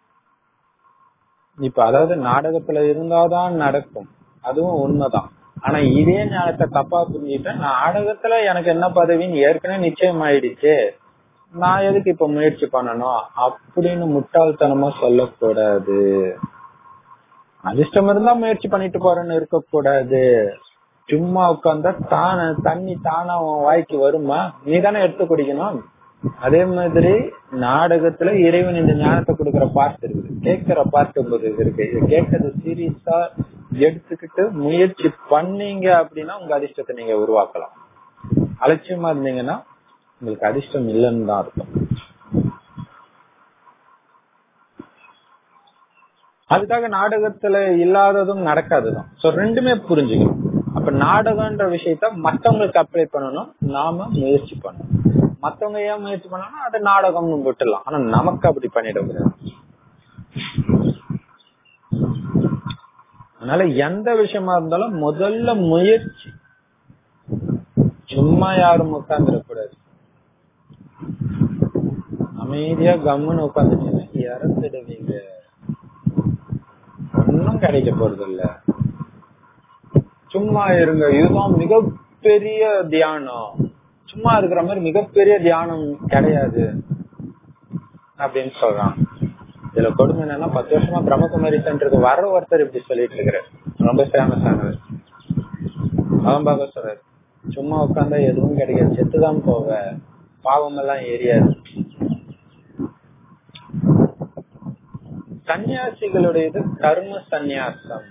இப்ப அதாவது நாடகத்துல இருந்தாதான் நடக்கும் அதுவும் உண்மைதான் ஆனா இதே ஞானத்தை தப்பா புரிஞ்சுட்டேன் நாடகத்துல எனக்கு என்ன பதவின்னு ஏற்கனவே நிச்சயம் ஆயிடுச்சு நான் எதுக்கு இப்ப முயற்சி பண்ணணும் அப்படின்னு முட்டாள்தனமா சொல்லக்கூடாது அதிர்ஷ்டம் இருந்தா முயற்சி பண்ணிட்டு போறேன்னு இருக்கக்கூடாது சும்மா உட்கார்ந்தா தானே தண்ணி தானா உன் வாய்க்கு வருமா நீ தானே எடுத்து குடிக்கணும் அதே மாதிரி நாடகத்துல இறைவன் இந்த ஞானத்தை கொடுக்கற பார்ட் இருக்குது கேட்கிற பார்ட் போது இருக்கு இது கேட்கறது சீரியஸா எடுத்துக்கிட்டு முயற்சி பண்ணீங்க அப்படின்னா உங்க அதிர்ஷ்டத்தை நீங்க உருவாக்கலாம் அலட்சியமா இருந்தீங்கன்னா உங்களுக்கு அதிர்ஷ்டம் இல்லைன்னு தான் அர்த்தம் அதுக்காக நாடகத்துல இல்லாததும் நடக்காதுதான் சோ ரெண்டுமே புரிஞ்சுக்கணும் அப்ப நாடகம்ன்ற விஷயத்த மத்தவங்களுக்கு அப்ளை பண்ணணும் நாம முயற்சி பண்ணணும் மத்தவங்க ஏன் முயற்சி பண்ணணும் அது நாடகம்னு விட்டுலாம் ஆனா நமக்கு அப்படி பண்ணிட முடியாது அதனால எந்த விஷயமா இருந்தாலும் முதல்ல முயற்சி சும்மா யாரும் உட்கார்ந்துடக்கூடாது அமைதியா கம்முன்னு உட்காந்துட்டீங்கன்னா இறந்துடுவீங்க ஒன்னும் கிடைக்க போறது இல்ல சும்மா இருங்க இதுதான் மிகப்பெரிய தியானம் சும்மா இருக்கிற மாதிரி மிகப்பெரிய தியானம் கிடையாது அப்படின்னு சொல்றான் இதுல கொடுமை என்னன்னா பத்து வருஷமா பிரம்மகுமாரி சென்டருக்கு வர ஒருத்தர் இப்படி சொல்லிட்டு இருக்கிறார் ரொம்ப ஃபேமஸ் ஆனவர் அவன் பார்க்க சொல்றாரு சும்மா உட்காந்தா எதுவும் கிடைக்காது செத்துதான் போவ பாவம் எல்லாம் எரியாது சன்னியாசிகளுடையது கர்ம சந்நியாசம்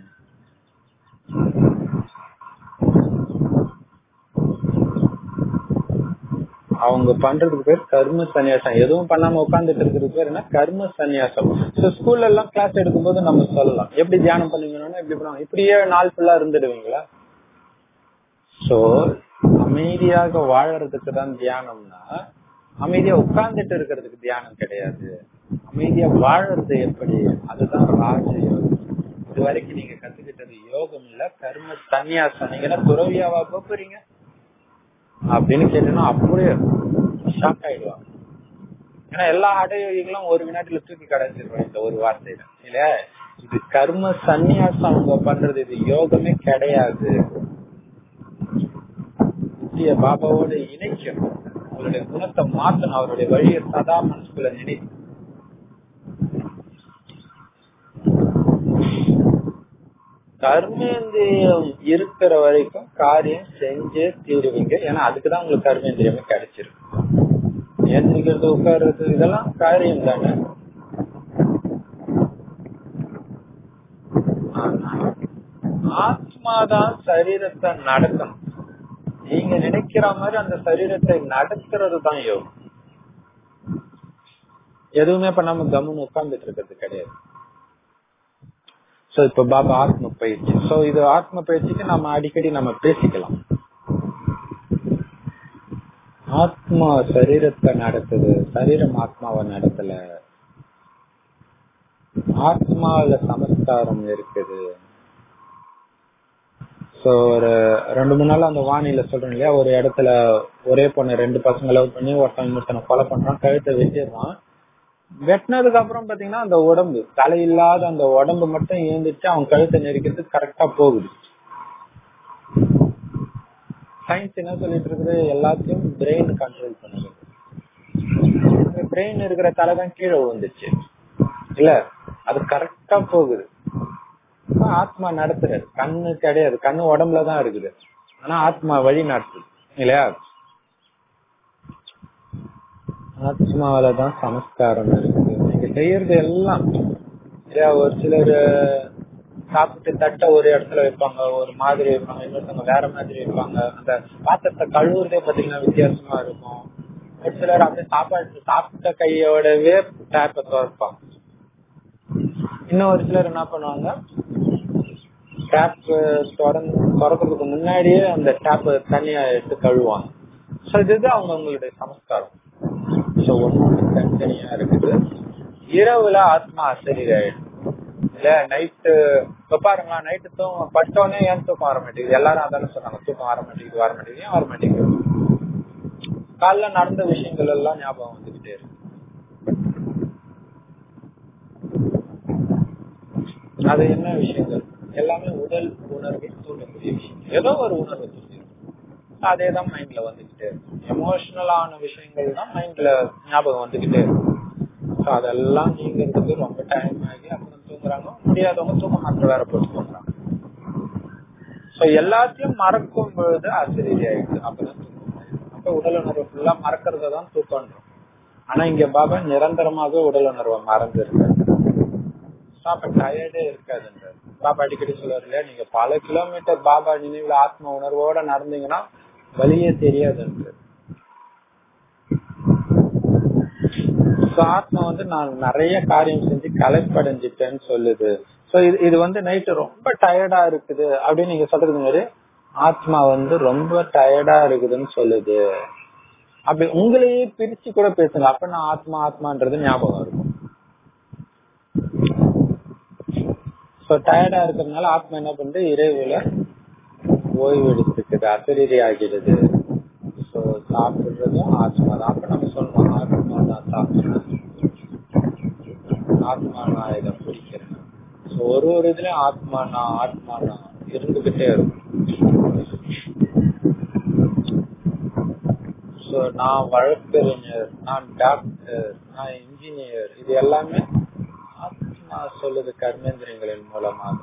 அவங்க பண்றதுக்கு பேர் கர்ம சந்நியாசம் எதுவும் பண்ணாம உட்கார்ந்துட்டு இருக்கிறதுக்கு பேர் என்ன கர்ம சந்நியாசம் ஸ்கூல்ல எல்லாம் கிளாஸ் எடுக்கும்போது நம்ம சொல்லலாம் எப்படி தியானம் பண்ணுவீங்கன்னா எப்படி பண்ணுவாங்க இப்படியே நாள் ஃபுல்லா இருந்துடுவீங்களா சோ அமைதியாக வாழறதுக்கு தான் தியானம்னா அமைதியா உட்கார்ந்துட்டு இருக்கிறதுக்கு தியானம் கிடையாது அமைதியா வாழறது எப்படி அதுதான் ராஜயோகம் இது வரைக்கும் நீங்க கத்துக்கிட்டது யோகம் இல்ல கர்ம சந்நியாசம் நீங்க என்ன துறவியாவா போறீங்க அப்படின்னு கேட்டோம்னா அப்படியே ஷாக் ஆயிடுவாங்க ஏன்னா எல்லா அடையோகிகளும் ஒரு வினாட்டில தூக்கி கடைஞ்சிருவாங்க இந்த ஒரு வார்த்தையில இல்ல இது கர்ம சந்நியாசம் அவங்க பண்றது இது யோகமே கிடையாது புத்திய பாபாவோட இணைக்கணும் அவருடைய குணத்தை மாத்தணும் அவருடைய வழியை சதா மனசுக்குள்ள நினை கர்மேந்திரியம் இருக்கிற வரைக்கும் காரியம் செஞ்சே தீருவீங்க ஏன்னா அதுக்குதான் உங்களுக்கு கர்மேந்திரியமே கிடைச்சிருக்கு ஏந்திரிக்கிறது உட்கார்றது இதெல்லாம் காரியம் தானே ஆத்மாதான் சரீரத்தை நடத்தணும் நீங்க நினைக்கிற மாதிரி அந்த சரீரத்தை நடத்துறது தான் யோகம் எதுவுமே பண்ணாம கம்முன்னு உட்கார்ந்துட்டு இருக்கிறது கிடையாது சோ இப்ப பாபா ஆத்ம பயிற்சி சோ இது ஆத்ம பயிற்சிக்கு நம்ம அடிக்கடி நம்ம பேசிக்கலாம் ஆத்மா சரீரத்தை நடத்துது சரீரம் ஆத்மாவை நடத்தல ஆத்மாவில சமஸ்காரம் இருக்குது சோ ஒரு ரெண்டு மூணு நாள் அந்த வானிலை சொல்றேன் இல்லையா ஒரு இடத்துல ஒரே பொண்ணு ரெண்டு பசங்க லவ் பண்ணி ஒருத்தன் இன்னொருத்தனை கொலை பண்றான் கழுத்தை வெட்டிடுறான் வெட்டினதுக்கு அப்புறம் பாத்தீங்கன்னா அந்த உடம்பு தலை இல்லாத அந்த உடம்பு மட்டும் ஏந்துச்சு அவன் கழுத்தை நெரிக்கிறதுக்கு கரெக்டா போகுது சயின்ஸ் என்ன சொல்லிட்டு இருக்குது எல்லாத்தையும் பிரெயின் கண்ட்ரோல் பண்ணுது பிரெயின் இருக்கிற தலை தான் கீழே விழுந்துச்சு இல்ல அது கரெக்டா போகுது ஆத்மா நடத்துறது கண்ணு கிடையாது கண்ணு உடம்புலதான் இருக்குது ஆனா ஆத்மா வழி நடத்துது இல்லையா ஆத்மாவிலதான் சமஸ்காரம் இருக்குது நீங்க செய்யறது எல்லாம் இல்லையா ஒரு சிலர் சாப்பிட்டு தட்ட ஒரு இடத்துல வைப்பாங்க ஒரு மாதிரி வைப்பாங்க இன்னொருத்தவங்க வேற மாதிரி வைப்பாங்க அந்த பாத்திரத்தை கழுவுறதே பாத்தீங்கன்னா வித்தியாசமா இருக்கும் ஒரு சிலர் அப்படியே சாப்பாடு சாப்பிட்ட கையோடவே டேப்பை துறப்பாங்க இன்னும் ஒரு சிலர் என்ன பண்ணுவாங்க டேப் திறக்கிறதுக்கு முன்னாடியே அந்த டேப் தண்ணியா எடுத்து கழுவாங்க சோ இது அவங்க அவங்களுடைய சமஸ்காரம் சோ ஒண்ணு தனித்தனியா இருக்குது இரவுல ஆத்மா அசரீரி ஆயிடும் இல்ல நைட்டு இப்ப பாருங்க நைட்டு தூங்க பட்டோடனே ஏன் தூக்கம் வர மாட்டேங்குது எல்லாரும் அதானே சொன்னாங்க தூக்கம் வர மாட்டேங்குது வர மாட்டேங்குது ஏன் வர மாட்டேங்குது காலைல நடந்த விஷயங்கள் எல்லாம் ஞாபகம் வந்துகிட்டே இருக்கு அது என்ன விஷயங்கள் எல்லாமே உடல் உணர்வை தூண்டக்கூடிய விஷயம் ஏதோ ஒரு உணர்வை தூண்டிடும் அதே தான் மைண்ட்ல வந்துகிட்டே இருக்கும் எமோஷனலான விஷயங்கள் தான் மைண்ட்ல ஞாபகம் வந்துகிட்டே இருக்கும் So அதெல்லாம் நீங்கிறதுக்கு ரொம்ப டைம் ஆகி அப்புறம் தூங்குறாங்க முடியாதவங்க தூக்க மாத்திரை வேற போட்டு தூங்குறாங்க சோ எல்லாத்தையும் மறக்கும் பொழுது ஆசிரியர் ஆயிடுது அப்பதான் தூக்கம் வருது. அப்ப உடல் உணர்வு ஃபுல்லா மறக்கிறத தான் தூக்கம்ன்றோம் ஆனா இங்க பாபா நிரந்தரமாக உடல் உணர்வை மறந்துருக்கு அப்ப டயர்டே இருக்காதுன்றார் பாபா அடிக்கடி சொல்லுவாரு இல்லையா நீங்க பல கிலோமீட்டர் பாபா நினைவுல ஆத்ம உணர்வோட நடந்தீங்கன்னா வழியே தெரியாதுன்றார் So, ஆத்மா வந்து நான் நிறைய காரியம் செஞ்சு கலைப்படைஞ்சிட்டேன்னு சொல்லுது சோ இது இது வந்து நைட்டு ரொம்ப டயர்டா இருக்குது அப்படின்னு நீங்க சொல்றது மாதிரி ஆத்மா வந்து ரொம்ப டயர்டா இருக்குதுன்னு சொல்லுது அப்படி உங்களையே பிரிச்சு கூட பேசுங்க அப்ப நான் ஆத்மா ஆத்மான்றது ஞாபகம் இருக்கும் சோ டயர்டா இருக்கிறதுனால ஆத்மா என்ன பண்ணுது இரவுல ஓய்வு எடுத்துக்குது அசரீரி ஆகிடுது சோ சாப்பிடுறதும் ஆத்மா தான் அப்ப நம்ம சொல்லணும் ஆத்மா தான் சாப்பிடுறது ஆத்மா நான் இதை பிடிக்கிறேன் சோ ஒரு ஒரு இதுலயும் ஆத்மா நான் ஆத்மா நான் இருந்துகிட்டே இருக்கும் சோ நான் வழக்கறிஞர் நான் டாக்டர் நான் இன்ஜினியர் இது எல்லாமே ஆத்மா சொல்லுது கர்மேந்திரியங்களின் மூலமாக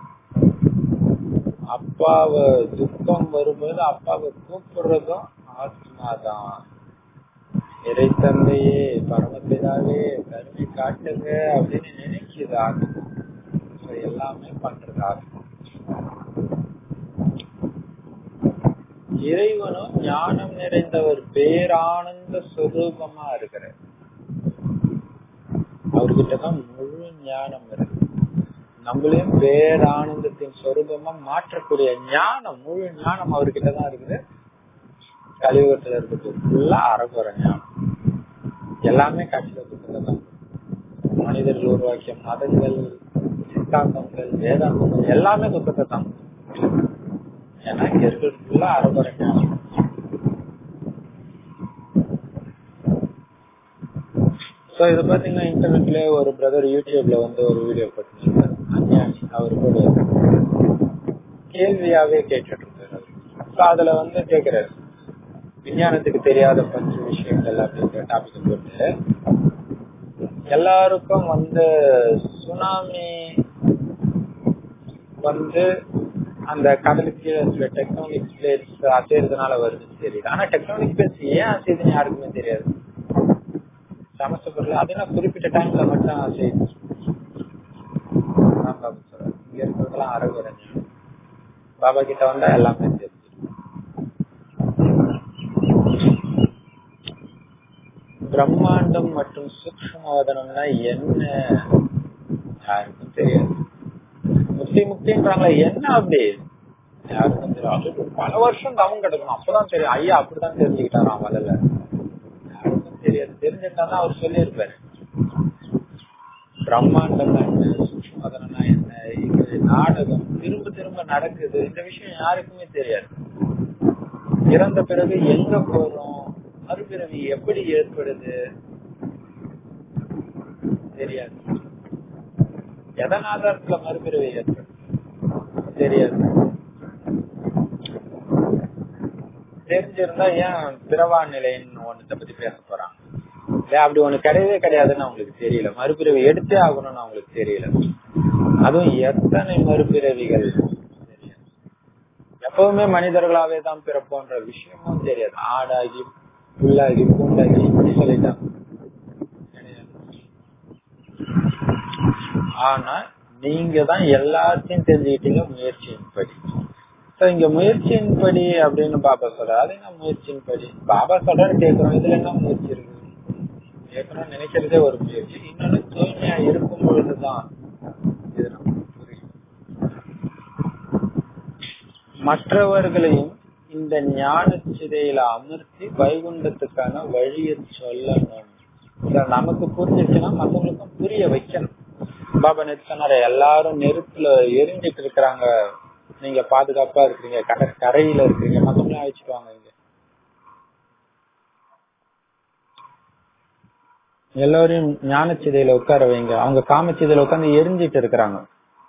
அப்பாவை துக்கம் வரும்போது அப்பாவை கூப்பிடுறதும் ஆத்மா தான் இறை தந்தையே பரமபிதாவே கருணை காட்டுங்க அப்படின்னு நினைக்குது ஆத்மா So, எல்லாமே பண்றது ஆத்மா இறைவனும் ஞானம் நிறைந்தவர் பேரானந்த சுரூபமா இருக்கிறார் அவர்கிட்டதான் முழு ஞானம் இருக்கு நம்மளையும் பேரானந்தத்தின் சொரூபமா மாற்றக்கூடிய ஞானம் முழு ஞானம் அவர்கிட்ட தான் இருக்குது கலியுகத்துல இருக்குது ஃபுல்லா அறகுற ஞானம் எல்லாமே காட்சியில துக்கத்தை தான் மனிதர்கள் உருவாக்கிய மதங்கள் சித்தாந்தங்கள் வேதாந்தங்கள் எல்லாமே துக்கத்தை தான் ஏன்னா இங்க இருக்கிறது ஃபுல்லா அறகுற ஞானம் சோ இது பாத்தீங்கன்னா இன்டர்நெட்ல ஒரு பிரதர் யூடியூப்ல வந்து ஒரு வீடியோ போட்டிருந்தாரு அஞ்ஞானி அவரு கூட கேள்வியாவே கேட்டுட்டு இருந்தாரு So, அதுல வந்து கேக்குறாரு விஞ்ஞானத்துக்கு தெரியாத பத்து விஷயங்கள் அப்படின்ற டாபிக் போட்டு எல்லாருக்கும் வந்து சுனாமி வந்து அந்த கடலுக்கு கீழே இருக்கிற டெக்னானிக் பிளேட்ஸ் அசைறதுனால வருதுன்னு தெரியுது ஆனா டெக்னானிக் பிளேட்ஸ் ஏன் அசையுதுன்னு யாருக்குமே தெரியாது சமஸ்த பொருள் அது என்ன குறிப்பிட்ட டைம்ல மட்டும் அசையுது அதான் பாபா சொல்றாரு. இங்க இருக்கிறதெல்லாம் அறகுறை ஞானம். பாபா கிட்ட வந்தா எல்லாமே தெரியும் பிரம்மாண்டம் மற்றும் சூக்மவதனம்னா என்ன யாருக்கும் தெரியாது முக்தி முக்தின்றாங்களா என்ன அப்படி யாருக்கும் தெரியும் அது பல வருஷம் தவம் கிடக்கணும் அப்பதான் தெரியும் ஐயா அப்படிதான் தெரிஞ்சுக்கிட்டாராம் முதல்ல யாருக்கும் தெரியாது தெரிஞ்சிருந்தா அவர் சொல்லியிருப்பாரு பிரம்மாண்டம்னா என்ன சூக்மவதனம்னா என்ன இது நாடகம் திரும்ப திரும்ப நடக்குது இந்த விஷயம் யாருக்குமே தெரியாது இறந்த பிறகு எங்க போறோம் மறுபிறவி எப்படி ஏற்படுது தெரியாது எதன் ஆதாரத்துல மறுபிறவி ஏற்படுது தெரியாது தெரிஞ்சிருந்தா ஏன் பிறவா நிலைன்னு ஒண்ணத்தை பத்தி பேச போறாங்க இல்ல அப்படி ஒண்ணு கிடையவே கிடையாதுன்னு அவங்களுக்கு தெரியல மறுபிறவி எடுத்தே ஆகணும்னு அவங்களுக்கு தெரியல அதுவும் எத்தனை மறுபிறவிகள் தெரியாது எப்பவுமே மனிதர்களாவே தான் பிறப்போன்ற விஷயமும் தெரியாது ஆடாகி புல்லாகி பூண்டாகி இப்படி சொல்லிட்டாங்க கிடையாது. ஆனா நீங்க தான் எல்லாத்தையும் தெரிஞ்சுக்கிட்டீங்க முயற்சியின்படி So, இங்க முயற்சியின்படி அப்படின்னு பாபா சொல்ற அது என்ன முயற்சியின்படி பாபா சொல்றாரு கேட்கிறோம் இதுல என்ன முயற்சி இருக்கு கேட்கணும்னு நினைக்கிறதே ஒரு முயற்சி இன்னொன்னு தூய்மையா இருக்கும் பொழுதுதான் இது நமக்கு புரியும் மற்றவர்களையும் இந்த ஞான சிதையில அமர்த்தி வைகுண்டத்துக்கான வழியை சொல்லணும் இத நமக்கு புரிஞ்சிச்சுன்னா மத்தவங்களுக்கும் புரிய எரிய வைக்கணும் பாபா நேத்து சொன்னாரு எல்லாரும் நெருப்புல எரிஞ்சிட்டு இருக்கிறாங்க நீங்க பாதுகாப்பா இருக்கிறீங்க கடை கரையில இருக்கிறீங்க மத்தவங்களாம் அழைச்சிட்டு வாங்க இங்க எல்லாரையும் ஞானச்சிதையில உட்கார வைங்க அவங்க காமச்சிதையில உட்கார்ந்து எரிஞ்சிட்டு இருக்கிறாங்க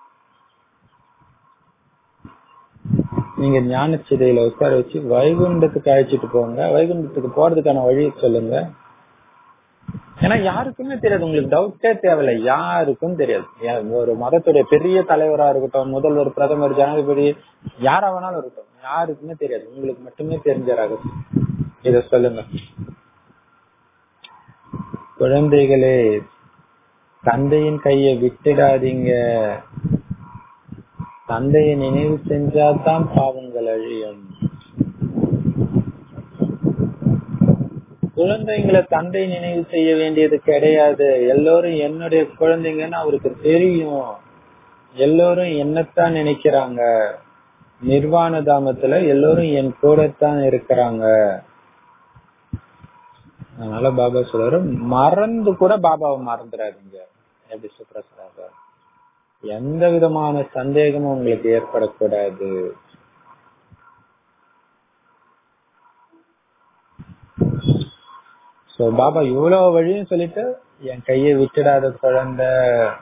நீங்க ஞானச்சிதையில உட்கார வச்சு வைகுண்டத்துக்கு அழைச்சிட்டு போங்க வைகுண்டத்துக்கு போறதுக்கான வழியை சொல்லுங்க ஏன்னா யாருக்குமே தெரியாது உங்களுக்கு டவுட்டே தேவையில்லை யாருக்கும் தெரியாது ஏன் ஒரு மதத்துடைய பெரிய தலைவரா இருக்கட்டும் முதல்வர் பிரதமர் ஜனாதிபதி யாரா வேணாலும் இருக்கட்டும் யாருக்குமே தெரியாது உங்களுக்கு மட்டுமே தெரிஞ்ச ரகசியம் இத சொல்லுங்க குழந்தைகளே தந்தையின் கையை விட்டுடாதீங்க தந்தையை நினைவு செஞ்சாதான் பாவங்கள் அழியும் குழந்தைங்களை தந்தை நினைவு செய்ய வேண்டியது கிடையாது எல்லோரும் என்னுடைய குழந்தைங்கன்னு அவருக்கு தெரியும் எல்லோரும் என்னத்தான் நினைக்கிறாங்க நிர்வாண தாமத்துல எல்லோரும் என் கூடத்தான் இருக்கிறாங்க அதனால பாபா சொல்றாரு மறந்து கூட பாபாவை மறந்துடாதீங்க எப்படி சுப்ரசாத எந்த விதமான சந்தேகமும் உங்களுக்கு ஏற்படக்கூடாது சோ பாபா இவ்வளவு வழியும் சொல்லிட்டு என் கையை விட்டுடாத குழந்தை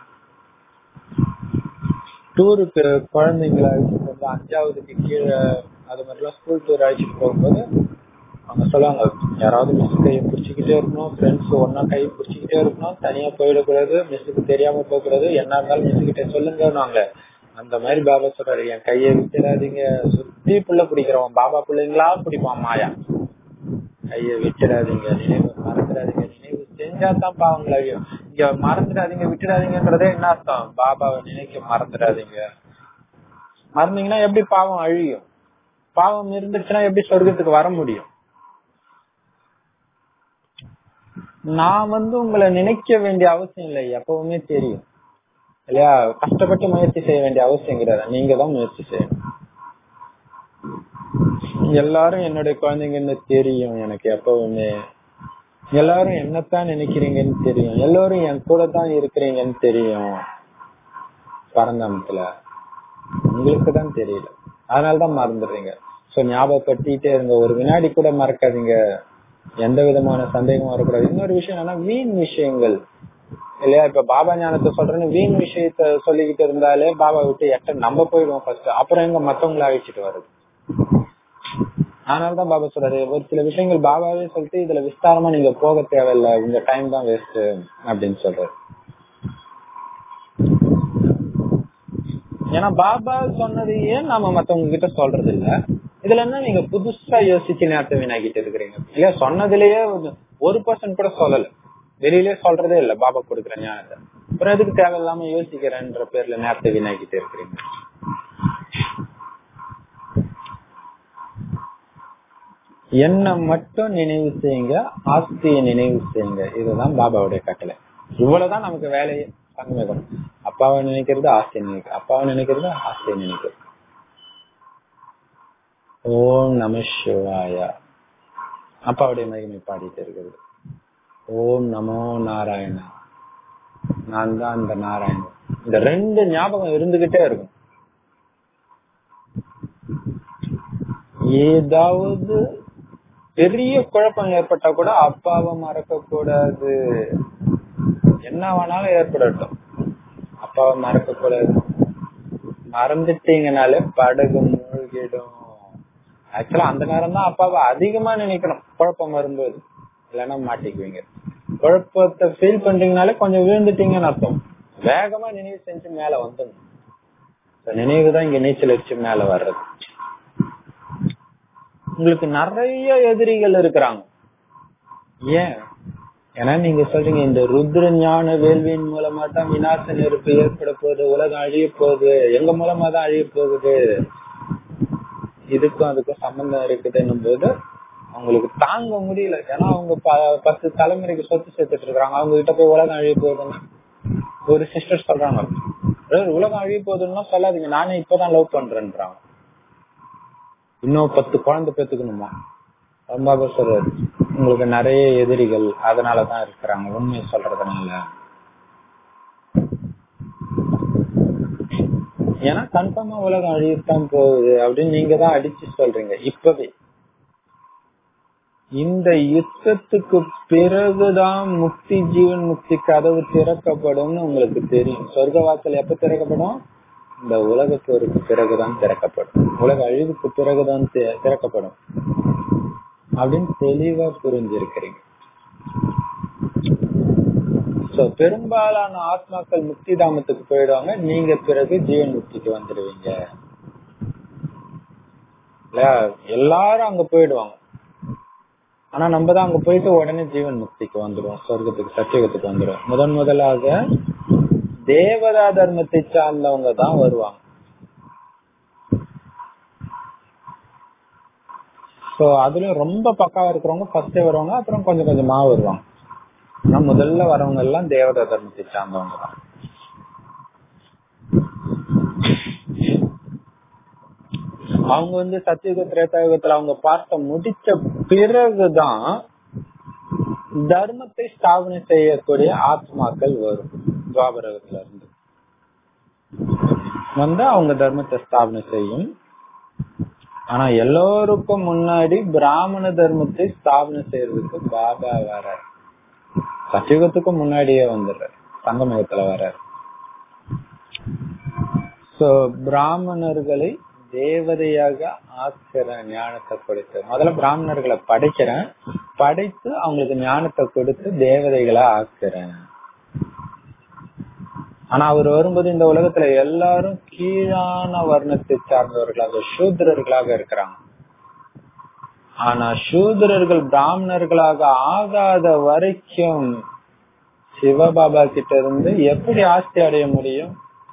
டூருக்கு குழந்தைங்களை அழைச்சிட்டு வந்து அஞ்சாவதுக்கு கீழே அது மாதிரிலாம் ஸ்கூல் டூர் அழைச்சிட்டு போகும்போது அவங்க சொல்லுவாங்க யாராவது மிஸ் கையை பிடிச்சிக்கிட்டே இருக்கணும் ஃப்ரெண்ட்ஸ் ஒன்னா கை பிடிச்சிக்கிட்டே இருக்கணும் தனியா போயிடக்கூடாது மிஸ்ஸுக்கு தெரியாம போகக்கூடாது என்ன இருந்தாலும் மிஸ் கிட்ட சொல்லுங்க அந்த மாதிரி பாபா சொல்றாரு என் கையை விட்டுடாதீங்க சுத்தி புள்ள பிடிக்கிறவன் பாபா பிள்ளைங்களா பிடிப்பான் மாயா கையை விட்டுடாதீங்க நினைவு மறந்துடாதீங்க நினைவு செஞ்சா தான் பாவங்கள் அழியும் இங்க மறந்துடாதீங்க விட்டுடாதீங்கன்றதே என்ன அர்த்தம் பாபாவை நினைக்க மறந்துடாதீங்க மறந்தீங்கன்னா எப்படி பாவம் அழியும் பாவம் இருந்துச்சுன்னா எப்படி சொர்க்கத்துக்கு வர முடியும் நான் வந்து உங்களை நினைக்க வேண்டிய அவசியம் இல்லை எப்பவுமே தெரியும் இல்லையா கஷ்டப்பட்டு முயற்சி செய்ய வேண்டிய அவசியம் கிடையாது நீங்க தான் முயற்சி செய்யணும் எல்லாரும் என்னுடைய குழந்தைங்கன்னு தெரியும் எனக்கு எப்பவுமே எல்லாரும் என்னத்தான் நினைக்கிறீங்கன்னு தெரியும் எல்லாரும் என் கூட தான் இருக்கிறீங்கன்னு தெரியும் பரந்தாமத்துல உங்களுக்கு தான் தெரியல அதனாலதான் மறந்துடுறீங்க சோ ஞாபகப்படுத்திட்டே இருங்க ஒரு வினாடி கூட மறக்காதீங்க எந்த விதமான சந்தேகமும் வரக்கூடாது இன்னொரு விஷயம் என்னன்னா வீண் விஷயங்கள் இல்லையா இப்ப பாபா ஞானத்தை சொல்றேன்னு வீண் விஷயத்த சொல்லிக்கிட்டு இருந்தாலே பாபா விட்டு எட்ட நம்ம போயிடுவோம் ஃபர்ஸ்ட் அப்புறம் எங்க மத்தவங்களை அழிச்சிட்டு வருது அதனாலதான் பாபா சொல்றாரு ஒரு சில விஷயங்கள் பாபாவே சொல்லிட்டு இதுல விஸ்தாரமா நீங்க போக தேவையில்ல உங்க டைம் தான் வேஸ்ட் அப்படின்னு சொல்றாரு ஏன்னா பாபா சொன்னதையே நாம மத்தவங்க கிட்ட சொல்றது இல்ல இதுல என்ன நீங்க புதுசா யோசிச்சு நேரத்தை வீணாக்கிட்டு இருக்கிறீங்க இல்லையா சொன்னதுலயே ஒரு பர்சன்ட் கூட சொல்லல வெளியிலே சொல்றதே இல்ல பாபா கொடுக்குற ஞானத்தை அப்புறம் எதுக்கு தேவையில்லாம யோசிக்கிறேன்ற பேர்ல நேரத்தை வீணாக்கிட்டு இருக்கிறீங்க என்ன மட்டும் நினைவு செய்யுங்க ஆஸ்தியை நினைவு செய்யுங்க இதுதான் பாபாவுடைய கட்டளை இவ்வளவுதான் நமக்கு வேலையே சங்கமேகம் அப்பாவை நினைக்கிறது ஆஸ்தியை நினைக்கிறது அப்பாவை நினைக்கிறது ஆஸ்தியை நினைக்கிறது ஓம் நம சிவாயா அப்பாவுடைய மகிமை பாடிட்டு இருக்கிறது ஓம் நமோ நாராயணா நான் தான் அந்த நாராயணன் இந்த ரெண்டு ஞாபகம் இருந்துகிட்டே இருக்கும் ஏதாவது பெரிய குழப்பம் ஏற்பட்டா கூட அப்பாவை மறக்க கூடாது என்ன வேணாலும் ஏற்படட்டும் அப்பாவை மறக்க கூடாது மறந்துட்டீங்கனாலே படகு மூழ்கிடும் ஆக்சுவலா அந்த நேரம் தான் அப்பாவை அதிகமா நினைக்கணும் குழப்பம் வரும்போது இல்லைன்னா மாட்டிக்குவீங்க குழப்பத்தை ஃபீல் பண்றீங்கனாலே கொஞ்சம் விழுந்துட்டீங்கன்னு அர்த்தம் வேகமா நினைவு செஞ்சு மேல வந்துடணும் நினைவு தான் இங்க நீச்சல் வச்சு மேல வர்றது உங்களுக்கு நிறைய எதிரிகள் இருக்கிறாங்க ஏன் ஏன்னா நீங்க சொல்றீங்க இந்த ருத்ர ஞான வேள்வியின் மூலமா தான் விநாச நெருப்பு ஏற்பட போகுது உலகம் அழிய போகுது எங்க மூலமா தான் அழிய போகுது இதுக்கும் அதுக்கும் சம்பந்தம் இருக்குதுன்னும் போது அவங்களுக்கு தாங்க முடியல ஏன்னா அவங்க பத்து தலைமுறைக்கு சொத்து சேர்த்துட்டு இருக்காங்க அவங்க கிட்ட போய் உலகம் அழிய போகுதுன்னா ஒரு சிஸ்டர் சொல்றாங்க உலகம் அழிய போகுதுன்னா சொல்லாதீங்க நானே இப்பதான் லவ் பண்றேன்றாங்க இன்னும் பத்து குழந்தை பெத்துக்கணுமா ரொம்ப சொல்றாரு உங்களுக்கு நிறைய எதிரிகள் அதனாலதான் இருக்கிறாங்க உண்மை சொல்றதுனால ஏன்னா கன்ஃபார்மா உலகம் அழியத்தான் போகுது அப்படின்னு நீங்க தான் அடிச்சு சொல்றீங்க இப்பவே இந்த யுத்தத்துக்கு பிறகுதான் முக்தி ஜீவன் முக்தி கதவு திறக்கப்படும்னு உங்களுக்கு தெரியும் சொர்க்க வாசல் எப்ப திறக்கப்படும் இந்த உலக போருக்கு பிறகுதான் திறக்கப்படும் உலக அழிவுக்கு பிறகுதான் தி- திறக்கப்படும் அப்படின்னு தெளிவா புரிஞ்சிருக்கிறீங்க சோ பெரும்பாலான ஆத்மாக்கள் முக்தி தாமத்துக்கு போயிடுவாங்க நீங்க பிறகு ஜீவன் முக்திக்கு வந்துடுவீங்க இல்லையா எல்லாரும் அங்க போயிடுவாங்க ஆனா நம்ம தான் அங்க போயிட்டு உடனே ஜீவன் முக்திக்கு வந்துடுவோம் சொர்க்கத்துக்கு சத்தியகத்துக்கு வந்துடுவோம் முதன் முதலாக தேவதா தர்மத்தை சார்ந்தவங்க தான் வருவாங்க சோ அதுலயும் ரொம்ப பக்காவா இருக்கிறவங்க ஃபர்ஸ்டே வருவாங்க அப்புறம் கொஞ்சம் கொஞ்சமா வருவாங்க ஆனா முதல்ல வரவங்க எல்லாம் தேவதா தர்மத்தை சார்ந்தவங்க தான் அவங்க வந்து சத்தியுக திரேதாயுகத்துல அவங்க பார்த்த முடிச்ச பிறகுதான் தர்மத்தை ஸ்தாபனை செய்யக்கூடிய ஆத்மாக்கள் வரும் துவாபரகத்துல இருந்து வந்து அவங்க தர்மத்தை ஸ்தாபனை செய்யும் ஆனா எல்லோருக்கும் முன்னாடி பிராமண தர்மத்தை ஸ்தாபனை செய்யறதுக்கு பாபா வரார் சத்தியுகத்துக்கு முன்னாடியே வந்துடுறார் சங்கமயுகத்துல வர்றார் சோ பிராமணர்களை தேவதையாக ஆக்கிற ஞானத்தை கொடுத்து முதல்ல பிராமணர்களை படைக்கிறேன் படைத்து அவங்களுக்கு ஞானத்தை கொடுத்து தேவதைகளா ஆக்குறேன் ஆனா அவர் வரும்போது இந்த உலகத்துல எல்லாரும் கீழான வர்ணத்தை சார்ந்தவர்களாக சூத்திரர்களாக இருக்கிறாங்க ஆனா சூத்திரர்கள் பிராமணர்களாக ஆகாத வரைக்கும் சிவபாபா கிட்ட இருந்து எப்படி ஆஸ்தி அடைய முடியும்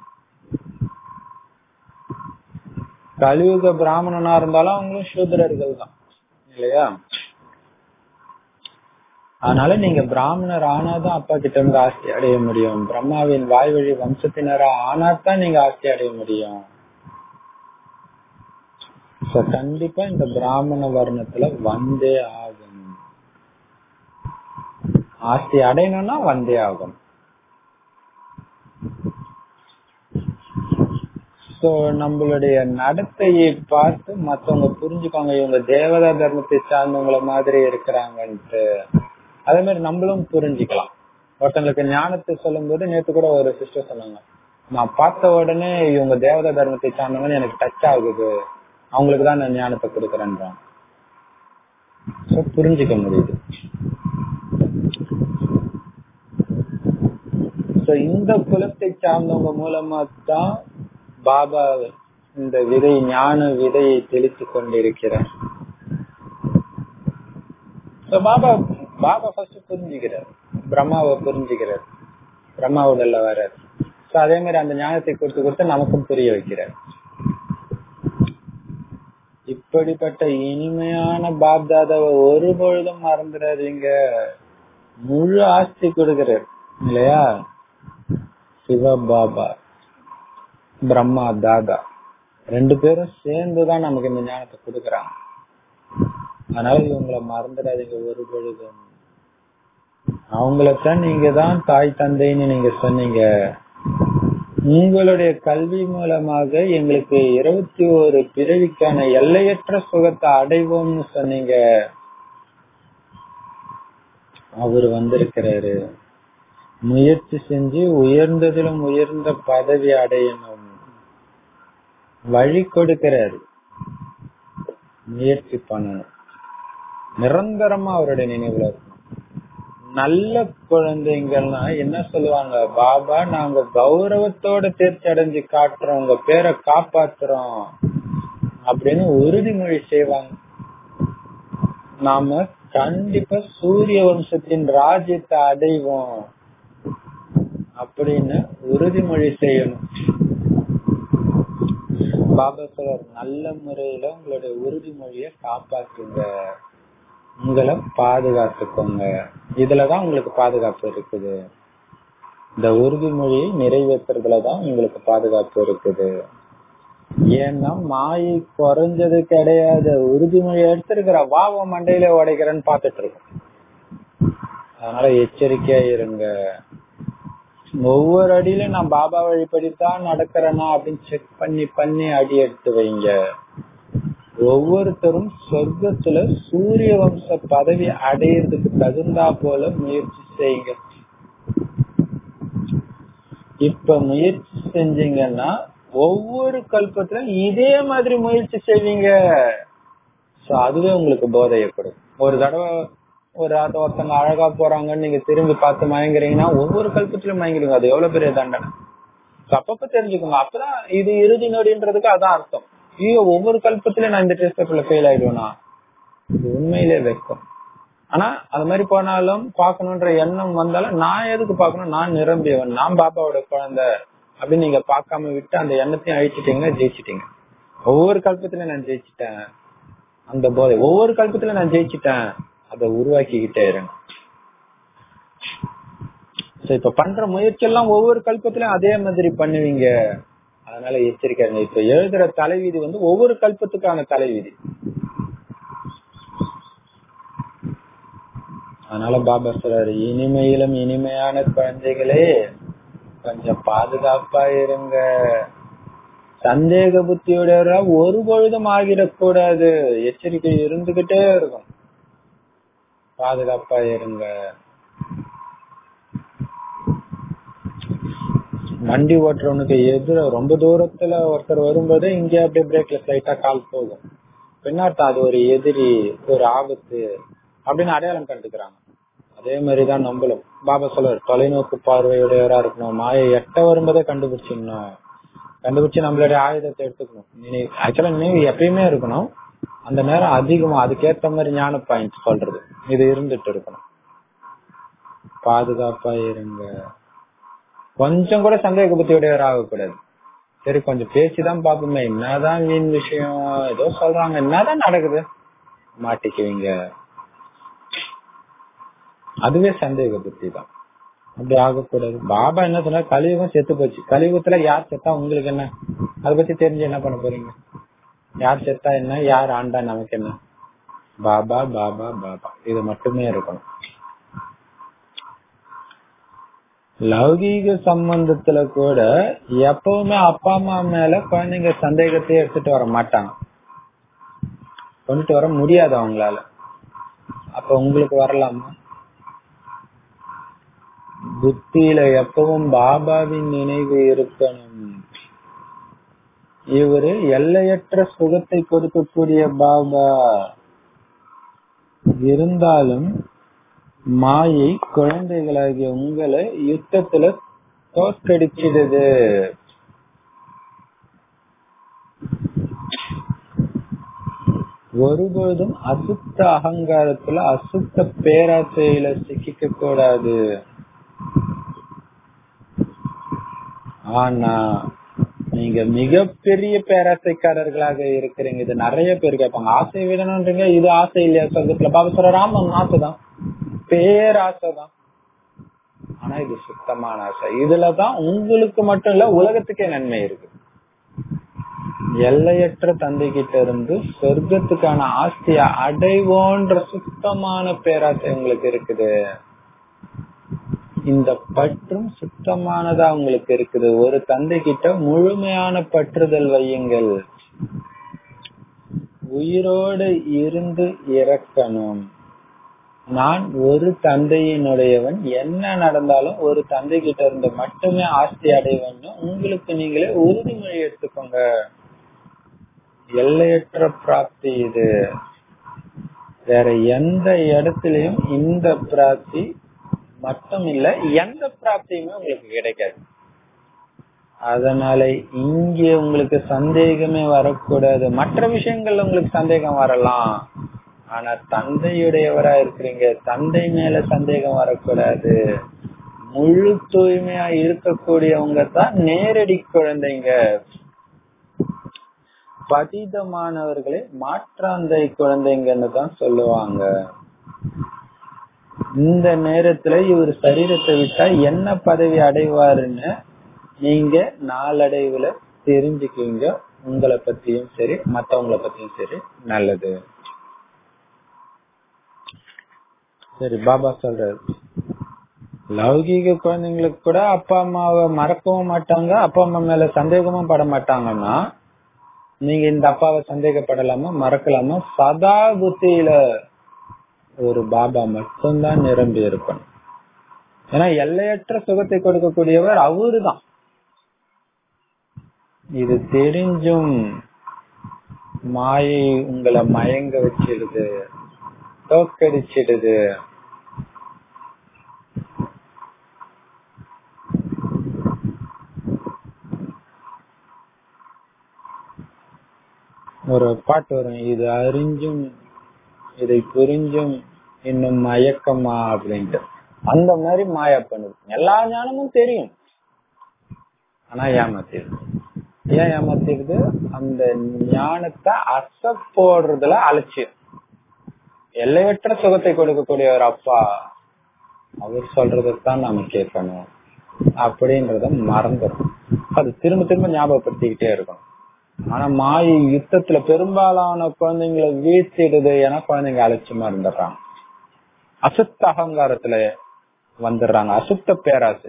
கலியுக பிராமணனா இருந்தாலும் அவங்களும் சூத்திரர்கள் தான் இல்லையா அதனால நீங்க பிராமணர் ஆனாதான் அப்பா கிட்ட இருந்து ஆஸ்தி அடைய முடியும் பிரம்மாவின் வாய் வழி வம்சத்தினரா ஆனாதான் நீங்க ஆஸ்தி அடைய முடியும் So, கண்டிப்பா இந்த பிராமண வர்ணத்துல வந்தே ஆகும் ஆஸ்தி அடையணும்னா வந்தே ஆகும் சோ நம்மளுடைய நடத்தையை பார்த்து மத்தவங்க புரிஞ்சுக்காங்க இவங்க தேவதா தர்மத்தை சார்ந்தவங்கள மாதிரி இருக்கிறாங்கன்ட்டு அதே மாதிரி நம்மளும் புரிஞ்சுக்கலாம் ஒருத்தங்களுக்கு ஞானத்தை சொல்லும் போது நேத்து கூட ஒரு சிஸ்டர் சொன்னாங்க நான் பார்த்த உடனே இவங்க தேவதா தர்மத்தை சார்ந்தவங்கன்னு எனக்கு டச் ஆகுது அவங்களுக்கு தான் நான் ஞானத்தை கொடுக்கறேன்றாங்க So, புரிஞ்சுக்க முடியுது So, இந்த குலத்தை சார்ந்தவங்க மூலமா தான் பாபா இந்த விதை ஞான விதையை தெளித்து கொண்டிருக்கிறார் So, பாபா பாபா ஃபர்ஸ்ட் புரிஞ்சுக்கிறார் பிரம்மாவை புரிஞ்சுக்கிறார் பிரம்மா உடல்ல வர்றார் So, அதே மாதிரி அந்த ஞானத்தை கொடுத்து கொடுத்து நமக்கும் புரிய வைக்கிறார் இப்படிப்பட்ட இனிமையான பாப்தாதாவை ஒரு பொழுதும் மறந்துடாதீங்க முழு ஆஸ்தி கொடுக்கிறார் இல்லையா சிவ பாபா பிரம்மா தாதா ரெண்டு பேரும் சேர்ந்துதான் நமக்கு இந்த ஞானத்தை கொடுக்கறாங்க அதனால இவங்களை மறந்துடாதீங்க ஒரு பொழுதும் அவங்களத்தான் நீங்க தான் தாய் தந்தைன்னு நீங்க சொன்னீங்க உங்களுடைய கல்வி மூலமாக எங்களுக்கு இருபத்தி ஒரு பிறவிக்கான எல்லையற்ற சுகத்தை அடைவோம்னு சொன்னீங்க அவர் வந்திருக்கிறாரு முயற்சி செஞ்சு உயர்ந்ததிலும் உயர்ந்த பதவி அடையணும் வழி கொடுக்கிறாரு முயற்சி பண்ணணும் நிரந்தரமா அவருடைய நினைவுல இருக்கணும் நல்ல குழந்தைங்கள்னா என்ன சொல்லுவாங்க பாபா நாங்க கௌரவத்தோட தேர்ச்சி அடைஞ்சு காட்டுறோம் உங்க பேரை காப்பாத்துறோம் அப்படின்னு உறுதிமொழி செய்வாங்க நாம கண்டிப்பா சூரிய வம்சத்தின் ராஜ்யத்தை அடைவோம் அப்படின்னு உறுதிமொழி செய்யணும் பாபா சொல்றார் நல்ல முறையில உங்களுடைய உறுதிமொழிய காப்பாற்றுங்க உங்களை பாதுகாத்துக்கோங்க இதுலதான் உங்களுக்கு பாதுகாப்பு இருக்குது இந்த உறுதிமொழியை நிறைவேற்றுறதுலதான் உங்களுக்கு பாதுகாப்பு இருக்குது ஏன்னா மாயை குறைஞ்சது கிடையாது உறுதிமொழி எடுத்திருக்கிற வாவ மண்டையில உடைக்கிறேன்னு பாத்துட்டு இருக்கோம் அதனால எச்சரிக்கையா இருங்க ஒவ்வொரு அடியிலும் நான் பாபா வழிபடித்தான் நடக்கிறேனா அப்படின்னு செக் பண்ணி பண்ணி அடி எடுத்து வைங்க ஒவ்வொருத்தரும் சொர்க்கத்துல சூரிய வம்ச பதவி அடையிறதுக்கு தகுந்தா போல முயற்சி செய்யுங்க இப்ப முயற்சி செஞ்சீங்கன்னா ஒவ்வொரு கல்பத்திலும் இதே மாதிரி முயற்சி செய்வீங்க சோ அதுவே உங்களுக்கு போதையை கொடுக்கும் ஒரு தடவை ஒரு ஆட்ட ஒருத்தங்க அழகா போறாங்கன்னு நீங்க திரும்பி பார்த்து மயங்குறீங்கன்னா ஒவ்வொரு கல்பத்திலும் மயங்குறீங்க அது எவ்வளவு பெரிய தண்டனை So அப்பப்ப தெரிஞ்சுக்கோங்க அப்பதான் இது இறுதி நொடின்றதுக்கு அதான் அர்த்தம் ஐயோ ஒவ்வொரு கல்பத்திலும் நான் இந்த டெஸ்ட் பேப்பர்ல ஃபெயில் ஆயிடுவேனா இது உண்மையிலே வெக்கம் ஆனா அது மாதிரி போனாலும் பாக்கணும்ன்ற எண்ணம் வந்தாலும் நான் எதுக்கு பாக்கணும் நான் நிரம்பியவன் நான் பாப்பாவோட குழந்தை அப்படின்னு நீங்க பார்க்காம விட்டு அந்த எண்ணத்தையும் அழிச்சிட்டீங்கன்னா ஜெயிச்சிட்டீங்க ஒவ்வொரு கல்பத்திலும் நான் ஜெயிச்சிட்டேன் அந்த போதை ஒவ்வொரு கல்பத்திலும் நான் ஜெயிச்சிட்டேன் அதை உருவாக்கிக்கிட்டே இருங்க So, இப்ப பண்ற முயற்சி எல்லாம் ஒவ்வொரு கல்பத்திலும் அதே மாதிரி பண்ணுவீங்க அதனால எச்சரிக்கை இருங்க. இப்ப எழுதுற தலைவிதி வந்து ஒவ்வொரு கல்பத்துக்கான தலைவிதி அதனால பாபா சொல்றாரு இனிமையிலும் இனிமையான குழந்தைகளே கொஞ்சம் பாதுகாப்பா இருங்க சந்தேக புத்தியோட ஒரு பொழுதும் ஆகிடக்கூடாது எச்சரிக்கை இருந்துகிட்டே இருக்கும் பாதுகாப்பா இருங்க வண்டி ஓட்டுறவனுக்கு எதிர ரொம்ப தூரத்துல ஒருத்தர் வரும்போது இங்க அப்படியே பிரேக்ல ஸ்லைட்டா கால் போகும் பின்னார்த்தம் அது ஒரு எதிரி ஒரு ஆபத்து அப்படின்னு அடையாளம் கண்டுக்கிறாங்க அதே மாதிரிதான் நம்மளும் பாபா சொல்றாரு தொலைநோக்கு பார்வையுடையவரா இருக்கணும் மாயை எட்ட வரும்போதே கண்டுபிடிச்சிடணும் கண்டுபிடிச்சு நம்மளுடைய ஆயுதத்தை எடுத்துக்கணும் நினைவு ஆக்சுவலா நினைவு எப்பயுமே இருக்கணும் அந்த நேரம் அதிகமா அதுக்கேத்த மாதிரி ஞான பாயிண்ட் சொல்றது இது இருந்துட்டு இருக்கணும் பாதுகாப்பா இருங்க கொஞ்சம் கூட சந்தேக புத்தியுடையவர் ஆகக்கூடாது சரி கொஞ்சம் பேசிதான் பாப்போமே என்னதான் வீண் விஷயம் ஏதோ சொல்றாங்க என்னதான் நடக்குது மாட்டிக்குவீங்க அதுவே சந்தேக புத்தி தான் அப்படி ஆகக்கூடாது பாபா என்ன சொன்னார் கலியுகம் செத்து போச்சு கலியுகத்துல யார் செத்தா உங்களுக்கு என்ன அதை பத்தி தெரிஞ்சு என்ன பண்ண போறீங்க யார் செத்தா என்ன யார் ஆண்டா நமக்கு என்ன பாபா பாபா பாபா இது மட்டுமே இருக்கணும் லௌகீக சம்பந்தத்துல கூட எப்பவுமே அப்பா அம்மா மேல குழந்தைங்க சந்தேகத்தையே எடுத்துட்டு வர மாட்டாங்க கொண்டுட்டு வர முடியாது அவங்களால அப்ப உங்களுக்கு வரலாமா புத்தியில எப்பவும் பாபாவின் நினைவு இருக்கணும் இவரு எல்லையற்ற சுகத்தை கொடுக்கக்கூடிய பாபா இருந்தாலும் மாயை குழந்தைகளாகிய உங்களை யுத்தத்துல தோற்கடிச்சிடுது ஒருபோதும் அசுத்த அகங்காரத்துல அசுத்த பேராசையில சிக்கிக்க கூடாது ஆனா நீங்க மிகப்பெரிய பேராசைக்காரர்களாக இருக்கிறீங்க இது நிறைய பேர் கேட்பாங்க ஆசை விடணும்ன்றீங்க இது ஆசை இல்லையா சொர்க்கத்துல பாபா சொல்ற ராமன் ஆசைதான் பேராசைதான் ஆனா இது சுத்தமான ஆசை இதுலதான் உங்களுக்கு மட்டும் இல்ல உலகத்துக்கே நன்மை இருக்கு எல்லையற்ற தந்தை கிட்ட இருந்து சொர்க்கத்துக்கான ஆஸ்திய அடைவோன்ற சுத்தமான பேராசை உங்களுக்கு இருக்குது இந்த பற்றும் சுத்தமானதா உங்களுக்கு இருக்குது ஒரு தந்தை கிட்ட முழுமையான பற்றுதல் வையுங்கள் உயிரோடு இருந்து இறக்கணும் நான் ஒரு தந்தையினுடையவன் என்ன நடந்தாலும் ஒரு தந்தை கிட்ட இருந்து மட்டுமே ஆஸ்தி அடைவேன்னு உங்களுக்கு நீங்களே உறுதிமொழி எடுத்துக்கோங்க எல்லையற்ற பிராப்தி இது வேற எந்த இடத்துலயும் இந்த பிராப்தி மட்டும் இல்ல எந்த பிராப்தியுமே உங்களுக்கு கிடைக்காது அதனால இங்க உங்களுக்கு சந்தேகமே வரக்கூடாது மற்ற விஷயங்கள்ல உங்களுக்கு சந்தேகம் வரலாம் ஆனா தந்தையுடையவரா இருக்கிறீங்க தந்தை மேல சந்தேகம் வரக்கூடாது முழு தூய்மையா இருக்கக்கூடியவங்க தான் நேரடி குழந்தைங்க பதிதமானவர்களே மாற்றாந்தை குழந்தைங்கன்னு தான் சொல்லுவாங்க இந்த நேரத்துல இவர் சரீரத்தை விட்டா என்ன பதவி அடைவாருன்னு நீங்க நாளடைவுல தெரிஞ்சுக்குவீங்க உங்களை பத்தியும் சரி மத்தவங்களை பத்தியும் சரி நல்லது சரி பாபா சொல்றாரு லௌகீக குழந்தைங்களுக்கு கூட அப்பா அம்மாவை மறக்கவும் மாட்டாங்க அப்பா அம்மா மேல சந்தேகமும் பட மாட்டாங்கன்னா நீங்க இந்த அப்பாவை சந்தேகப்படலாமா மறக்கலாமா சதா புத்தியில ஒரு பாபா மட்டும்தான் நிரம்பி இருக்கணும் ஏன்னா எல்லையற்ற சுகத்தை கொடுக்கக்கூடியவர் அவருதான் இது தெரிஞ்சும் மாயை உங்களை மயங்க வச்சிடுது தோக்கடிச்சிடுது ஒரு பாட்டு வரும் இது அறிஞ்சும் இதை புரிஞ்சும் இன்னும் மயக்கமா அப்படின்ட்டு அந்த மாதிரி மாயா பண்ணுது எல்லா ஞானமும் தெரியும் ஆனா ஏமாத்திடுது ஏன் ஏமாத்திடுது அந்த ஞானத்தை அச போடுறதுல அலட்சியம் எல்லையற்ற சுகத்தை கொடுக்கக்கூடிய ஒரு அப்பா அவர் சொல்றதைத்தான் நாம கேட்கணும் அப்படின்றத மறந்துடும் அது திரும்ப திரும்ப ஞாபகப்படுத்திக்கிட்டே இருக்கும் ஆனா மாயை யுத்தத்துல பெரும்பாலான குழந்தைங்களை வீழ்த்திடுது ஏன்னா குழந்தைங்க அலட்சியமா இருந்துடுறாங்க அசுத்த அகங்காரத்துல வந்துடுறாங்க அசுத்த பேராசை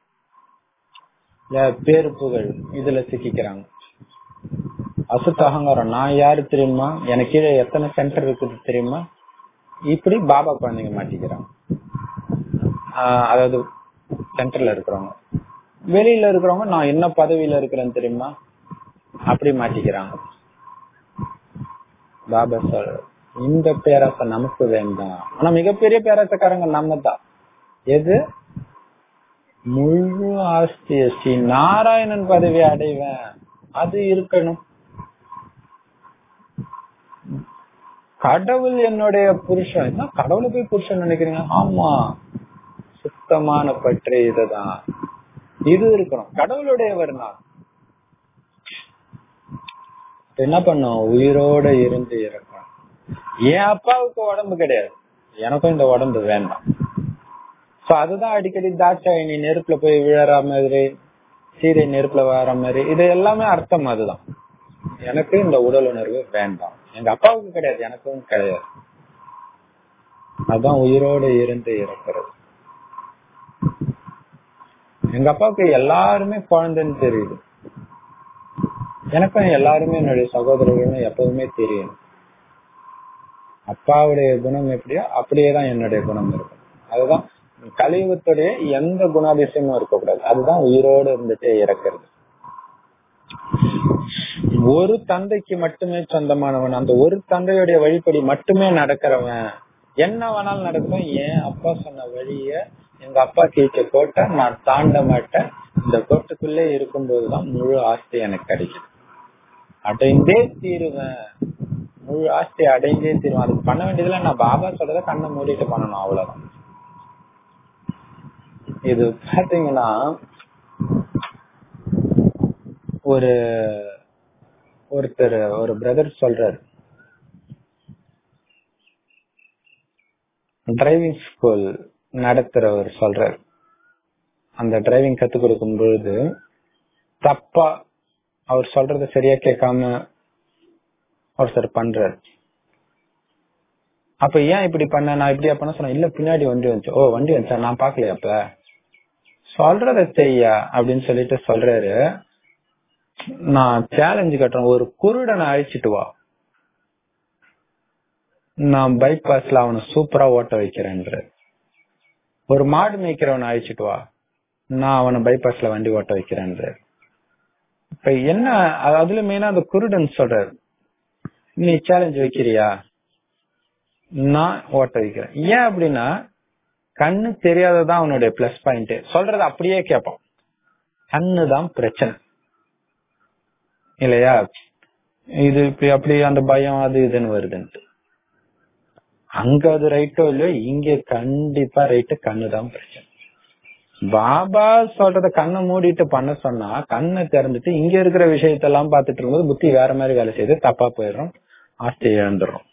பேரு புகழ் இதுல சிக்கிக்கிறாங்க அசுத்த அகங்காரம் நான் யாரு தெரியுமா எனக்கு கீழே எத்தனை சென்டர் இருக்குது தெரியுமா இப்படி பாபா குழந்தைங்க மாட்டிக்கிறாங்க அதாவது சென்டர்ல இருக்கிறவங்க வெளியில இருக்கிறவங்க நான் என்ன பதவியில இருக்கிறேன்னு தெரியுமா அப்படி மாட்டிக்கிறாங்க பாபா சொல்ற இந்த பேராசை நமக்கு வேண்டாம் ஆனா மிகப்பெரிய பேராசக்காரங்க நம்ம தான் எது முழு ஆஸ்தி ஸ்ரீ நாராயணன் பதவி அடைவேன் அது இருக்கணும் கடவுள் என்னுடைய புருஷன் என்ன கடவுளை போய் புருஷன் நினைக்கிறீங்க ஆமா சுத்தமான பற்று இதுதான் இது இருக்கணும் கடவுளுடையவர் நான் என்ன பண்ணும் உயிரோட இருந்து இறக்கணும் என் அப்பாவுக்கு உடம்பு கிடையாது எனக்கும் இந்த உடம்பு வேண்டாம் சோ அதுதான் அடிக்கடி தாட்சாயினி நெருப்புல போய் விழற மாதிரி சீரை நெருப்புல வர மாதிரி இது எல்லாமே அர்த்தம் அதுதான் எனக்கு இந்த உடல் உணர்வு வேண்டாம் எங்க அப்பாவுக்கு கிடையாது எனக்கும் கிடையாது அதான் உயிரோடு இருந்து இறக்கிறது எங்க அப்பாவுக்கு எல்லாருமே குழந்தைன்னு தெரியுது எனக்கும் எல்லாருமே என்னுடைய சகோதரர்களும் எப்பவுமே தெரியும் அப்பாவுடைய குணம் எப்படியோ அப்படியேதான் என்னுடைய குணம் இருக்கும் அதுதான் கலியுகத்துடைய எந்த குணாதிசயமும் இருக்கக்கூடாது அதுதான் உயிரோடு இருந்துட்டே இறக்கிறது ஒரு தந்தைக்கு மட்டுமே சொந்தமானவன் அந்த ஒரு தந்தையுடைய வழிப்படி மட்டுமே நடக்கிறவன் என்ன வேணாலும் நடக்கும் ஏன் அப்பா சொன்ன வழிய எங்க அப்பா கீழ்க்க கோட்டை நான் தாண்ட மாட்டேன் இந்த கோட்டுக்குள்ளே இருக்கும்போதுதான் முழு ஆஸ்தி எனக்கு கிடைக்குது அடைந்தே தீருவேன் முழு ஆஸ்தி அடைந்தே தீருவேன் அதுக்கு பண்ண வேண்டியதுல நான் பாபா சொல்றத கண்ணை மூடிட்டு பண்ணணும் அவ்வளவுதான் இது பாத்தீங்கன்னா ஒரு ஒருத்தர் ஒரு பிரதர் சொல்றாரு டிரைவிங் ஸ்கூல் நடத்துறவர் சொல்றாரு அந்த டிரைவிங் கத்து கொடுக்கும் பொழுது தப்பா அவர் சொல்றத சரியா கேட்காம ஒருத்தர் பண்றாரு அப்ப ஏன் இப்படி பண்ண நான் இப்படியா பண்ண சொன்னேன் இல்ல பின்னாடி வண்டி வந்துச்சு ஓ வண்டி வந்துச்சா நான் பாக்கலையா அப்ப சொல்றத செய்ய அப்படின்னு சொல்லிட்டு சொல்றாரு நான் சேலஞ்சு கட்டுறேன் ஒரு குருடனை அழிச்சிட்டு வா நான் பைபாஸ்ல அவனை சூப்பரா ஓட்ட வைக்கிறேன்ற ஒரு மாடு மேய்க்கிறவனை அழிச்சிட்டு வா நான் அவனை பைபாஸ்ல வண்டி ஓட்ட வைக்கிறேன்ற இப்ப என்ன அதுல மெயினா அந்த குருடன் சொல்றாரு நீ சேலஞ்ச் வைக்கிறியா நான் ஓட்ட வைக்கிறேன் ஏன் அப்படின்னா கண்ணு தெரியாததான் அவனுடைய பிளஸ் பாயிண்ட் சொல்றது அப்படியே கேட்பான் கண்ணு தான் பிரச்சனை இல்லையா இது இப்படி அப்படி அந்த பயம் அது இதுன்னு வருதுன்ட்டு அங்க அது ரைட்டோ இல்லையோ இங்க கண்டிப்பா ரைட்டு கண்ணு தான் பிரச்சனை பாபா சொல்றத கண்ணை மூடிட்டு பண்ண சொன்னா கண்ணை திறந்துட்டு இங்க இருக்கிற விஷயத்தெல்லாம் பார்த்துட்டு இருக்கும்போது புத்தி வேற மாதிரி வேலை செய்து தப்பா போயிடுறோம் ஆஸ்தி இழந்துடுறோம்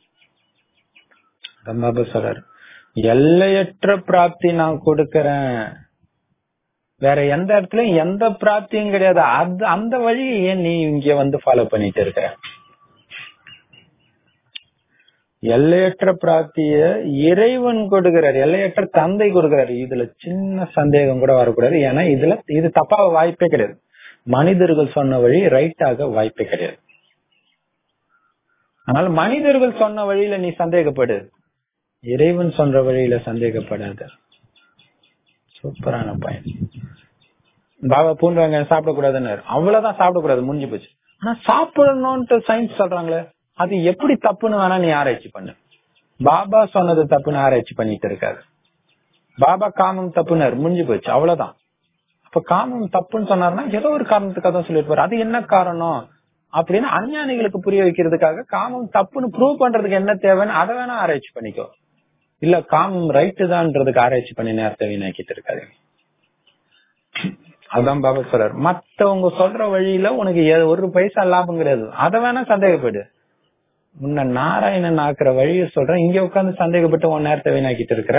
பாபா சொல்றாரு எல்லையற்ற பிராப்தி நான் கொடுக்கறேன் வேற எந்த இடத்துலயும் எந்த பிராப்தியும் கிடையாது அது அந்த வழியை ஏன் நீ இங்க வந்து ஃபாலோ பண்ணிட்டு இருக்க எல்லையற்ற பிராப்திய இறைவன் கொடுக்கிறார் எல்லையற்ற தந்தை கொடுக்கிறார் இதுல சின்ன சந்தேகம் கூட வரக்கூடாது ஏன்னா இதுல இது தப்பா வாய்ப்பே கிடையாது மனிதர்கள் சொன்ன வழி ரைட்டாக வாய்ப்பே கிடையாது அதனால மனிதர்கள் சொன்ன வழியில நீ சந்தேகப்படு இறைவன் சொல்ற வழியில சந்தேகப்படாத சூப்பரான பையன் பாபா பூண்டு வெங்காயம் சாப்பிடக்கூடாதுன்னு அவ்வளவுதான் சாப்பிடக்கூடாது முடிஞ்சு போச்சு ஆனா சாப்பிடணும்ட்டு சயின்ஸ் சொல்றாங்களே அது எப்படி தப்புன்னு வேணா நீ ஆராய்ச்சி பண்ணு பாபா சொன்னது தப்புன்னு ஆராய்ச்சி பண்ணிட்டு இருக்காரு பாபா காமம் தப்புனார் முடிஞ்சு போச்சு அவ்வளவுதான் அப்ப காமம் தப்புன்னு சொன்னாருன்னா ஏதோ ஒரு காரணத்துக்காக தான் சொல்லிருப்பாரு அது என்ன காரணம் அப்படின்னு அஞ்ஞானிகளுக்கு புரிய வைக்கிறதுக்காக காமம் தப்புன்னு ப்ரூவ் பண்றதுக்கு என்ன தேவைன்னு அதை வேணா ஆராய்ச்சி பண்ணிக்கோ இல்ல காமம் ரைட்டு தான்றதுக்கு ஆராய்ச்சி பண்ணி நேரத்தை வீணாக்கிட்டு இருக்காது அதான் பாபா சொல்றாரு மத்தவங்க சொல்ற வழியில உனக்கு எ- ஒரு பைசா லாபம் கிடையாது அதை வேணா சந்தேகப்படு உன்னை நாராயணன் ஆக்குற வழிய சொல்றேன் இங்க உட்கார்ந்து சந்தேகப்பட்டு உன் நேரத்தை வீணாக்கிட்டு இருக்கிற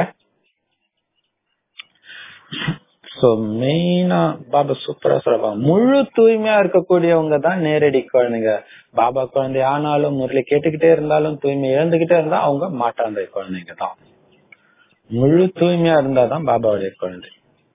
சோ மெயினா பாபா சூப்பரா சொல்றாங்க முழு தூய்மையா இருக்கக்கூடியவங்க தான் நேரடி குழந்தைங்க பாபா குழந்தை ஆனாலும் முரளி கேட்டுக்கிட்டே இருந்தாலும் தூய்மை இழந்துகிட்டே இருந்தா அவங்க மாட்டாந்த குழந்தைங்க தான் முழு தூய்மையா இருந்தாதான் பாபாவுடைய குழந்தை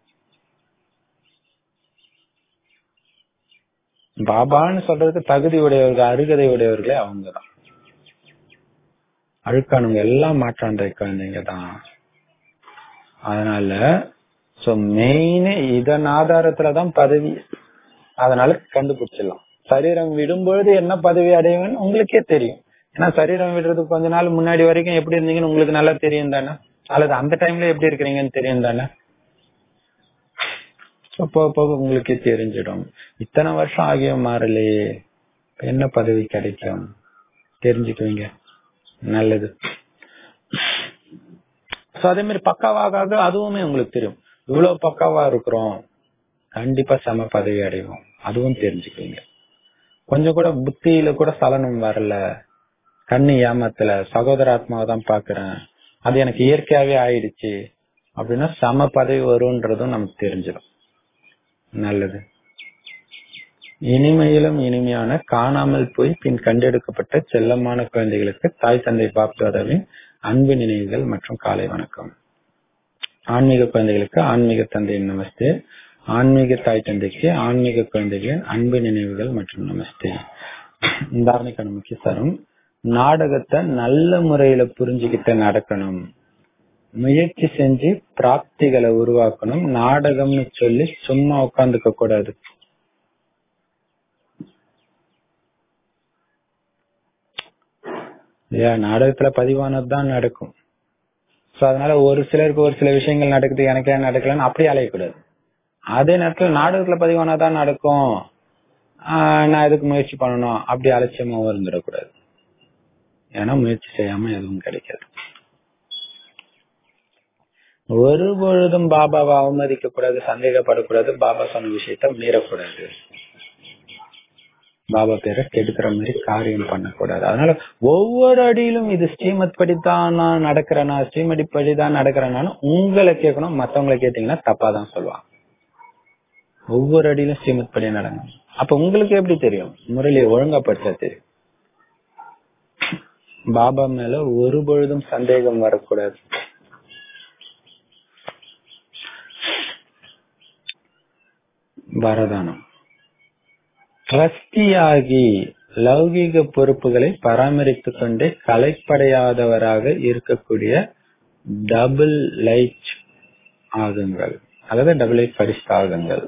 பாபான்னு சொல்றதுக்கு தகுதி உடையவர்கள் அருகதை உடையவர்களே அவங்கதான் அழுக்கானவங்க எல்லாம் மாற்றாந்த குழந்தைங்க தான் அதனால சோ மெயின் இதன் ஆதாரத்துலதான் பதவி அதனால கண்டுபிடிச்சிடலாம் சரீரம் விடும்பொழுது என்ன பதவி அடைவேன்னு உங்களுக்கே தெரியும் ஏன்னா சரீரம் விடுறதுக்கு கொஞ்ச நாள் முன்னாடி வரைக்கும் எப்படி இருந்தீங்கன்னு உங்களுக்கு நல்லா தெரியும் தானே அல்லது அந்த டைம்ல எப்படி இருக்கிறீங்கன்னு தெரியும் தானே So, போக போக உங்களுக்கே தெரிஞ்சிடும் இத்தனை வருஷம் ஆகியும் மாறலையே இப்ப என்ன பதவி கிடைக்கும் தெரிஞ்சுக்குவீங்க நல்லது சோ அதே மாதிரி பக்காவாக ஆக அதுவுமே உங்களுக்கு தெரியும் இவ்வளவு பக்காவா இருக்கிறோம் கண்டிப்பா சம பதவி அடைவோம் அதுவும் தெரிஞ்சுக்குவீங்க கொஞ்சம் கூட புத்தியில கூட சலனம் வரல கண்ணு ஏமாத்தல சகோதர ஆத்மாவை தான் பாக்குறேன் அது எனக்கு இயற்கையாவே ஆயிடுச்சு அப்படின்னா சம பதவி வரும்ன்றதும் நமக்கு தெரிஞ்சிடும் நல்லது இனிமையிலும் இனிமையான காணாமல் போய் பின் கண்டெடுக்கப்பட்ட செல்லமான குழந்தைகளுக்கு தாய் தந்தை பாப்தாதாவின் அன்பு நினைவுகள் மற்றும் காலை வணக்கம் ஆன்மீக குழந்தைகளுக்கு ஆன்மீக தந்தையின் நமஸ்தே ஆன்மீக தாய் தந்தைக்கு ஆன்மீக குழந்தைகளின் அன்பு நினைவுகள் மற்றும் நமஸ்தே தாரணிக்கான முக்கிய சாரம் நாடகத்தை நல்ல முறையில புரிஞ்சுக்கிட்டு நடக்கணும் முயற்சி செஞ்சு பிராப்திகளை உருவாக்கணும் நாடகம்னு சொல்லி சும்மா உட்காந்துக்க கூடாது இல்லையா நாடகத்துல பதிவானதுதான் நடக்கும் சோ அதனால ஒரு சிலருக்கு ஒரு சில விஷயங்கள் நடக்குது எனக்கு ஏன் நடக்கலன்னு அப்படி அலையக்கூடாது அதே நேரத்துல நாடகத்துல பதிவானதான் நடக்கும் ஆஹ் நான் எதுக்கு முயற்சி பண்ணணும் அப்படி அலட்சியமாவும் இருந்துடக்கூடாது ஏன்னா முயற்சி செய்யாம எதுவும் கிடைக்காது ஒரு பொழுதும் பாபாவை அவமதிக்க கூடாது சந்தேகப்படக்கூடாது பாபா சொன்ன விஷயத்த மீறக்கூடாது பாபா பேரை கெடுக்கிற மாதிரி காரியம் பண்ணக்கூடாது அதனால ஒவ்வொரு அடியிலும் இது ஸ்ரீமத் படித்தான் நான் நடக்கிறேனா ஸ்ரீமதி படிதான் நடக்கிறேனான்னு உங்களை கேட்கணும் மத்தவங்களை கேட்டீங்கன்னா தப்பா தான் சொல்லுவாங்க ஒவ்வொரு அடியிலும் ஸ்ரீமத் படி நடங்க அப்ப உங்களுக்கு எப்படி தெரியும் முரளியை ஒழுங்கா படிச்சா தெரியும் பாபா மேல ஒரு பொழுதும் சந்தேகம் வரக்கூடாது வரதானம் ட்ரஸ்டியாகி லௌகிக பொறுப்புகளை பராமரித்துக் கொண்டே கலைப்படையாதவராக இருக்கக்கூடிய டபுள் லைட் ஆகுங்கள் அதாவது டபுள் லைட் பரிசு ஆகுங்கள்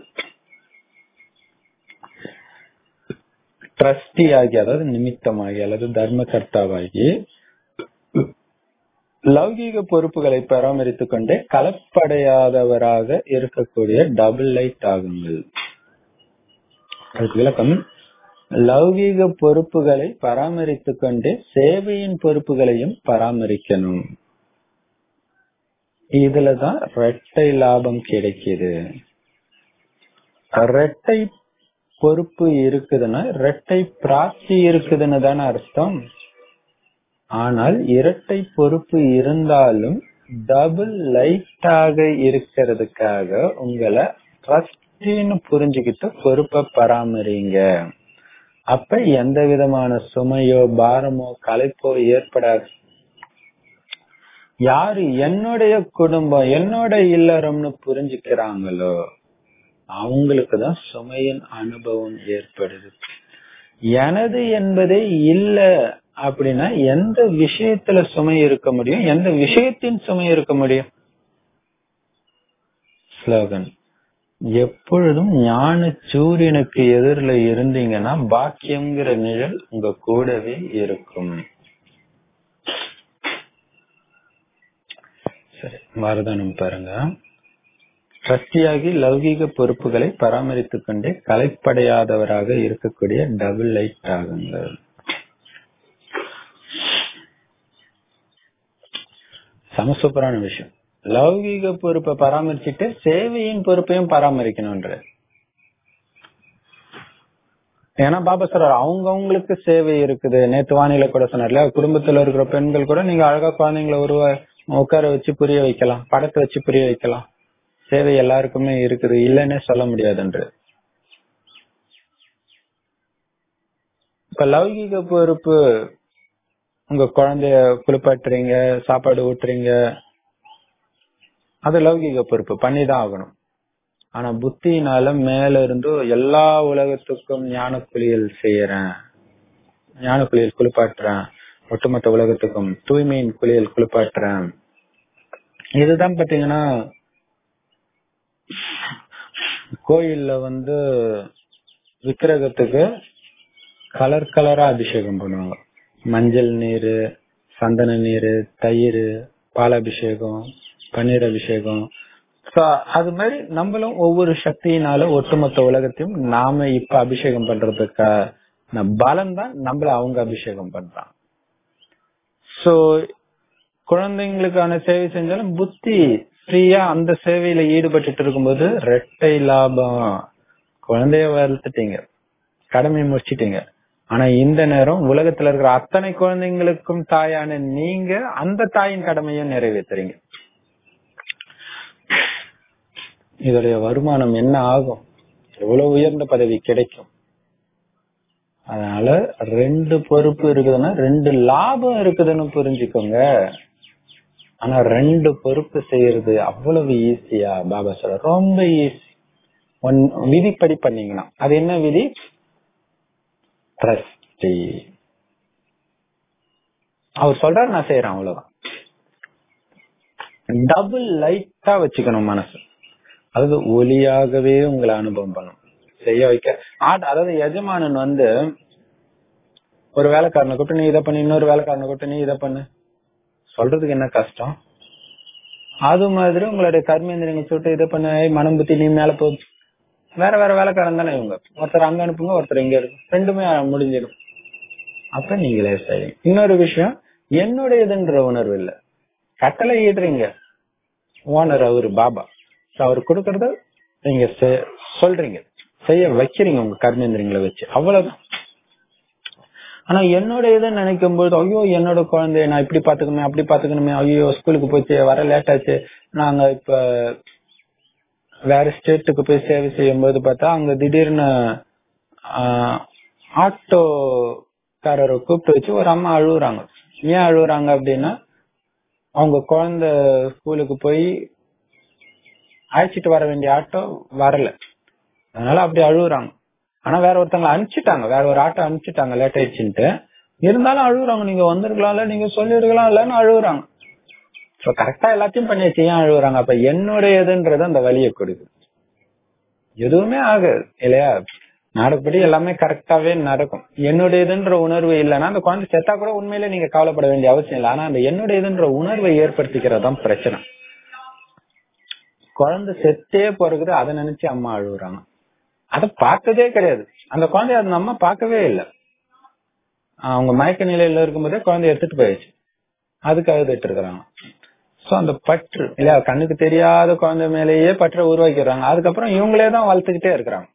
ட்ரஸ்டி ஆகி அதாவது நிமித்தமாகி அல்லது தர்மகர்த்தாவாகி லௌகீக பொறுப்புகளை பராமரித்துக் கொண்டே கலப்படையாதவராக இருக்கக்கூடிய டபுள் லைட் ஆகுங்கள் அதுக்கு விளக்கம் லௌகீக பொறுப்புகளை பராமரித்துக் கொண்டே சேவையின் பொறுப்புகளையும் பராமரிக்கணும் இதுலதான் ரெட்டை லாபம் கிடைக்குது ரெட்டை பொறுப்பு இருக்குதுன்னா இரட்டை பிராப்தி இருக்குதுன்னு தானே அர்த்தம் ஆனால் இரட்டை பொறுப்பு இருந்தாலும் டபுள் லைட்டாக இருக்கிறதுக்காக உங்களை ட்ரஸ்டின்னு புரிஞ்சுக்கிட்டு பொறுப்பை பராமரிங்க அப்ப எந்த விதமான சுமையோ பாரமோ கலைப்போ ஏற்படாது யாரு என்னுடைய குடும்பம் என்னோட இல்லறம்னு புரிஞ்சுக்கிறாங்களோ அவங்களுக்கு தான் சுமையின் அனுபவம் ஏற்படுது எனது என்பதே இல்ல அப்படின்னா எந்த விஷயத்துல சுமை இருக்க முடியும் எந்த விஷயத்தின் சுமை இருக்க முடியும் ஸ்லோகன் எப்பொழுதும் ஞான சூரியனுக்கு எதிரில இருந்தீங்கன்னா பாக்கியம்ங்கிற நிழல் உங்க கூடவே இருக்கும் சரி வரதானம் பாருங்க ட்ரஸ்டியாகி லௌகீக பொறுப்புகளை பராமரித்துக் கொண்டே கலைப்படையாதவராக இருக்கக்கூடிய டபுள் லைட் ஆகுங்கள் சமசூப்பரான விஷயம் லௌகீக பொறுப்பை பராமரிச்சுட்டு சேவையின் பொறுப்பையும் பராமரிக்கணும்ன்ற ஏன்னா பாபா சார் அவங்கவுங்களுக்கு சேவை இருக்குது நேத்து வானிலை கூட சொன்னார்ல குடும்பத்துல இருக்கிற பெண்கள் கூட நீங்க அழகா குழந்தைங்களை உருவ உட்கார வச்சு புரிய வைக்கலாம் படத்தை வச்சு புரிய வைக்கலாம் சேவை எல்லாருக்குமே இருக்குது இல்லைன்னே சொல்ல முடியாதுன்று இப்ப லௌகீக பொறுப்பு உங்க குழந்தைய குளிப்பாட்டுறீங்க சாப்பாடு ஊட்டுறீங்க அது லௌகீக பொறுப்பு பண்ணிதான் ஆகணும் ஆனா புத்தினால மேல இருந்து எல்லா உலகத்துக்கும் ஞான குளியல் செய்யறேன் ஞான குளியல் குளிப்பாட்டுறேன் ஒட்டுமொத்த உலகத்துக்கும் தூய்மையின் குளியல் குளிப்பாட்டுறேன் இதுதான் பாத்தீங்கன்னா கோயில்ல வந்து விக்கிரகத்துக்கு கலர் கலரா அபிஷேகம் பண்ணுவாங்க மஞ்சள் நீரு சந்தன நீரு தயிர் பாலாபிஷேகம் பன்னீர் அபிஷேகம் அது மாதிரி நம்மளும் ஒவ்வொரு சக்தியினால ஒட்டுமொத்த உலகத்தையும் நாம இப்ப அபிஷேகம் பண்றதுக்கு பலம் தான் நம்மள அவங்க அபிஷேகம் பண்றாங்க சோ குழந்தைங்களுக்கான சேவை செஞ்சாலும் புத்தி ஃப்ரீயா அந்த சேவையில ஈடுபட்டு இருக்கும்போது ரெட்டை லாபம் குழந்தைய வளர்த்துட்டீங்க கடமை முடிச்சிட்டீங்க ஆனா இந்த நேரம் உலகத்துல இருக்கிற அத்தனை குழந்தைங்களுக்கும் தாயான நீங்க அந்த தாயின் கடமையும் நிறைவேற்றுறீங்க இதோடைய வருமானம் என்ன ஆகும் எவ்வளவு உயர்ந்த பதவி கிடைக்கும் அதனால ரெண்டு பொறுப்பு இருக்குதுன்னா ரெண்டு லாபம் இருக்குதுன்னு புரிஞ்சுக்கோங்க ஆனா ரெண்டு பொறுப்பு செய்யறது அவ்வளவு ஈஸியா பாபா சொல்ற ரொம்ப ஈஸி ஒன் விதிப்படி பண்ணீங்கன்னா அது என்ன விதி ட்ரஸ்டி அவர் சொல்றாரு நான் செய்யறேன் அவ்வளவுதான் டபுள் லைட்டா வச்சுக்கணும் மனசு அதாவது ஒலியாகவே உங்களை அனுபவம் பண்ணும் செய்ய வைக்க அதாவது எஜமானன் வந்து ஒரு வேலைக்காரனை கூப்பிட்டு நீ இதை பண்ணு இன்னொரு வேலைக்காரனை கூப்பிட்டு நீ இதை பண்ணு சொல்றதுக்கு என்ன கஷ்டம் அது மாதிரி உங்களுடைய கர்மேந்திரங்கள் சொல்லிட்டு இதை பண்ண மனம் புத்தி நீ மேல போ வேற வேற வேலைக்காரன் தானே இவங்க ஒருத்தர் அங்க அனுப்புங்க ஒருத்தர் இங்க இருக்கும் ரெண்டுமே முடிஞ்சிடும் அப்ப நீங்களே செய்யுங்க இன்னொரு விஷயம் என்னுடையதுன்ற உணர்வு இல்ல கட்டளை ஈடுறீங்க ஓனர் அவரு பாபா அவர் கொடுக்கறத நீங்க சொல்றீங்க செய்ய வைக்கிறீங்க உங்க கர்மேந்திரங்களை வச்சு அவ்வளவுதான் ஆனா என்னோட இதை நினைக்கும் போது ஐயோ என்னோட குழந்தைய நான் இப்படி பாத்துக்கணுமே அப்படி பாத்துக்கணுமே ஐயோ ஸ்கூலுக்கு போச்சு வர லேட் ஆச்சு நாங்க இப்ப வேற ஸ்டேட்டுக்கு போய் சேவை செய்யும் போது பார்த்தா அங்க திடீர்னு ஆட்டோக்காரரை கூப்பிட்டு வச்சு ஒரு அம்மா அழுகுறாங்க ஏன் அழுகுறாங்க அப்படின்னா அவங்க குழந்தை ஸ்கூலுக்கு போய் அழைச்சிட்டு வர வேண்டிய ஆட்டோ வரல அதனால அப்படி அழுகுறாங்க ஆனா வேற ஒருத்தவங்க அனுப்பிச்சிட்டாங்க வேற ஒரு ஆட்டோ அனுப்பிச்சிட்டாங்க லேட் ஆயிடுச்சுன்ட்டு இருந்தாலும் அழுகுறாங்க நீங்க வந்திருக்கலாம்ல நீங்க சொல்லிருக்கலாம் இல்லன்னு அழுகுறாங்க இப்ப கரெக்டா எல்லாத்தையும் பண்ணியாச்சு ஏன் அழுகுறாங்க அப்ப என்னுடையதுன்றது அந்த வழியை கொடுக்குது எதுவுமே ஆகாது இல்லையா நாடுபடி எல்லாமே கரெக்டாவே நடக்கும் என்னுடையதுன்ற உணர்வு இல்லைன்னா அந்த குழந்தை செத்தா கூட உண்மையிலே நீங்க கவலைப்பட வேண்டிய அவசியம் இல்லை ஆனா அந்த என்னுடையதுன்ற உணர்வை ஏற்படுத்திக்கிறது தான் பிரச்சனை குழந்தை செத்தே பிறகுது அதை நினைச்சு அம்மா அழுகுறாங்க அதை பார்த்ததே கிடையாது அந்த குழந்தைய அந்த அம்மா பார்க்கவே இல்லை அவங்க மயக்க நிலையில இருக்கும்போதே குழந்தைய எடுத்துட்டு போயிடுச்சு அதுக்கு அழுதுட்டு இருக்கிறாங்க சோ அந்த பற்று இல்லையா கண்ணுக்கு தெரியாத குழந்தை மேலேயே பற்ற உருவாக்கிறாங்க அதுக்கப்புறம் இவங்களே தான் வளர்த்துக்கிட்டே இருக்கிறாங்க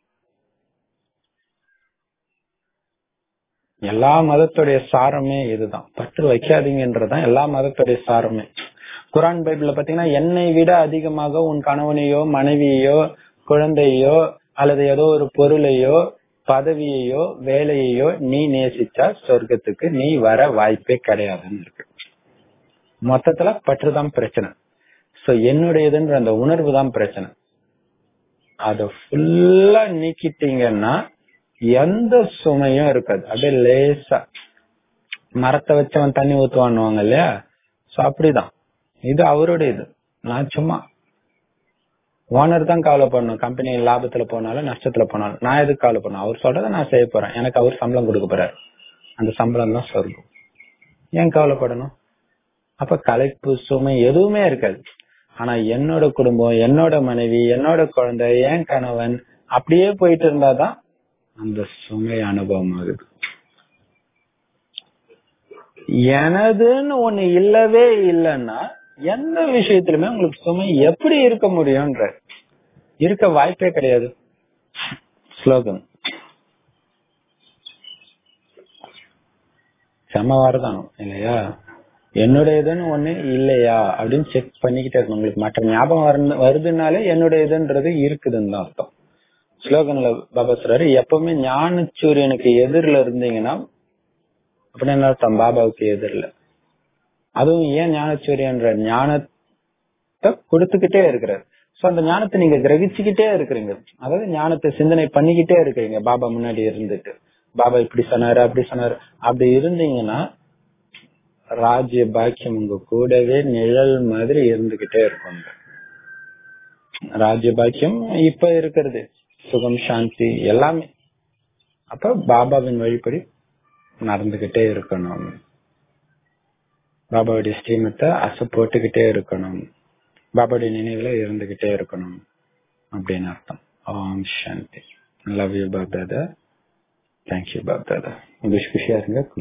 எல்லா மதத்துடைய சாரமே இதுதான் பற்று வைக்காதீங்கன்றதுதான் எல்லா மதத்துடைய சாரமே குரான் பைபிள்ல பாத்தீங்கன்னா என்னை விட அதிகமாக உன் கணவனையோ மனைவியோ குழந்தையோ அல்லது ஏதோ ஒரு பொருளையோ பதவியையோ வேலையையோ நீ நேசிச்சா சொர்க்கத்துக்கு நீ வர வாய்ப்பே கிடையாதுன்னு இருக்கு மொத்தத்துல பற்று தான் பிரச்சனை சோ என்னுடையதுன்ற அந்த உணர்வு தான் பிரச்சனை அத ஃபுல்லா நீக்கிட்டீங்கன்னா எந்த சுமையும் இருக்காது அப்படியே லேசா மரத்தை வச்சவன் தண்ணி ஊத்துவான்னுவாங்க இல்லையா சோ அப்படிதான் இது அவருடைய இது நான் சும்மா ஓனர் தான் கவலை பண்ணணும் கம்பெனி லாபத்துல போனாலும் நஷ்டத்துல போனாலும் நான் எதுக்கு கவலை பண்ணணும் அவர் சொல்றதை நான் செய்ய போறேன் எனக்கு அவர் சம்பளம் கொடுக்க போறாரு அந்த சம்பளம் தான் சொர்க்கம் ஏன் கவலைப்படணும் அப்ப கலைப்பு சுமை எதுவுமே இருக்காது ஆனா என்னோட குடும்பம் என்னோட மனைவி என்னோட குழந்தை என் கணவன் அப்படியே போயிட்டு இருந்தாதான் அந்த சுமை அனுபவம் ஆகுது எனதுன்னு ஒண்ணு இல்லவே இல்லைன்னா எந்த விஷயத்திலுமே உங்களுக்கு சுமை எப்படி இருக்க முடியும்ன்ற இருக்க வாய்ப்பே கிடையாது ஸ்லோகம் செம வரதானம் இல்லையா என்னுடையதுன்னு ஒண்ணு இல்லையா அப்படின்னு செக் பண்ணிக்கிட்டே இருக்கணும் உங்களுக்கு மற்ற ஞாபகம் வருது- வருதுனாலே என்னுடையதுன்றது இருக்குதுன்னு தான் அர்த்தம் ஸ்லோகன்ல பாபா சொல்றாரு எப்பவுமே ஞான சூரியனுக்கு எதிரில இருந்தீங்கன்னா அப்படின்னு என்ன அர்த்தம் பாபாவுக்கு எதிரில அதுவும் ஏன் ஞானச்சூரியன்ற ஞானத்தை கொடுத்துக்கிட்டே இருக்கிறார் சோ அந்த ஞானத்தை நீங்க கிரகிச்சுக்கிட்டே இருக்கிறீங்க அதாவது ஞானத்தை சிந்தனை பண்ணிக்கிட்டே இருக்கிறீங்க பாபா முன்னாடி இருந்துட்டு பாபா இப்படி சொன்னாரு அப்படி சொன்னாரு அப்படி இருந்தீங்கன்னா ராஜ்ய பாக்கியம் உங்க கூடவே நிழல் மாதிரி இருந்துகிட்டே இருக்கும் ராஜ்ய பாக்கியம் இப்ப இருக்கிறது சுகம் சாந்தி எல்லாமே அப்ப பாபாவின் வழிப்படி நடந்துகிட்டே இருக்கணும் பாபாவுடைய ஸ்ரீமத்தை அசை போட்டுக்கிட்டே இருக்கணும் பாபாவுடைய நினைவுல இருந்துகிட்டே இருக்கணும் அப்படின்னு அர்த்தம் Om Shanti love you Bap Dada thank you Bap Dada குஷி குஷியா இருங்க